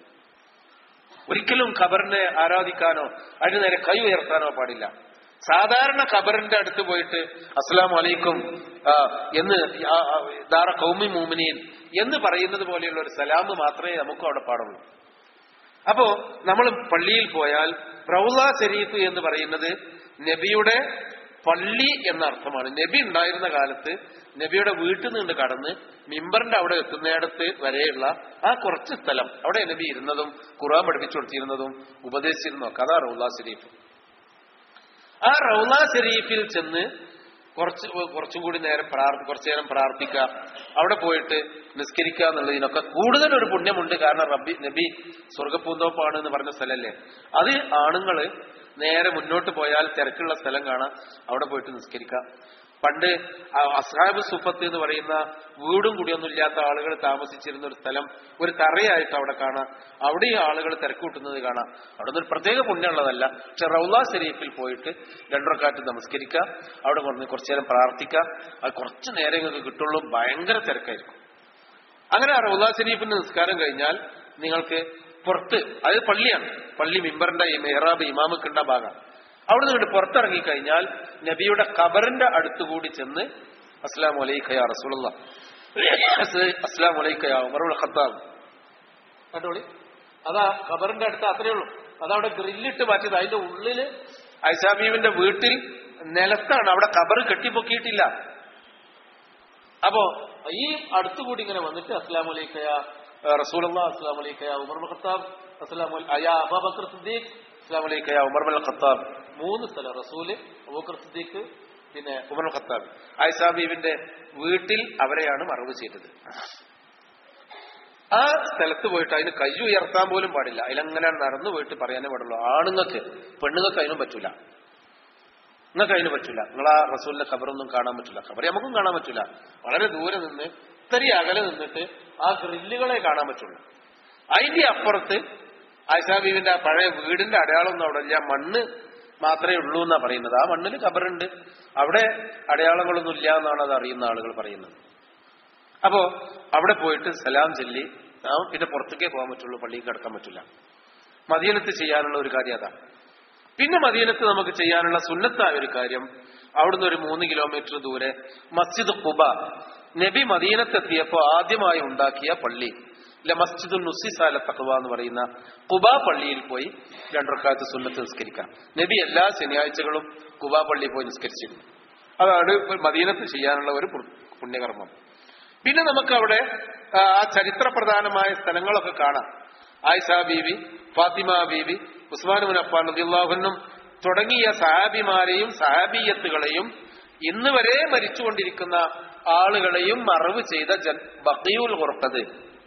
ഒരിക്കലും ഖബറിനെ ആരാധിക്കാനോ അതിന് നേരെ കൈ ഉയർത്താനോ പാടില്ല സാധാരണ ഖബറിന്റെ അടുത്ത് പോയിട്ട് അസ്സലാം വലൈക്കും ആ, എന്ന് ആ, ആ, ദാറ കൗമി മൂമിനീൻ എന്ന് പറയുന്നത് പോലെയുള്ള ഒരു സലാം മാത്രമേ നമുക്ക് അവിടെ പാടുള്ളൂ അപ്പോ നമ്മൾ പള്ളിയിൽ പോയാൽ റൗല ഷരീഫ് എന്ന് പറയുന്നത് നബിയുടെ പള്ളി എന്ന അർത്ഥമാണ് നബി ഉണ്ടായിരുന്ന കാലത്ത് നബിയുടെ വീട്ടിൽ നിന്ന് കടന്ന് മിമ്പറിന്റെ അവിടെ എത്തുന്നിടത്ത് വരെയുള്ള ആ കുറച്ച് സ്ഥലം അവിടെ നബി ഇരുന്നതും ഖുറാൻ പഠിപ്പിച്ചു കൊടുത്തിരുന്നതും ഉപദേശിച്ചിരുന്നതും ഒക്കെ അതാ റൗല ഷരീഫ് ആ റൗല ഷരീഫിൽ ചെന്ന് കുറച്ച് കുറച്ചും കൂടി നേരം പ്രാർത്ഥി കുറച്ചു നേരം പ്രാർത്ഥിക്കുക അവിടെ പോയിട്ട് നിസ്കരിക്കുക എന്നുള്ളതിനൊക്കെ കൂടുതൽ ഒരു പുണ്യമുണ്ട് കാരണം റബ്ബി നബി സ്വർഗപ്പൂന്തോപ്പാണ് എന്ന് പറഞ്ഞ സ്ഥലല്ലേ അത് ആണുങ്ങള് നേരെ മുന്നോട്ട് പോയാൽ തിരക്കുള്ള സ്ഥലം കാണാം അവിടെ പോയിട്ട് നിസ്കരിക്കാം പണ്ട് ആ അസ്ഹാബ് സുഫത്ത് എന്ന് പറയുന്ന വീടും കൂടിയൊന്നും ഇല്ലാത്ത ആളുകൾ താമസിച്ചിരുന്ന ഒരു സ്ഥലം ഒരു തറയായിട്ട് അവിടെ കാണാം അവിടെ ഈ ആളുകൾ തിരക്കൂട്ടുന്നത് കാണാം അവിടെ നിന്ന് ഒരു പ്രത്യേക പുണ്യമുള്ളതല്ല പക്ഷെ റൗല ഷരീഫിൽ പോയിട്ട് രണ്ടരക്കാറ്റ് നമസ്കരിക്കുക അവിടെ കുറഞ്ഞ് കുറച്ചു നേരം പ്രാർത്ഥിക്കുക അത് കുറച്ച് നേരം നിങ്ങൾക്ക് കിട്ടുള്ളൂ ഭയങ്കര തിരക്കായിരിക്കും അങ്ങനെ ആ റൗല ഷരീഫിന്റെ നിസ്കാരം കഴിഞ്ഞാൽ നിങ്ങൾക്ക് പുറത്ത് അത് പള്ളിയാണ് പള്ളി മിമ്പറിന്റെ ഈ മെഹ്റാബ് ഇമാമക്കുണ്ട ഭാഗം അവിടെ നിന്ന് പുറത്തിറങ്ങി കഴിഞ്ഞാൽ നബിയുടെ ഖബറിന്റെ അടുത്തുകൂടി ചെന്ന് അസ്ലാം വലൈക്കയ റസൂലുള്ള അസ്ലാം വലൈക്കയ ഉമറുൽ ഖത്താബ് കണ്ടോളി അതാ ഖബറിന്റെ അടുത്ത് അത്രയേ ഉള്ളൂ അതവിടെ ഗ്രില്ലിട്ട് മാറ്റിയത് അതിന്റെ ഉള്ളില് ഐസാബീവിന്റെ വീട്ടിൽ നിലത്താണ് അവിടെ ഖബർ കെട്ടിപ്പൊക്കിയിട്ടില്ല അപ്പോ ഈ അടുത്തുകൂടി ഇങ്ങനെ വന്നിട്ട് അസ്ലാം വലൈക്കയ റസൂലുള്ള അസ്ലാം വലൈക്കയ ഉമർ ഖത്താബ് അസ്ലാം അയാ അബാബക്കർ സിദ്ദീഖ് അസ്ലാം വലൈക്കയ ഉമർ മൽ ഖത്താബ് മൂന്ന് സ്ഥലം റസൂല് അബൂബക്കർ സിദ്ദീഖ് പിന്നെ ഉമർ ഖത്താബ് ഐസാബീവിന്റെ വീട്ടിൽ അവരെയാണ് മറവ് ചെയ്തത് ആ സ്ഥലത്ത് പോയിട്ട് അതിന് കൈ ഉയർത്താൻ പോലും പാടില്ല അതിലങ്ങനെ നടന്നു പോയിട്ട് പറയാനേ പാടുള്ളൂ ആണുങ്ങൾക്ക് പെണ്ണുങ്ങൾക്ക് അതിനും പറ്റൂല നിങ്ങൾക്ക് അതിന് പറ്റൂല നിങ്ങൾ ആ റസൂലിന്റെ ഖബറൊന്നും കാണാൻ പറ്റില്ല ഖബർ നമുക്കും കാണാൻ പറ്റില്ല വളരെ ദൂരെ നിന്ന് ഇത്തിരി അകലെ നിന്നിട്ട് ആ ഗ്രില്ലുകളെ കാണാൻ പറ്റുള്ളൂ അതിന്റെ അപ്പുറത്ത് ആയിഷാബീവിന്റെ ആ പഴയ വീടിന്റെ അടയാളമൊന്നും അവിടെ ഇല്ല മണ്ണ് മാത്രമേ ഉള്ളൂ എന്നാ പറയുന്നത് ആ മണ്ണിൽ ഖബറുണ്ട് അവിടെ അടയാളങ്ങളൊന്നും ഇല്ല എന്നാണ് അത് അറിയുന്ന ആളുകൾ പറയുന്നത് അപ്പോ അവിടെ പോയിട്ട് സലാം ചൊല്ലി ആ പിന്നെ പുറത്തേക്കേ പോകാൻ പറ്റുള്ളൂ പള്ളിയിൽ കിടക്കാൻ പറ്റില്ല മദീനത്ത് ചെയ്യാനുള്ള ഒരു കാര്യം അതാ പിന്നെ മദീനത്ത് നമുക്ക് ചെയ്യാനുള്ള സുന്നത്തായ ഒരു കാര്യം അവിടുന്ന് ഒരു മൂന്ന് കിലോമീറ്റർ ദൂരെ മസ്ജിദ് കുബ നബി മദീനത്തെത്തിയപ്പോ ആദ്യമായി ഉണ്ടാക്കിയ പള്ളി ഇല്ല മസ്ജിദ് നുസിസാല തഖവ എന്ന് പറയുന്ന കുബ പള്ളിയിൽ പോയി രണ്ടരക്കാലത്ത് സുന്നത്ത് നിസ്കരിക്കാം നബി എല്ലാ ശനിയാഴ്ചകളും കുബ പള്ളിയിൽ പോയി നിസ്കരിച്ചിരുന്നു അതാണ് മദീനത്ത് ചെയ്യാനുള്ള ഒരു പുണ്യകർമ്മം പിന്നെ നമുക്ക് അവിടെ ആ ചരിത്രപ്രധാനമായ സ്ഥലങ്ങളൊക്കെ കാണാം ആയിഷ ബീവി ഫാത്തിമ ബീവി ഉസ്മാൻ മുൻ അഫാൻ റദിയുള്ളാഹുനും തുടങ്ങിയ സഹാബിമാരെയും സഹാബിയത്തുകളെയും ഇന്ന് വരെ മരിച്ചുകൊണ്ടിരിക്കുന്ന ആളുകളെയും മറവ് ചെയ്ത ജൻ ബക്കീഉൽ ഉറക്കത്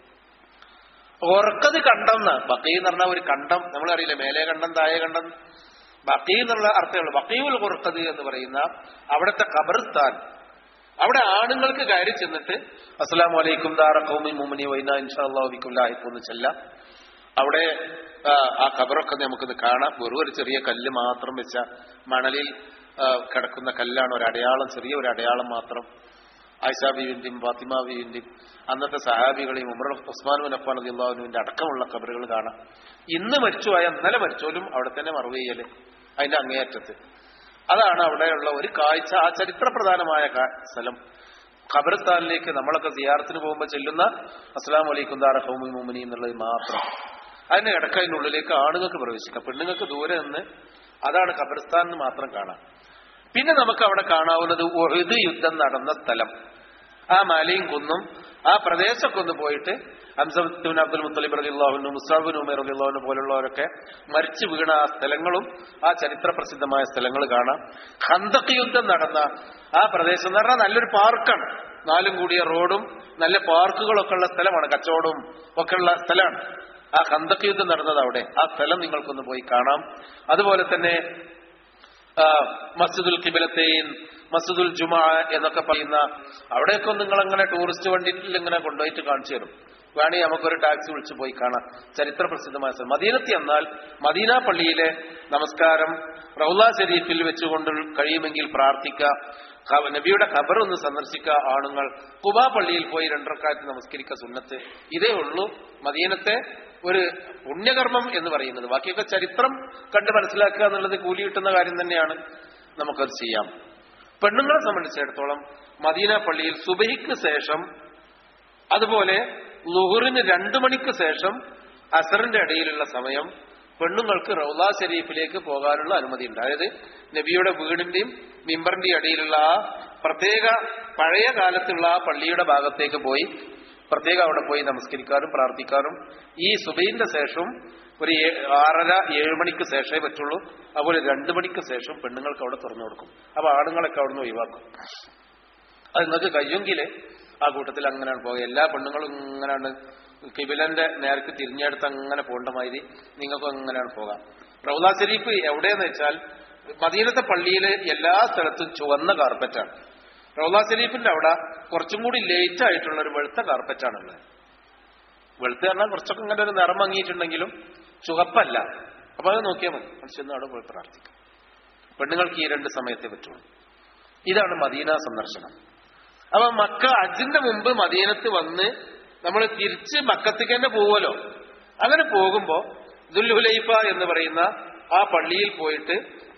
ഉറക്കത് കണ്ടെന്ന് ബക്കീ എന്ന് പറഞ്ഞാൽ ഒരു കണ്ടം നമ്മളറിയില്ലേ മേലെ കണ്ടം താഴെ കണ്ടം ബക്കീ എന്നുള്ള അർത്ഥമുള്ളൂ ബക്കീഉൽ ഉറക്കത് എന്ന് പറയുന്ന അവിടുത്തെ ഖബർസ്ഥാൻ അവിടെ ആണുങ്ങൾക്ക് കയറി ചെന്നിട്ട് അസ്സലാം വലൈക്കും ദാറ കൗമി മുമനി വൈന ഇൻഷാല്ലാഹിക്കുല്ലാഹിക്കുന്നു ചെല്ലാം അവിടെ ആ ഖബറൊക്കെ നമുക്കിത് കാണാം വെറും ഒരു ചെറിയ കല്ല് മാത്രം വെച്ച മണലിൽ കിടക്കുന്ന കല്ലാണ് ഒരു അടയാളം ചെറിയ ഒരു അടയാളം മാത്രം ആയിഷാ ബീവിന്റെയും ഫാത്തിമ ബീവിന്റെയും അന്നത്തെ സഹാബികളെയും ഉമർ ഉസ്മാൻ മുൻ അഫാൻ അള്ളാഹുവിന്റെ അടക്കമുള്ള ഖബറുകൾ കാണാം ഇന്ന് മരിച്ചുപോയ ഇന്നലെ മരിച്ചോലും അവിടെ തന്നെ മറവ് ചെയ്യല് അതിന്റെ അങ്ങേയറ്റത്ത് അതാണ് അവിടെയുള്ള ഒരു കാഴ്ച ആ ചരിത്രപ്രധാനമായ സ്ഥലം ഖബർസ്ഥാനിലേക്ക് നമ്മളൊക്കെ സിയാറത്തിന് പോകുമ്പോൾ ചെല്ലുന്ന അസ്ലാം വലൈക്കും ദാറ ഹൗമി മുമിനി എന്നുള്ളത് മാത്രം അതിന്റെ ഇടയ്ക്ക് അതിന്റെ ഉള്ളിലേക്ക് ആണുങ്ങൾക്ക് പ്രവേശിക്കാം പെണ്ണുങ്ങൾക്ക് ദൂരെ നിന്ന് അതാണ് ഖബർസ്ഥാൻ എന്ന് മാത്രം കാണാം പിന്നെ നമുക്ക് അവിടെ കാണാവുന്നത് ഒഴുത് യുദ്ധം നടന്ന സ്ഥലം ആ മലയും കുന്നും ആ പ്രദേശമൊക്കെ ഒന്ന് പോയിട്ട് ഹംസബിൻ അബ്ദുൽ മുത്തലിബ് റലിള്ളാഹുനു മുസാബിൻ ഉമർ റലിള്ളാഹുനു പോലുള്ളവരൊക്കെ മരിച്ചു വീണ ആ സ്ഥലങ്ങളും ആ ചരിത്ര പ്രസിദ്ധമായ സ്ഥലങ്ങൾ കാണാം ഹന്തക് യുദ്ധം നടന്ന ആ പ്രദേശം എന്ന് പറഞ്ഞാൽ നല്ലൊരു പാർക്കാണ് നാലും കൂടിയ റോഡും നല്ല പാർക്കുകളൊക്കെ ഉള്ള സ്ഥലമാണ് കച്ചവടവും ഒക്കെ ഉള്ള സ്ഥലമാണ് ആ ഹന്തക് യുദ്ധം നടന്നത് അവിടെ ആ സ്ഥലം നിങ്ങൾക്കൊന്ന് പോയി കാണാം അതുപോലെ തന്നെ മസ്ജിദുൽ കിബിലത്തെയും മസ്ജിദുൽ ജുമാ എന്നൊക്കെ പറയുന്ന അവിടെയൊക്കെ നിങ്ങൾ അങ്ങനെ ടൂറിസ്റ്റ് വണ്ടിയിൽ ഇങ്ങനെ കൊണ്ടുപോയിട്ട് കാണിച്ചു തരും വേണമെങ്കിൽ നമുക്കൊരു ടാക്സി വിളിച്ചു പോയി കാണാം ചരിത്ര പ്രസിദ്ധമായ സ്ഥലം മദീനത്തി എന്നാൽ മദീന പള്ളിയിലെ നമസ്കാരം റൗല ഷെരീഫിൽ വെച്ചുകൊണ്ട് കഴിയുമെങ്കിൽ പ്രാർത്ഥിക്കുക നബിയുടെ ഖബർ ഒന്ന് സന്ദർശിക്കുക ആണുങ്ങൾ കുബാ പള്ളിയിൽ പോയി രണ്ടരക്കാലത്ത് നമസ്കരിക്കുക സുന്നത്ത് ഇതേ ഉള്ളൂ മദീനത്തെ ഒരു പുണ്യകർമ്മം എന്ന് പറയുന്നത് ബാക്കിയൊക്കെ ചരിത്രം കണ്ട് മനസ്സിലാക്കുക എന്നുള്ളത് കൂലി കിട്ടുന്ന കാര്യം തന്നെയാണ് നമുക്കത് ചെയ്യാം പെണ്ണുങ്ങളെ സംബന്ധിച്ചിടത്തോളം മദീന പള്ളിയിൽ സുബഹിക്ക് ശേഷം അതുപോലെ ലുഹുറിന് രണ്ടു മണിക്ക് ശേഷം അസറിന്റെ ഇടയിലുള്ള സമയം പെണ്ണുങ്ങൾക്ക് റൗല ഷെരീഫിലേക്ക് പോകാനുള്ള അനുമതി ഉണ്ട് അതായത് നബിയുടെ വീടിന്റെയും മിമ്പറിന്റെയും ഇടയിലുള്ള ആ പ്രത്യേക പഴയ കാലത്തുള്ള ആ പള്ളിയുടെ ഭാഗത്തേക്ക് പോയി പ്രത്യേകം അവിടെ പോയി നമസ്കരിക്കാനും പ്രാർത്ഥിക്കാനും ഈ സുബൈന്റെ ശേഷം ഒരു ആറര ഏഴ് മണിക്ക് ശേഷമേ പറ്റുള്ളൂ അതുപോലെ രണ്ടു മണിക്ക് ശേഷം പെണ്ണുങ്ങൾക്ക് അവിടെ തുറന്നു കൊടുക്കും അപ്പൊ ആണുങ്ങളൊക്കെ അവിടുന്ന് ഒഴിവാക്കും അത് നിങ്ങൾക്ക് കഴിയുമെങ്കിൽ ആ കൂട്ടത്തിൽ അങ്ങനെയാണ് പോകുക എല്ലാ പെണ്ണുങ്ങളും ഇങ്ങനെയാണ് കിബിലന്റെ നേർക്ക് തിരിഞ്ഞെടുത്ത് അങ്ങനെ പോകേണ്ട മാതിരി നിങ്ങൾക്കും അങ്ങനെയാണ് പോകാം റൗല ഷെരീഫ് എവിടെയെന്ന് വെച്ചാൽ മദീനത്തെ പള്ളിയിലെ എല്ലാ സ്ഥലത്തും ചുവന്ന കാർപ്പറ്റാണ് റൗല ഷെരീഫിന്റെ അവിടെ കുറച്ചും കൂടി ലേറ്റ് ആയിട്ടുള്ള ഒരു വെളുത്ത കാർപ്പറ്റാണുള്ളത് വെളുത്ത് പറഞ്ഞാൽ കുറച്ചൊക്കെ ഇങ്ങനെ ഒരു നിറം മങ്ങിയിട്ടുണ്ടെങ്കിലും ചുവപ്പല്ല അപ്പൊ അത് നോക്കിയാൽ മതി മനുഷ്യന്ന് അവിടെ പോയി പ്രാർത്ഥിക്കാം പെണ്ണുങ്ങൾക്ക് ഈ രണ്ട് സമയത്തെ പറ്റുള്ളൂ ഇതാണ് മദീന സന്ദർശനം അപ്പൊ മക്ക അജിന്റെ മുമ്പ് മദീനത്ത് വന്ന് നമ്മൾ തിരിച്ച് മക്കത്തേക്ക് തന്നെ പോവുമല്ലോ അങ്ങനെ പോകുമ്പോ ദുൽഹുലൈഫ എന്ന് പറയുന്ന ആ പള്ളിയിൽ പോയിട്ട്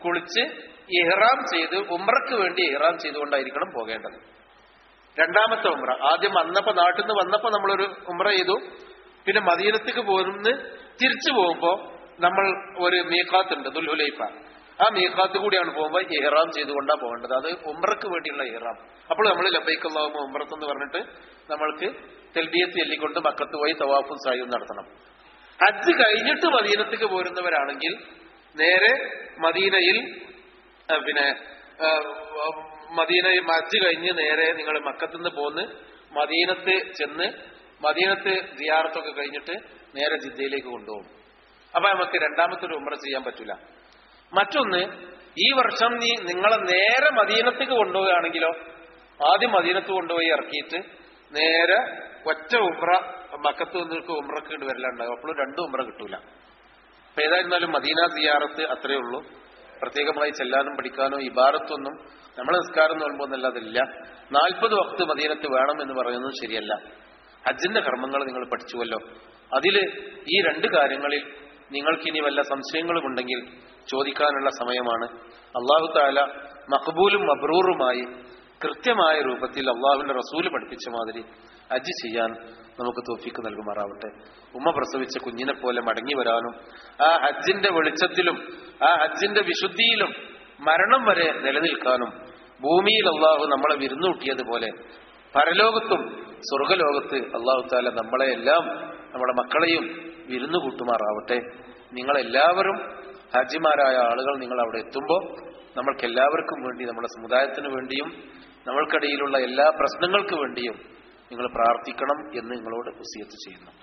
കുളിച്ച് ഇഹ്റാം ചെയ്ത് ഉംറക്ക് വേണ്ടി ഇഹ്റാം ചെയ്തുകൊണ്ടായിരിക്കണം പോകേണ്ടത് രണ്ടാമത്തെ ഉംറ ആദ്യം വന്നപ്പോ നാട്ടിൽ നിന്ന് വന്നപ്പോ നമ്മളൊരു ഉംറ ചെയ്തു പിന്നെ മദീനത്തേക്ക് പോരുന്ന് തിരിച്ചു പോകുമ്പോ നമ്മൾ ഒരു മീക്കാത്ത് ഉണ്ട് ദുൽഹുലൈഫ ആ മീക്കാത്ത് കൂടിയാണ് പോകുമ്പോൾ ഇഹ്റാം ചെയ്തുകൊണ്ടാണ് പോകേണ്ടത് അത് ഉംറക്ക് വേണ്ടിയുള്ള ഇഹ്റാം അപ്പോൾ നമ്മൾ ലബൈക്കുള്ളാവുമ്പോൾ ഉംറത്ത് എന്ന് പറഞ്ഞിട്ട് നമ്മൾക്ക് തെൽബിയത്ത് ചൊല്ലിക്കൊണ്ട് മക്കത്ത് പോയി തവാഫും സായും നടത്തണം ഹജ്ജ് കഴിഞ്ഞിട്ട് മദീനത്തേക്ക് പോരുന്നവരാണെങ്കിൽ നേരെ മദീനയിൽ ആ, പിന്നെ ആ, മദീനയിൽ ഹജ്ജ് കഴിഞ്ഞ് നേരെ നിങ്ങൾ മക്കത്തുനിന്ന് പോന്ന് മദീനത്ത് ചെന്ന് മദീനത്ത് സിയാറത്തൊക്കെ കഴിഞ്ഞിട്ട് നേരെ ജിദ്ദയിലേക്ക് കൊണ്ടുപോകും അപ്പൊ നമുക്ക് രണ്ടാമത്തെ ഒരു ഉമ്ര ചെയ്യാൻ പറ്റൂല മറ്റൊന്ന് ഈ വർഷം നീ നിങ്ങളെ നേരെ മദീനത്തേക്ക് കൊണ്ടുപോവുകയാണെങ്കിലോ ആദ്യം മദീനത്ത് കൊണ്ടുപോയി ഇറക്കിയിട്ട് നേരെ ഒറ്റ ഉമ്ര മക്കത്ത് നിങ്ങൾക്ക് ഉമ്രക്ക് ഇട്ട് വരലുണ്ടാകും അപ്പോഴും രണ്ടും ഉമ്ര കിട്ടൂല അപ്പൊ ഏതായിരുന്നാലും മദീന സിയാറത്ത് അത്രയേ ഉള്ളൂ പ്രത്യേകമായി ചെല്ലാനും പഠിക്കാനോ ഇബാറത്തൊന്നും നമ്മളെ നിസ്കാരം നോൽമ്പോന്നല്ല അതില്ല നാൽപ്പത് വക്ത് മദീനത്ത് വേണം എന്ന് പറയുന്നത് ശരിയല്ല ഹജ്ജിന്റെ കർമ്മങ്ങൾ നിങ്ങൾ പഠിച്ചുവല്ലോ അതില് ഈ രണ്ട് കാര്യങ്ങളിൽ നിങ്ങൾക്കിനി വല്ല സംശയങ്ങളും ഉണ്ടെങ്കിൽ ചോദിക്കാനുള്ള സമയമാണ് അള്ളാഹു താല മഖബൂലും മബ്രൂറുമായി കൃത്യമായ രൂപത്തിൽ അള്ളാഹുവിന്റെ റസൂല് പഠിപ്പിച്ച മാതിരി ഹജ്ജ് ചെയ്യാൻ നമുക്ക് തോഫിക്ക് നൽകുമാറാവട്ടെ ഉമ്മ പ്രസവിച്ച കുഞ്ഞിനെ പോലെ മടങ്ങി വരാനും ആ ഹജ്ജിന്റെ വെളിച്ചത്തിലും ആ ഹജ്ജിന്റെ വിശുദ്ധിയിലും മരണം വരെ നിലനിൽക്കാനും ഭൂമിയിൽ അള്ളാഹു നമ്മളെ വിരുന്നൂട്ടിയതുപോലെ പരലോകത്തും സ്വർഗലോകത്ത് അള്ളാഹു താല നമ്മളെ എല്ലാം നമ്മുടെ മക്കളെയും വിരുന്നു കൂട്ടുമാറാവട്ടെ നിങ്ങളെല്ലാവരും ഹാജിമാരായ ആളുകൾ നിങ്ങൾ അവിടെ എത്തുമ്പോൾ നമ്മൾക്ക് എല്ലാവർക്കും വേണ്ടി നമ്മുടെ സമുദായത്തിന് വേണ്ടിയും നമ്മൾക്കിടയിലുള്ള എല്ലാ പ്രശ്നങ്ങൾക്ക് വേണ്ടിയും നിങ്ങൾ പ്രാർത്ഥിക്കണം എന്ന് നിങ്ങളോട് വസിയത്ത് ചെയ്യുന്നു